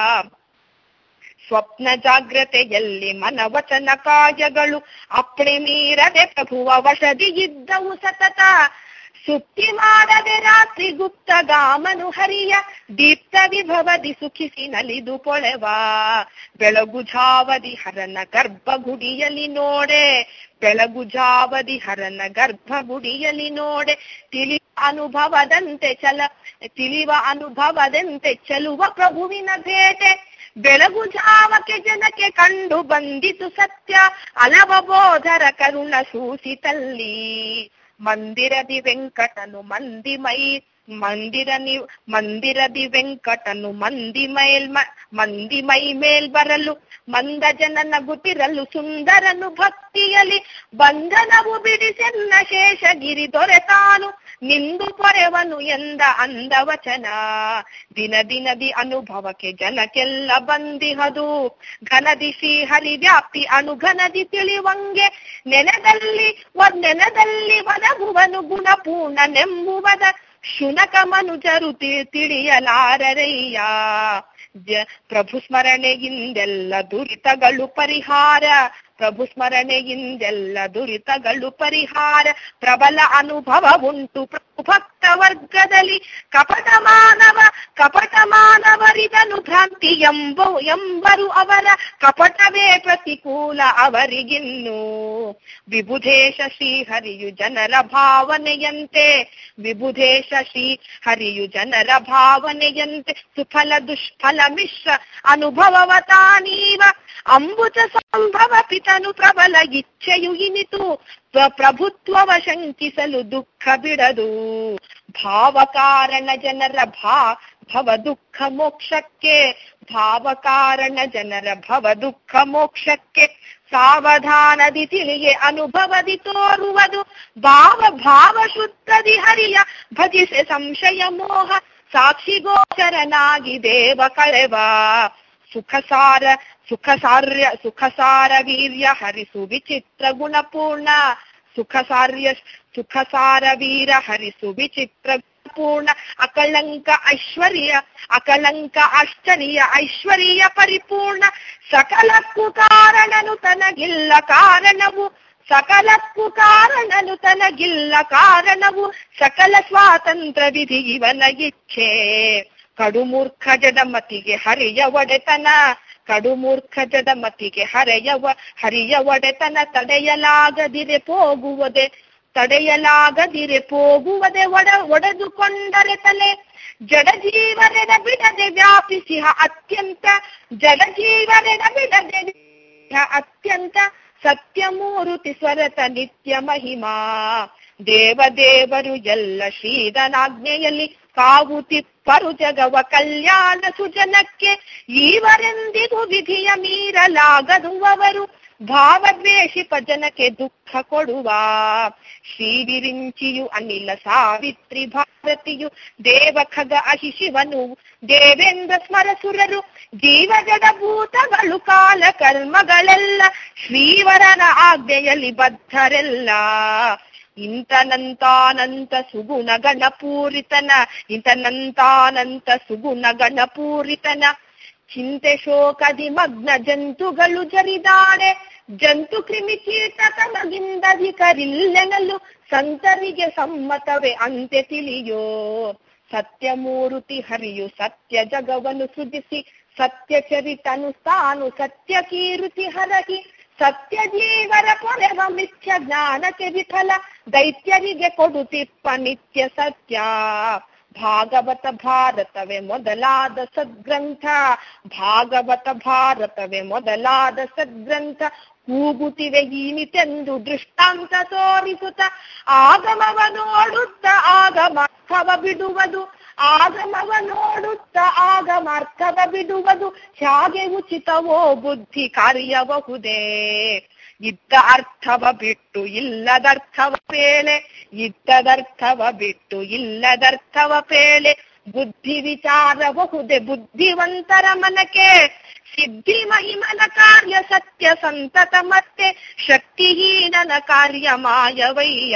ಸ್ವಪ್ನ ಜಾಗ್ರತೆಯಲ್ಲಿ ಮನವಚನ ಕಾಯಗಳು ಅಪ್ಪಣೆ ಮೀರದೆ ಪ್ರಭುವ ವಶದಿ ಇದ್ದವು ಸತತ ಸುತ್ತಿ ಮಾಡದೆ ರಾತ್ರಿ ಗುಪ್ತ ಗಾಮನು ಹರಿಯ ದೀಪ್ತ ವಿಭವದಿ ಸುಖಿಸಿ ನಲಿದು ಪೊಳೆವ ಬೆಳಗು ಜಾವದಿ ಹರನ ಗರ್ಭಗುಡಿಯಲ್ಲಿ ನೋಡೆ ಬೆಳಗು ಜಾವದಿ ಹರನ ಗರ್ಭಗುಡಿಯಲ್ಲಿ ನೋಡೆ ತಿಳಿ ಅನುಭವದಂತೆ ಚಲ ತಿಳಿವ ಅನುಭವದಂತೆ ಚಲುವ ಪ್ರಭುವಿನ ಭೇಟೆ ಬೆಳಗು ಜಾವಕ್ಕೆ ಜನಕ್ಕೆ ಕಂಡು ಬಂದಿತು ಸತ್ಯ ಅಲವ ಬೋಧರ ಕರುಣ ಸೂಸಿತಲ್ಲಿ ಮಂದಿರದಿ ವೆಂಕಟನು ಮಂದಿ ಮೈ ಮಂದಿರ ನಿ ಮಂದಿರದಿ ವೆಂಕಟನು ಮಂದಿ ಮೈಲ್ ಮಂದಿ ಮೈ ಮೇಲ್ ಬರಲು ಮಂದ ಜನ ನಗುತ್ತಿರಲು ಸುಂದರನು ಭಕ್ತಿಯಲಿ ಬಂಧನವು ಬಿಡಿಸೆನ್ನ ಶೇಷಗಿರಿ ದೊರೆತಾನು ನಿಂದು ಪೊರೆವನು ಎಂದ ಅಂದವಚನ ದಿನ ದಿನದಿ ಅನುಭವಕ್ಕೆ ಜನಕ್ಕೆಲ್ಲ ಬಂದಿಹದು ಘನದಿ ಶ್ರೀ ಹರಿ ವ್ಯಾಪ್ತಿ ಅನುಘನದಿ ತಿಳಿವಂಗೆ ನೆನದಲ್ಲಿ ನೆನದಲ್ಲಿ ಒದಗುವನು ಗುಣಪೂರ್ಣ ನೆಂಬುವದ ಶುನಕ ಮನುಜರು ತಿಳಿಯಲಾರರಯ್ಯ ಜ ಪ್ರಭು ಸ್ಮರಣೆಯಿಂದೆಲ್ಲ ದುರಿತಗಳು ಪರಿಹಾರ ಪ್ರಭು ಸ್ಮರಣೆಯಿಂದೆಲ್ಲ ದುರಿತಗಳು ಪರಿಹಾರ ಪ್ರಬಲ ಅನುಭವ ಉಂಟು ಪ್ರಭು ಭಕ್ತ ವರ್ಗದಲ್ಲಿ ಕಪಟ ಮಾನವ ಕಪಟ ಮಾನವರಿದನು ಭ್ರಾಂತಿ ಎಂಬ ಎಂಬರು ಅವರ ಕಪಟವೇ ಪ್ರತಿಕೂಲ ಅವರಿಗಿನ್ನು ವಿಬುಧೇಶ ಶ್ರೀಹರಿಯು ಜನರ ಭಾವನೆಯಂತೆ ವಿಬುಧೇಶ ಶ್ರೀ ಹರಿಯು ಜನರ ಭಾವನೆಯಂತೆ ಸುಫಲ ದುಷ್ಫಲ ಮಿಶ್ರ ಅನುಭವವ ತಾನೀವ ಅಂಬುಜ ಸಂಭವ ಪಿತನು ಪ್ರಬಲ ಇಚ್ಛೆಯು ಇನಿತು ಪ್ರಭುತ್ವವ ಶಂಕಿಸಲು ದುಃಖ ಬಿಡದು ಭಾವಕಾರಣ ಜನರ ಭಾ ಭವ ದುಃಖ ಮೋಕ್ಷಕ್ಕೆ ಭಾವಕಾರಣ ಜನರ ಭವ ದುಃಖ ಮೋಕ್ಷಕ್ಕೆ ಸಾವಧಾನದಿ ತಿಳಿಗೆ ಅನುಭವದಿ ತೋರುವುದು ಭಾವ ಭಾವ ಶುದ್ಧದಿ ಹರಿಯ ಭಜಿಸೆ ಸಂಶಯ ಮೋಹ ಸಾಕ್ಷಿ ಗೋಚರನಾಗಿ ದೇವ ಕಳೆವ ಸುಖಸಾರ ಸುಖಸಾರ್ಯ ಸುಖಸಾರ ವೀರ್ಯ ಹರಿಸು ವಿಚಿತ್ರ ಗುಣಪೂರ್ಣ ಸುಖಸಾರ್ಯ ಸುಖಸಾರ ವೀರ ಹರಿಸು ವಿಚಿತ್ರ ಪೂರ್ಣ ಅಕಳಂಕ ಐಶ್ವರ್ಯ ಅಕಳಂಕ ಆಶ್ಚರ್ಯ ಐಶ್ವರ್ಯ ಪರಿಪೂರ್ಣ ಸಕಲಕ್ಕೂ ಕಾರಣನು ತನಗಿಲ್ಲ ಕಾರಣವು ಸಕಲಕ್ಕೂ ಕಾರಣನು ತನಗಿಲ್ಲ ಕಾರಣವು ಸಕಲ ಸ್ವಾತಂತ್ರ್ಯ ವಿಧಿ ಇವನ ಇಚ್ಛೆ ಕಡುಮೂರ್ಖ ಜಡಮತಿಗೆ ಹರಿಯ ಒಡೆತನ ಕಡುಮೂರ್ಖ ಜಡಮತಿಗೆ ಹರೆಯವ ಹರಿಯ ಒಡೆತನ ತಡೆಯಲಾಗದಿರೆ ಹೋಗುವುದೇ ತಡೆಯಲಾಗದಿರೆ ಹೋಗುವುದೇ ಒಡ ಒಡೆದುಕೊಂಡರೆ ತಲೆ ಜಡಜೀವನೆಡ ಬಿಡದೆ ವ್ಯಾಪಿಸಿಹ ಅತ್ಯಂತ ಜಡಜೀವನೆಡ ಬಿಡದೆ ಅತ್ಯಂತ ಸತ್ಯಮೂರುತಿ ಸ್ವರತ ನಿತ್ಯ ಮಹಿಮಾ ದೇವದೇವರು ಎಲ್ಲ ಶ್ರೀಧನಾಜ್ಞೆಯಲ್ಲಿ ಕಾವು ತಿಪ್ಪರು ಜಗವ ಕಲ್ಯಾಣ ಸುಜನಕ್ಕೆ ಈವರೆಂದಿಗೂ ವಿಧಿಯ ಮೀರಲಾಗದುವವರು ಭಾವದ್ವೇಷಿಪ ಜನಕ್ಕೆ ದುಃಖ ಕೊಡುವ ಶ್ರೀವಿರಿಂಚಿಯು ಅನಿಲ ಸಾವಿತ್ರಿ ಭಾರತಿಯು ದೇವ ಖಗ ಅಹಿ ಶಿವನು ದೇವೇಂದ್ರ ಸ್ಮರಸುರರು ಜೀವಜಡ ಭೂತಗಳು ಕಾಲ ಕರ್ಮಗಳೆಲ್ಲ ಶ್ರೀವರನ ಆಜ್ಞೆಯಲ್ಲಿ ಬದ್ಧರೆಲ್ಲ ಇಂತನಂತಾನಂತ ಸುಗುಣ ಗಣಪೂರಿತನ ಇಂತನಂತಾನಂತ ಸುಗುಣ ಗಣಪೂರಿತನ ಚಿಂತೆ ಶೋಕದಿ ಮಗ್ನ ಜಂತುಗಳು ಜರಿದಾಡೆ ಜಂತು ಕ್ರಿಮಿ ಕೀಟ ತಮಗಿಂದಧಿಕರಿಲ್ಲೆನಲು ಸಂತರಿಗೆ ಸಮ್ಮತವೇ ಅಂತೆ ತಿಳಿಯೋ ಸತ್ಯಮೂರುತಿ ಹರಿಯು ಸತ್ಯ ಜಗವನ್ನು ಸೃಜಿಸಿ ಸತ್ಯ ಚರಿತನು ತಾನು ಸತ್ಯ ಕೀರುತಿ ಹರಹಿ ಸತ್ಯ ಜೀವರ ಪೊರೆವ ಮಿಥ್ಯ ಜ್ಞಾನಕ್ಕೆ ವಿಫಲ ದೈತ್ಯರಿಗೆ ಕೊಡುತ್ತಿಪ್ಪ ನಿತ್ಯ ಸತ್ಯ ಭಾಗವತ ಭಾರತವೇ ಮೊದಲಾದ ಸದ್ಗ್ರಂಥ ಭಾಗವತ ಭಾರತವೇ ಮೊದಲಾದ ಸದ್ಗ್ರಂಥ ಕೂಗುತ್ತಿವೆ ಈನಿತೆಂದು ದೃಷ್ಟಾಂತ ತೋರಿಸುತ್ತ ಆಗಮವ ನೋಡುತ್ತ ಆಗಮರ್ಥವ ಬಿಡುವುದು ಆಗಮವ ನೋಡುತ್ತ ಆಗಮರ್ಥವ ಬಿಡುವುದು ಹೇಗೆ ಉಚಿತವೋ ಬುದ್ಧಿ ಕಾರ್ಯಬಹುದೇ ಇದ್ದ ಅರ್ಥವ ಬಿಟ್ಟು ಇಲ್ಲದರ್ಥವ ಪೇಳೆ ಇದ್ದದರ್ಥವ ಬಿಟ್ಟು ಇಲ್ಲದರ್ಥವ ಪೇಳೆ ಬುದ್ಧಿ ವಿಚಾರಬಹುದೇ ಬುದ್ಧಿವಂತರ ಮನಕ್ಕೆ ಸಿದ್ಧಿ ಮಹಿಮನ ಕಾರ್ಯ ಸತ್ಯ ಸಂತತ ಮತ್ತೆ ಶಕ್ತಿಹೀನನ ಕಾರ್ಯ ಮಾಯವಯ್ಯ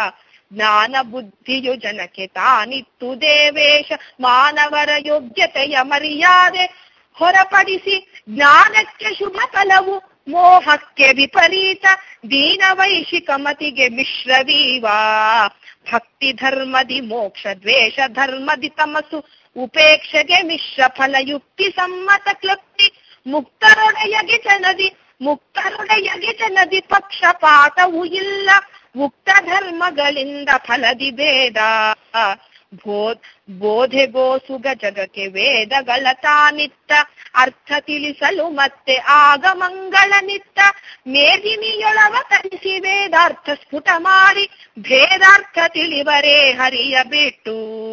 ಜ್ಞಾನ ಬುದ್ಧಿಯು ಜನಕ್ಕೆ ತಾನಿತ್ತು ದೇವೇಶ ಮಾನವರ ಯೋಗ್ಯತೆಯ ಮರ್ಯಾದೆ ಹೊರಪಡಿಸಿ ಜ್ಞಾನಕ್ಕೆ ಶುಭ ಫಲವು ಮೋಹಕ್ಕೆ ವಿಪರೀತ ದೀನ ವೈಶಿಕ ಮತಿಗೆ ಮಿಶ್ರವೀವ ಭಕ್ತಿ ಧರ್ಮದಿ ಮೋಕ್ಷ ದ್ವೇಷ ಧರ್ಮದಿ ತಮಸು ಉಪೇಕ್ಷೆಗೆ ಮಿಶ್ರ ಫಲಯುಕ್ತಿ ಸಮ್ಮತ ಕ್ಲಪ್ತಿ ಮುಕ್ತರೊಡೆಯಗೆ ಜನದಿ ಮುಕ್ತರೊಡೆಯಗೆ ಜನದಿ ಪಕ್ಷಪಾತವೂ ಇಲ್ಲ ಮುಕ್ತ ಧರ್ಮಗಳಿಂದ ಫಲದಿ ಭೇದ ಬೋಧ್ ಬೋಧೆಗೋಸುಗ ಜಗಕ್ಕೆ ವೇದಗಳ ತಾನಿತ್ತ ಅರ್ಥ ತಿಳಿಸಲು ಮತ್ತೆ ಆಗಮಂಗಳ ನಿತ್ತ ಮೇದಿನಿಯೊಳವ ತರಿಸಿ ವೇದಾರ್ಥ ಸ್ಫುಟ ಮಾಡಿ ಭೇದಾರ್ಥ ತಿಳಿವರೇ ಹರಿಯ ಬಿಟ್ಟು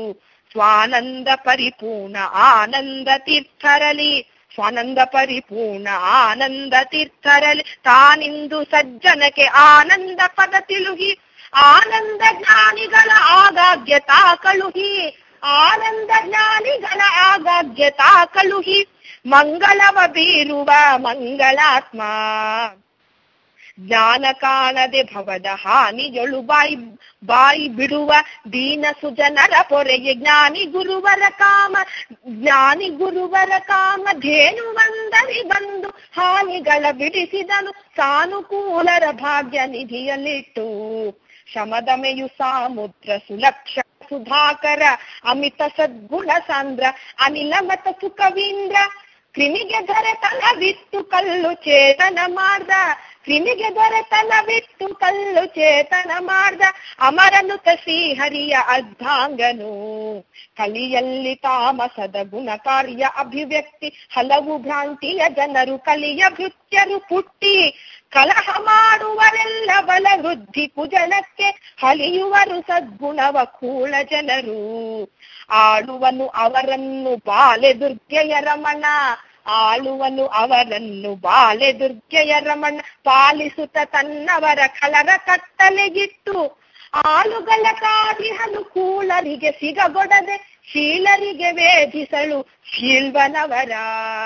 ಸ್ವಾನಂದ ಪರಿಪೂರ್ಣ ಆನಂದ ತೀರ್ಥರಲಿ ಸ್ವಾನಂದ ಪರಿಪೂರ್ಣ ಆನಂದ ತೀರ್ಥರಲಿ ತಾನಿಂದು ಸಜ್ಜನಕ್ಕೆ ಆನಂದ ಪದ ತಿಳುಗಿ ಆನಂದ ಜ್ಞಾನಿಗಳ ಆಗಾಗ್ಯ ತಾ ಕಳುಹಿ ಆನಂದ ಜ್ಞಾನಿಗಳ ಆಗಾಗ್ಯ ತಾ ಕಳುಹಿ ಮಂಗಳವ ಬೀರುವ ಮಂಗಳಾತ್ಮ ಜ್ಞಾನ ಕಾಣದೆ ಭವದ ಹಾನಿಗಳು ಬಾಯಿ ಬಾಯಿ ಬಿಡುವ ದೀನ ಸುಜನರ ಪೊರೆಗೆ ಜ್ಞಾನಿ ಗುರುವರ ಕಾಮ ಜ್ಞಾನಿ ಗುರುವರ ಕಾಮ ಧೇನು ಬಂದರಿ ಬಂದು ಹಾನಿಗಳ ಬಿಡಿಸಿದನು ಸಾನುಕೂಲರ ಭಾಗ್ಯ ನಿಧಿಯಲ್ಲಿಟ್ಟು ಶಮದಮೆಯು ಸಾಮುದ್ರ ಸುಲಕ್ಷ ಸುಧಾಕರ ಅಮಿತ ಸದ್ಗುಣ ಸಾಂದ್ರ ಅನಿಲ ಮತ ಸುಖವೀಂದ್ರ ಕ್ರಿಮಿಗೆ ದೊರೆತನವಿತ್ತು ಕಲ್ಲು ಚೇತನ ಮಾಡ್ದ ಕ್ರಿಮಿಗೆ ದೊರೆತನವಿತ್ತು ಕಲ್ಲು ಚೇತನ ಮಾಡ್ದ ಅಮರನುತ ಶ್ರೀಹರಿಯ ಅರ್ಧಾಂಗನು ಕಲಿಯಲ್ಲಿ ತಾಮಸದ ಗುಣ ಕಾರ್ಯ ಅಭಿವ್ಯಕ್ತಿ ಹಲವು ಭ್ರಾಂತಿಯ ಜನರು ಕಲಿಯ ಭೃತ್ಯರು ಪುಟ್ಟಿ ಕಲಹ ಮಾಡುವರೆಲ್ಲ ಬಲ ವೃದ್ಧಿ ಕುಜನಕ್ಕೆ ಹಲಿಯುವರು ಸದ್ಗುಣವ ಕೂಳ ಜನರು ಆಳುವನು ಅವರನ್ನು ಬಾಲೆ ದುರ್ಗೆಯ ರಮಣ ಆಳುವನು ಅವರನ್ನು ಬಾಲೆ ದುರ್ಗೆಯ ರಮಣ ಪಾಲಿಸುತ್ತ ತನ್ನವರ ಕಲರ ಕತ್ತಲೆಗಿಟ್ಟು ಆಳುಗಳ ಕಾದಿಹನು ಕೂಳರಿಗೆ ಸಿಗಗೊಡದೆ ಶೀಲರಿಗೆ ವೇಧಿಸಲು ಶೀಲ್ವನವರ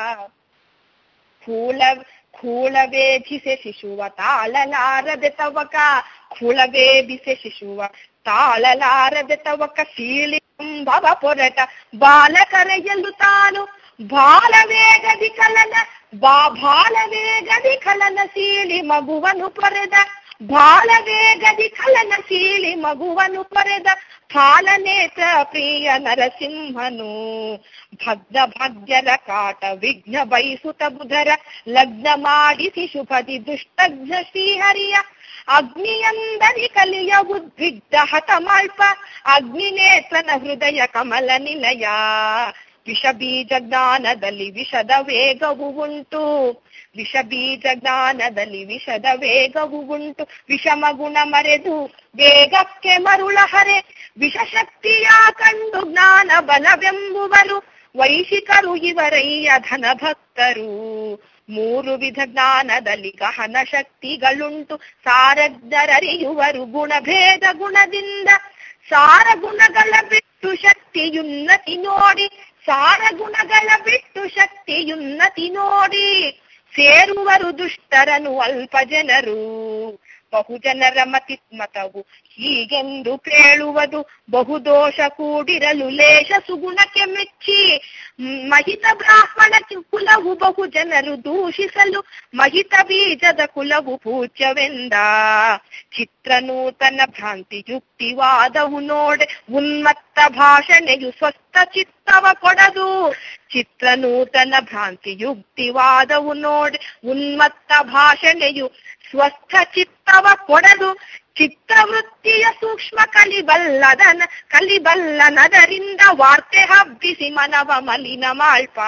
ಕೂಳ ಕೂಳವೇಧಿಸೆ ಶಿಶುವ ತಾಳಲಾರದೆ ತವಕ ಕುಳವೇದಿಸೆ ಶಿಶುವ ತಾಳಲಾರದೆ ತವಕ ಸೀಳಿ ಭವ ಪೊರಟ ಬಾಲಕರೆಯಲು ತಾನು ಬಾಲವೇಗದಿ ಕಲನ ಬಾ ಬಾಲವೇಗದಿ ಕಲನ ಸೀಳಿ ಮಗುವನು ಪೊರೆದ ಬಾಲವೇಗದಿ ಕಲನ ಸೀಳಿ ಮಗುವನು ಪೊರೆದ ಫಾಲನೇತ್ರ ಪ್ರಿಯ ನರಸಿಂಹನು ಭಗ್ನ ಭಾಗ್ಯರ ಕಾಟ ವಿಘ್ನ ಬಯಸುತ್ತ ಬುಧರ ಲಗ್ನ ಮಾಡಿಸಿ ಶುಭದಿ ದುಷ್ಟಜ್ಞ ಶ್ರೀಹರಿಯ ಅಗ್ನಿಯಂದರಿ ಕಲಿಯ ಉದ್ವಿಗ್ಧ ಹತಮಾಲ್ಪ ಅಗ್ನಿನೇತ್ರನ ಹೃದಯ ಕಮಲ ನಿಲಯ ವಿಷ ಬೀಜ ಜ್ಞಾನದಲ್ಲಿ ವಿಷದ ವೇಗವು ಉಂಟು ವಿಷ ಬೀಜ ಜ್ಞಾನದಲ್ಲಿ ವಿಷದ ವೇಗವು ಉಂಟು ವಿಷಮ ಗುಣ ಮರೆದು ವೇಗಕ್ಕೆ ಮರುಳ ಹರೆ ವಿಷಶಕ್ತಿಯ ಕಂಡು ಜ್ಞಾನ ಬಲವೆಂಬುವರು ವೈಶಿಕರು ಇವರಯ್ಯ ಧನ ಭಕ್ತರು ಮೂರು ವಿಧ ಜ್ಞಾನದಲ್ಲಿ ಗಹನ ಶಕ್ತಿಗಳುಂಟು ಸಾರಜ್ಞರರಿಯುವರು ಗುಣಭೇದ ಗುಣದಿಂದ ಸಾರ ಗುಣಗಳ ಬಿಟ್ಟು ಶಕ್ತಿಯುನ್ನತಿ ನೋಡಿ ಸಾರ ಗುಣಗಳ ಬಿಟ್ಟು ಶಕ್ತಿಯುನ್ನತಿ ನೋಡಿ ಸೇರುವರು ದುಷ್ಟರನು ಅಲ್ಪ ಜನರು ಬಹುಜನರ ಮತಿ ಮತವು ಹೀಗೆಂದು ಕೇಳುವುದು ಬಹುದೋಷ ಕೂಡಿರಲು ಲೇಷ ಸುಗುಣಕ್ಕೆ ಮೆಚ್ಚಿ ಮಹಿತ ಬ್ರಾಹ್ಮಣ ಕುಲವು ಬಹು ಜನರು ದೂಷಿಸಲು ಮಹಿತ ಬೀಜದ ಕುಲವು ಪೂಜ್ಯವೆಂದ ಚಿತ್ರನೂತನ ಭ್ರಾಂತಿ ಯುಕ್ತಿವಾದವು ನೋಡೆ ಉನ್ಮತ್ತ ಭಾಷಣೆಯು ಸ್ವಸ್ಥ ಚಿತ್ತವ ಕೊಡದು ಚಿತ್ರನೂತನ ಭ್ರಾಂತಿ ಯುಕ್ತಿವಾದವು ನೋಡೆ ಉನ್ಮತ್ತ ಭಾಷಣೆಯು ಸ್ವಸ್ಥ ಚಿತ್ತವ ಕೊಡದು ಚಿತ್ತವೃತ್ತಿಯ ಸೂಕ್ಷ್ಮ ಕಲಿಬಲ್ಲದನ ಕಲಿಬಲ್ಲನದರಿಂದ ವಾರ್ತೆ ಹಬ್ಬಿಸಿ ಮನವ ಮಲಿನ ಮಾಳ್ಪ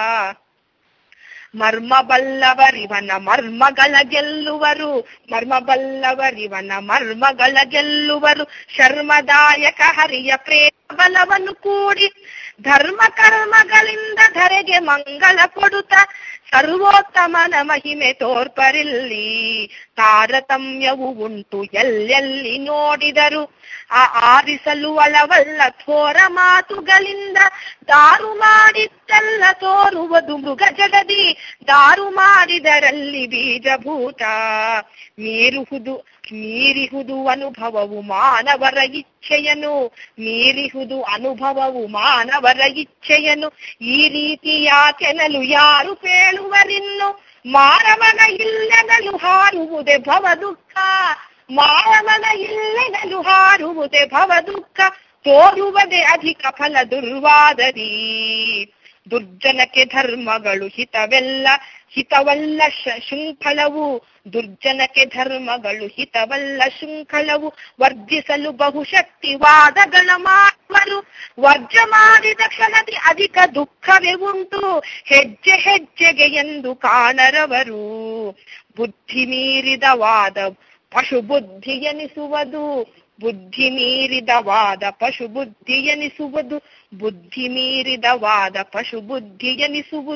ಮರ್ಮ ಬಲ್ಲವರಿವನ ಮರ್ಮಗಳ ಗೆಲ್ಲುವರು ಮರ್ಮ ಬಲ್ಲವರಿವನ ಮರ್ಮಗಳ ಗೆಲ್ಲುವರು ಶರ್ಮದಾಯಕ ಹರಿಯ ಪ್ರೇಮ ಬಲವನ್ನು ಕೂಡಿ ಧರ್ಮ ಕರ್ಮಗಳಿಂದ ಧರೆಗೆ ಮಂಗಳ ಕೊಡುತ್ತ ಸರ್ವೋತ್ತಮನ ಮಹಿಮೆ ತೋರ್ಪರಿಲ್ಲಿ ತಾರತಮ್ಯವು ಉಂಟು ಎಲ್ಲೆಲ್ಲಿ ನೋಡಿದರು ಆ ಆರಿಸಲು ಒಳವಲ್ಲ ಥೋರ ಮಾತುಗಳಿಂದ ದಾರು ಮಾಡಿದ್ದೆಲ್ಲ ತೋರುವುದು ಮೃಗ ಜಗದಿ ದಾರು ಮಾಡಿದರಲ್ಲಿ ಬೀಜಭೂತ ಮೀರುವುದು ಮೀರಿಹುದು ಅನುಭವವು ಮಾನವರ ಇಚ್ಛೆಯನು ಮೀರಿಹುದು ಅನುಭವವು ಮಾನವರ ಇಚ್ಛೆಯನು ಈ ರೀತಿ ಯಾಕೆನಲು ಯಾರು ಕೇಳುವರಿನ್ನು ಮಾನವನ ಇಲ್ಲದಲು ಹಾರುವುದೇ ಭವ ದುಃಖ ಮಾನವನ ಇಲ್ಲದಲು ಹಾರುವುದೇ ಭವ ದುಃಖ ತೋರುವುದೇ ಅಧಿಕ ಫಲ ದುರ್ವಾದರಿ ದುರ್ಜನಕ್ಕೆ ಧರ್ಮಗಳು ಹಿತವೆಲ್ಲ ಹಿತವಲ್ಲ ಶೃಂಖಲವು ದುರ್ಜನಕ್ಕೆ ಧರ್ಮಗಳು ಹಿತವಲ್ಲ ಶೃಂಖಲವು ವರ್ಜಿಸಲು ಬಹುಶಕ್ತಿವಾದಗಳ ಮಾಡುವರು ವರ್ಜ ಮಾಡಿದ ಕ್ಷಣದಿ ಅಧಿಕ ದುಃಖವೇ ಉಂಟು ಹೆಜ್ಜೆ ಹೆಜ್ಜೆಗೆ ಎಂದು ಕಾಣರವರು ಬುದ್ಧಿ ಮೀರಿದ ವಾದ ಪಶು ಬುದ್ಧಿ ಎನಿಸುವುದು ಬುದ್ಧಿ ಮೀರಿದ ವಾದ ಪಶು ಬುದ್ಧಿ ಎನಿಸುವುದು ಬುದ್ಧಿ ಮೀರಿದ ವಾದ ಪಶು ಬುದ್ಧಿ ಎನಿಸುವುದು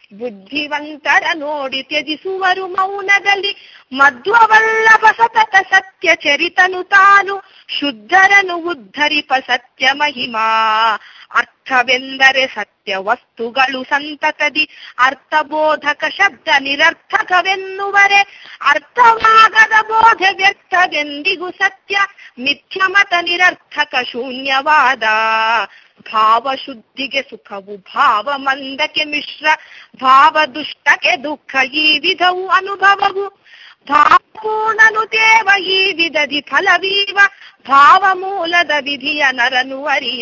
ಬುದ್ಧಿವಂತರ ನೋಡಿ ತ್ಯಜಿಸುವರು ಮೌನದಲ್ಲಿ ಮಧ್ವವಲ್ಲಭ ಸತತ ಸತ್ಯ ಚರಿತನು ತಾನು ಶುದ್ಧರನು ಉದ್ಧರಿಪ ಸತ್ಯ ಮಹಿಮಾ ಅರ್ಥವೆಂದರೆ ಸತ್ಯ ವಸ್ತುಗಳು ಸಂತತದಿ ಅರ್ಥಬೋಧಕ ಶಬ್ದ ನಿರರ್ಥಕವೆನ್ನುವರೆ ಅರ್ಥವಾಗದ ಬೋಧೆ ವ್ಯರ್ಥವೆಂದಿಗೂ ಸತ್ಯ ಮಿಥ್ಯಮತ ನಿರರ್ಥಕ ಶೂನ್ಯವಾದ ಭಾವ ಶುದ್ಧಿಗೆ ಸುಖವು ಭಾವ ಮಂದಕ್ಕೆ ಮಿಶ್ರ ಭಾವ ದುಷ್ಟಕ್ಕೆ ದುಃಖ ಈ ವಿಧವು ಅನುಭವವು ಭಾವಪೂರ್ಣನು ದೇವ ಈ ವಿಧದಿ ಫಲವೀವ ಭಾವ ಮೂಲದ ವಿಧಿಯ ನರನು ಅರಿಯ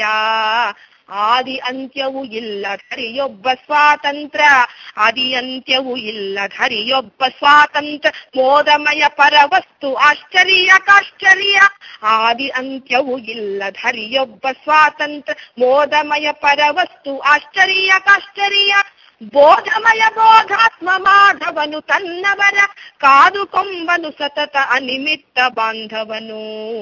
ಆದಿ ಅಂತ್ಯವೂ ಇಲ್ಲ ಧರಿಯೊಬ್ಬ ಸ್ವಾತಂತ್ರ್ಯ ಆದಿ ಅಂತ್ಯವೂ ಇಲ್ಲ ಧರಿಯೊಬ್ಬ ಸ್ವಾತಂತ್ರ್ಯ ಮೋದಮಯ ಪರವಸ್ತು ಆಶ್ಚರ್ಯ ಕಾಶ್ಚರ್ಯ ಆದಿ ಅಂತ್ಯವೂ ಇಲ್ಲ ಧರಿಯೊಬ್ಬ ಸ್ವಾತಂತ್ರ್ಯ ಮೋದಮಯ ಪರವಸ್ತು ಆಶ್ಚರ್ಯ ಕಾಶ್ಚರ್ಯ ಬೋಧಮಯ ಬೋಧಾತ್ಮ ಮಾಧವನು ತನ್ನವರ ಕಾದುಕೊಂಬನು ಸತತ ಅನಿಮಿತ್ತ ಬಾಂಧವನು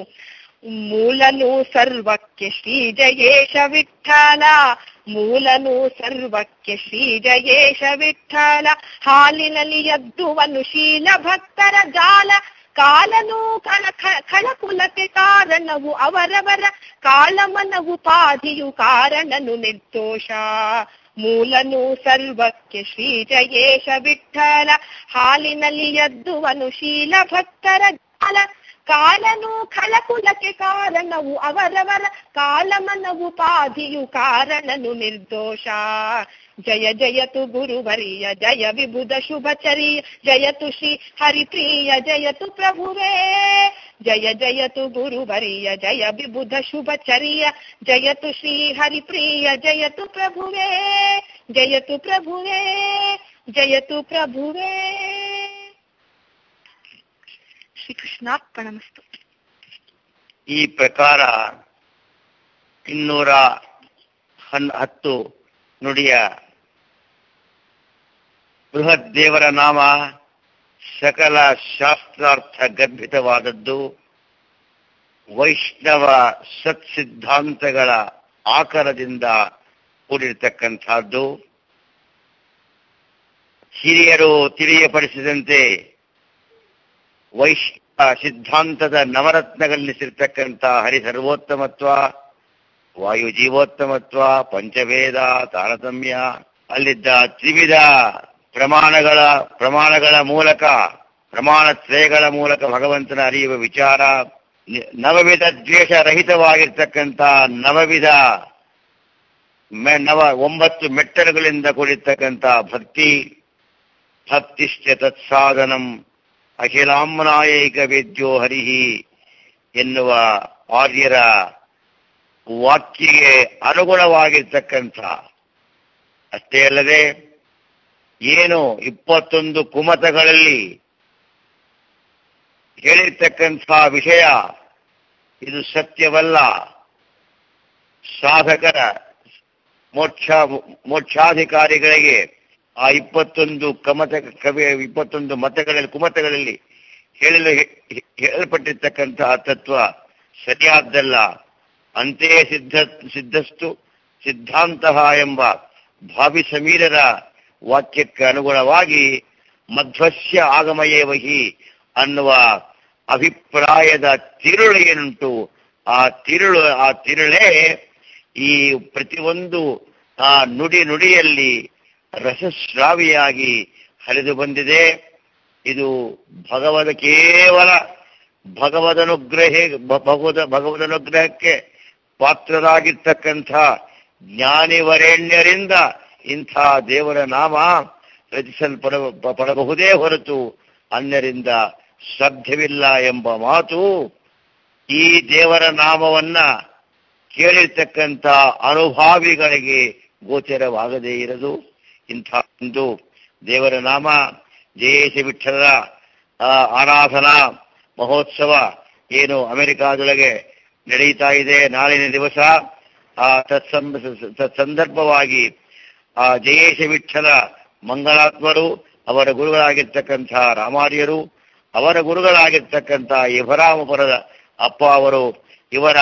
ಮೂಲನು ಸರ್ವಕ್ಕೆ ಶ್ರೀ ಜಯೇಶ ವಿಠಲ ಮೂಲನು ಸರ್ವಕ್ಕೆ ಶ್ರೀ ಜಯೇಶ ವಿಠಲ ಹಾಲಿನಲ್ಲಿ ಎದ್ದುವನು ಶೀಲ ಭಕ್ತರ ಜಾಲ ಕಾಲನು ಕಳ ಕಳಕುಲಕ್ಕೆ ಕಾರಣವು ಅವರವರ ಕಾಳಮನವು ಪಾಧಿಯು ಕಾರಣನು ನಿರ್ದೋಷ ಮೂಲನು ಸರ್ವಕ್ಕೆ ಶ್ರೀ ಜಯೇಶ ವಿಠಲ ಹಾಲಿನಲ್ಲಿ ಎದ್ದುವನು ಶೀಲ ಭಕ್ತರ ಜಾಲ ಕಾಲನು ಖಳಕುಲಕ್ಕೆ ಕಾರಣವು ಅವರವರ ಕಾಲಮನವು ಪಾಧಿಯು ಕಾರಣನು ನಿರ್ದೋಷ ಜಯ ಜಯತು ಗುರುವರಿಯ ಜಯ ವಿಬುಧ ಶುಭಚರಿಯ ಜಯತು ಶ್ರೀ ಹರಿಪ್ರಿಯ ಜಯತು ಪ್ರಭುವೇ ಜಯ ಜಯತು ಗುರುವರಿಯ ಜಯ ವಿಬುಧ ಶುಭಚರಿಯ ಜಯತು ಶ್ರೀ ಹರಿಪ್ರಿಯ ಜಯತು ಪ್ರಭುವೇ ಜಯತು ಪ್ರಭುವೇ ಜಯತು ಪ್ರಭುವೇ ಶ್ರೀಕೃಷ್ಣಾರ್ಪಣಮಸ್ತು ಈ ಪ್ರಕಾರ ಇನ್ನೂರ ಹನ್ ಹತ್ತು ನುಡಿಯ ಬೃಹತ್ ದೇವರ ನಾಮ ಸಕಲ ಶಾಸ್ತ್ರಾರ್ಥ ಗರ್ಭಿತವಾದದ್ದು ವೈಷ್ಣವ ಸತ್ಸಿದ್ಧಾಂತಗಳ ಆಕಾರದಿಂದ ಕೂಡಿರ್ತಕ್ಕಂಥದ್ದು ಹಿರಿಯರು ತಿಳಿಯಪಡಿಸಿದಂತೆ ವೈಷ್ಣವ ಸಿದ್ಧಾಂತದ ನವರತ್ನಗಳೆನಿಸಿರ್ತಕ್ಕಂಥ ಹರಿ ಸರ್ವೋತ್ತಮತ್ವ ವಾಯು ಜೀವೋತ್ತಮತ್ವ ಪಂಚವೇದ ತಾರತಮ್ಯ ಅಲ್ಲಿದ್ದ ತ್ರಿವಿಧ ಪ್ರಮಾಣಗಳ ಪ್ರಮಾಣಗಳ ಮೂಲಕ ಪ್ರಮಾಣ ತ್ರಯಗಳ ಮೂಲಕ ಭಗವಂತನ ಅರಿಯುವ ವಿಚಾರ ನಿ- ನವವಿಧ ದ್ವೇಷ ರಹಿತವಾಗಿರ್ತಕ್ಕಂಥ ನವವಿಧ ಮೆ- ನವ ಒಂಬತ್ತು ಮೆಟ್ಟಲುಗಳಿಂದ ಕೂಡಿರ್ತಕ್ಕಂಥ ಭಕ್ತಿ ಭಕ್ತಿಶ್ಚ ತತ್ಸಾಧನಂ ಅಖಿಲಾಂಬನಾಯೈಕ ವೇದ್ಯೋ ಹರಿಹಿ ಎನ್ನುವ ಆರ್ಯರ ವಾಕ್ಯಗೆ ಅನುಗುಣವಾಗಿರ್ತಕ್ಕಂಥ ಅಷ್ಟೇ ಅಲ್ಲದೆ ಏನು ಇಪ್ಪತ್ತೊಂದು ಕುಮತಗಳಲ್ಲಿ ಹೇಳಿರ್ತಕ್ಕಂಥ ವಿಷಯ ಇದು ಸತ್ಯವಲ್ಲ ಸಾಧಕರ ಮೋಕ್ಷ ಮೋಕ್ಷಾಧಿಕಾರಿಗಳಿಗೆ ಆ ಇಪ್ಪತ್ತೊಂದು ಕಮತ ಕವಿ ಇಪ್ಪತ್ತೊಂದು ಮತಗಳಲ್ಲಿ ಕುಮತಗಳಲ್ಲಿ ಹೇಳಲು ಹೇ- ಹೇಳಲ್ಪಟ್ಟಿರ್ತಕ್ಕಂತಹ ತತ್ವ ಸರಿಯಾದ್ದಲ್ಲ ಅಂತೆಯೇ ಸಿದ್ಧ ಸಿದ್ಧಸ್ತು ಸಿದ್ಧಾಂತ ಎಂಬ ಭಾವಿ ಸಮೀರರ ವಾಕ್ಯಕ್ಕೆ ಅನುಗುಣವಾಗಿ ಮಧ್ವಸ್ಯ ಆಗಮಯೇ ವಹಿ ಅನ್ನುವ ಅಭಿಪ್ರಾಯದ ತಿರುಳು ಏನುಂಟು ಆ ತಿರುಳು ಆ ತಿರುಳೇ ಈ ಪ್ರತಿಯೊಂದು ಆ ನುಡಿ ನುಡಿಯಲ್ಲಿ ರಸಸ್ರಾವಿಯಾಗಿ ಹರಿದು ಬಂದಿದೆ ಇದು ಭಗವದ ಕೇವಲ ಭಗವದನುಗ್ರಹ ಭಗವದ ಭಗವದನುಗ್ರಹಕ್ಕೆ ಪಾತ್ರರಾಗಿರ್ತಕ್ಕಂಥ ಜ್ಞಾನಿವರೇಣ್ಯರಿಂದ ಇಂಥ ದೇವರ ನಾಮ ರಚಿಸಲ್ಪಡ ಪಡಬಹುದೇ ಹೊರತು ಅನ್ಯರಿಂದ ಸಾಧ್ಯವಿಲ್ಲ ಎಂಬ ಮಾತು ಈ ದೇವರ ನಾಮವನ್ನ ಕೇಳಿರ್ತಕ್ಕಂಥ ಅನುಭಾವಿಗಳಿಗೆ ಗೋಚರವಾಗದೇ ಇರದು ಇಂಥ ಒಂದು ದೇವರ ನಾಮ ಜಯೇಶ ವಿಠಲರ ಆ, ಆರಾಧನಾ ಮಹೋತ್ಸವ ಏನು ಅಮೆರಿಕಾದೊಳಗೆ ನಡೀತಾ ಇದೆ ನಾಳಿನ ದಿವಸ ಆ ತತ್ಸಂ- ತತ್ಸಂದರ್ಭವಾಗಿ ಆ ಜಯೇಶ ವಿಠಲ ಮಂಗಳಾತ್ಮರು ಅವರ ಗುರುಗಳಾಗಿರ್ತಕ್ಕಂಥ ರಾಮಾರ್ಯರು ಅವರ ಗುರುಗಳಾಗಿರ್ತಕ್ಕಂಥ ಇಭರಾಮಪುರದ ಅಪ್ಪ ಅವರು ಇವರ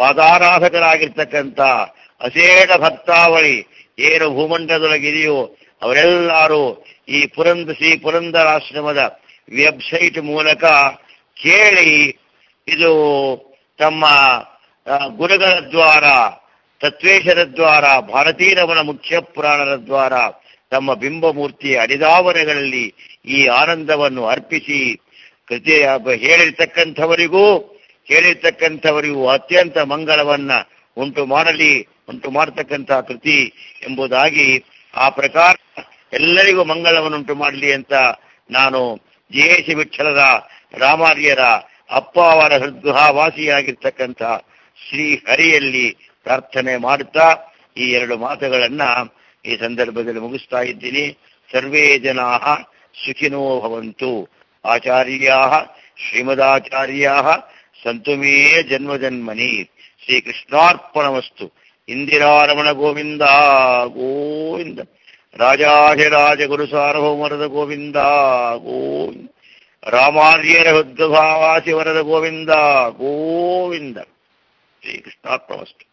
ಪಾದಾರಾಧಕರಾಗಿರ್ತಕ್ಕಂಥ ಅಶೇಷ ಭಕ್ತಾವಳಿ ಏನು ಭೂಮಂಡಲದೊಳಗಿದೆಯೋ ಅವರೆಲ್ಲರೂ ಈ ಪುರಂದಸಿ ಪುರಂದರಾಶ್ರಮದ ವೆಬ್ಸೈಟ್ ಮೂಲಕ ಕೇಳಿ ಇದು ತಮ್ಮ ಆ, ಗುರುಗಳ ದ್ವಾರ ತತ್ವೇಶರ ದ್ವಾರ ಭಾರತೀರಮನ ಮುಖ್ಯ ಪುರಾಣರ ದ್ವಾರ ತಮ್ಮ ಬಿಂಬಮೂರ್ತಿಯ ಅಡಿದಾವರೆಗಳಲ್ಲಿ ಈ ಆನಂದವನ್ನು ಅರ್ಪಿಸಿ ಕೃತಿ ಹೇಳಿರ್ತಕ್ಕಂಥವರಿಗೂ ಕೇಳಿರ್ತಕ್ಕಂಥವರಿಗೂ ಅತ್ಯಂತ ಮಂಗಳವನ್ನ ಉಂಟು ಮಾಡಲಿ ಉಂಟು ಮಾಡತಕ್ಕಂತಹ ಕೃತಿ ಎಂಬುದಾಗಿ ಆ ಪ್ರಕಾರ ಎಲ್ಲರಿಗೂ ಮಂಗಳವನ್ನುಂಟು ಮಾಡಲಿ ಅಂತ ನಾನು ಜಯೇಶ ವಿಠಲದ ರಾಮಾರ್ಯರ ಅಪ್ಪ ಅವರ ಹೃದ್ಗುಹಾವಾಸಿಯಾಗಿರ್ತಕ್ಕಂಥ ಶ್ರೀ ಹರಿಯಲ್ಲಿ ಪ್ರಾರ್ಥನೆ ಮಾಡುತ್ತಾ ಈ ಎರಡು ಮಾತುಗಳನ್ನ ಈ ಸಂದರ್ಭದಲ್ಲಿ ಮುಗಿಸ್ತಾ ಇದ್ದೀನಿ ಸರ್ವೇ ಜನಾ ಸುಖಿನೋ ಭವಂತು ಆಚಾರ್ಯಾ ಶ್ರೀಮದಾಚಾರ್ಯಾ ಸಂತು ಮೇ ಜನ್ಮ ಜನ್ಮನಿ ಶ್ರೀಕೃಷ್ಣಾರ್ಪಣಮಸ್ತು ಇಂದಿರಾರಮಣ ಗೋವಿಂದ ಗೋವಿಂದ ರಾಜಾಧಿರಾಜ ಗುರು ಸಾರ್ವಭೌಮರದ ಗೋವಿಂದ ಗೋವಿಂದ ರಾಮಾರ್ಯರ ಹೃದ್ಗಭಾವಾಸಿ ವರದ ಗೋವಿಂದ ಗೋವಿಂದ ಶ್ರೀಕೃಷ್ಣಾರ್ಪಣಮಸ್ತು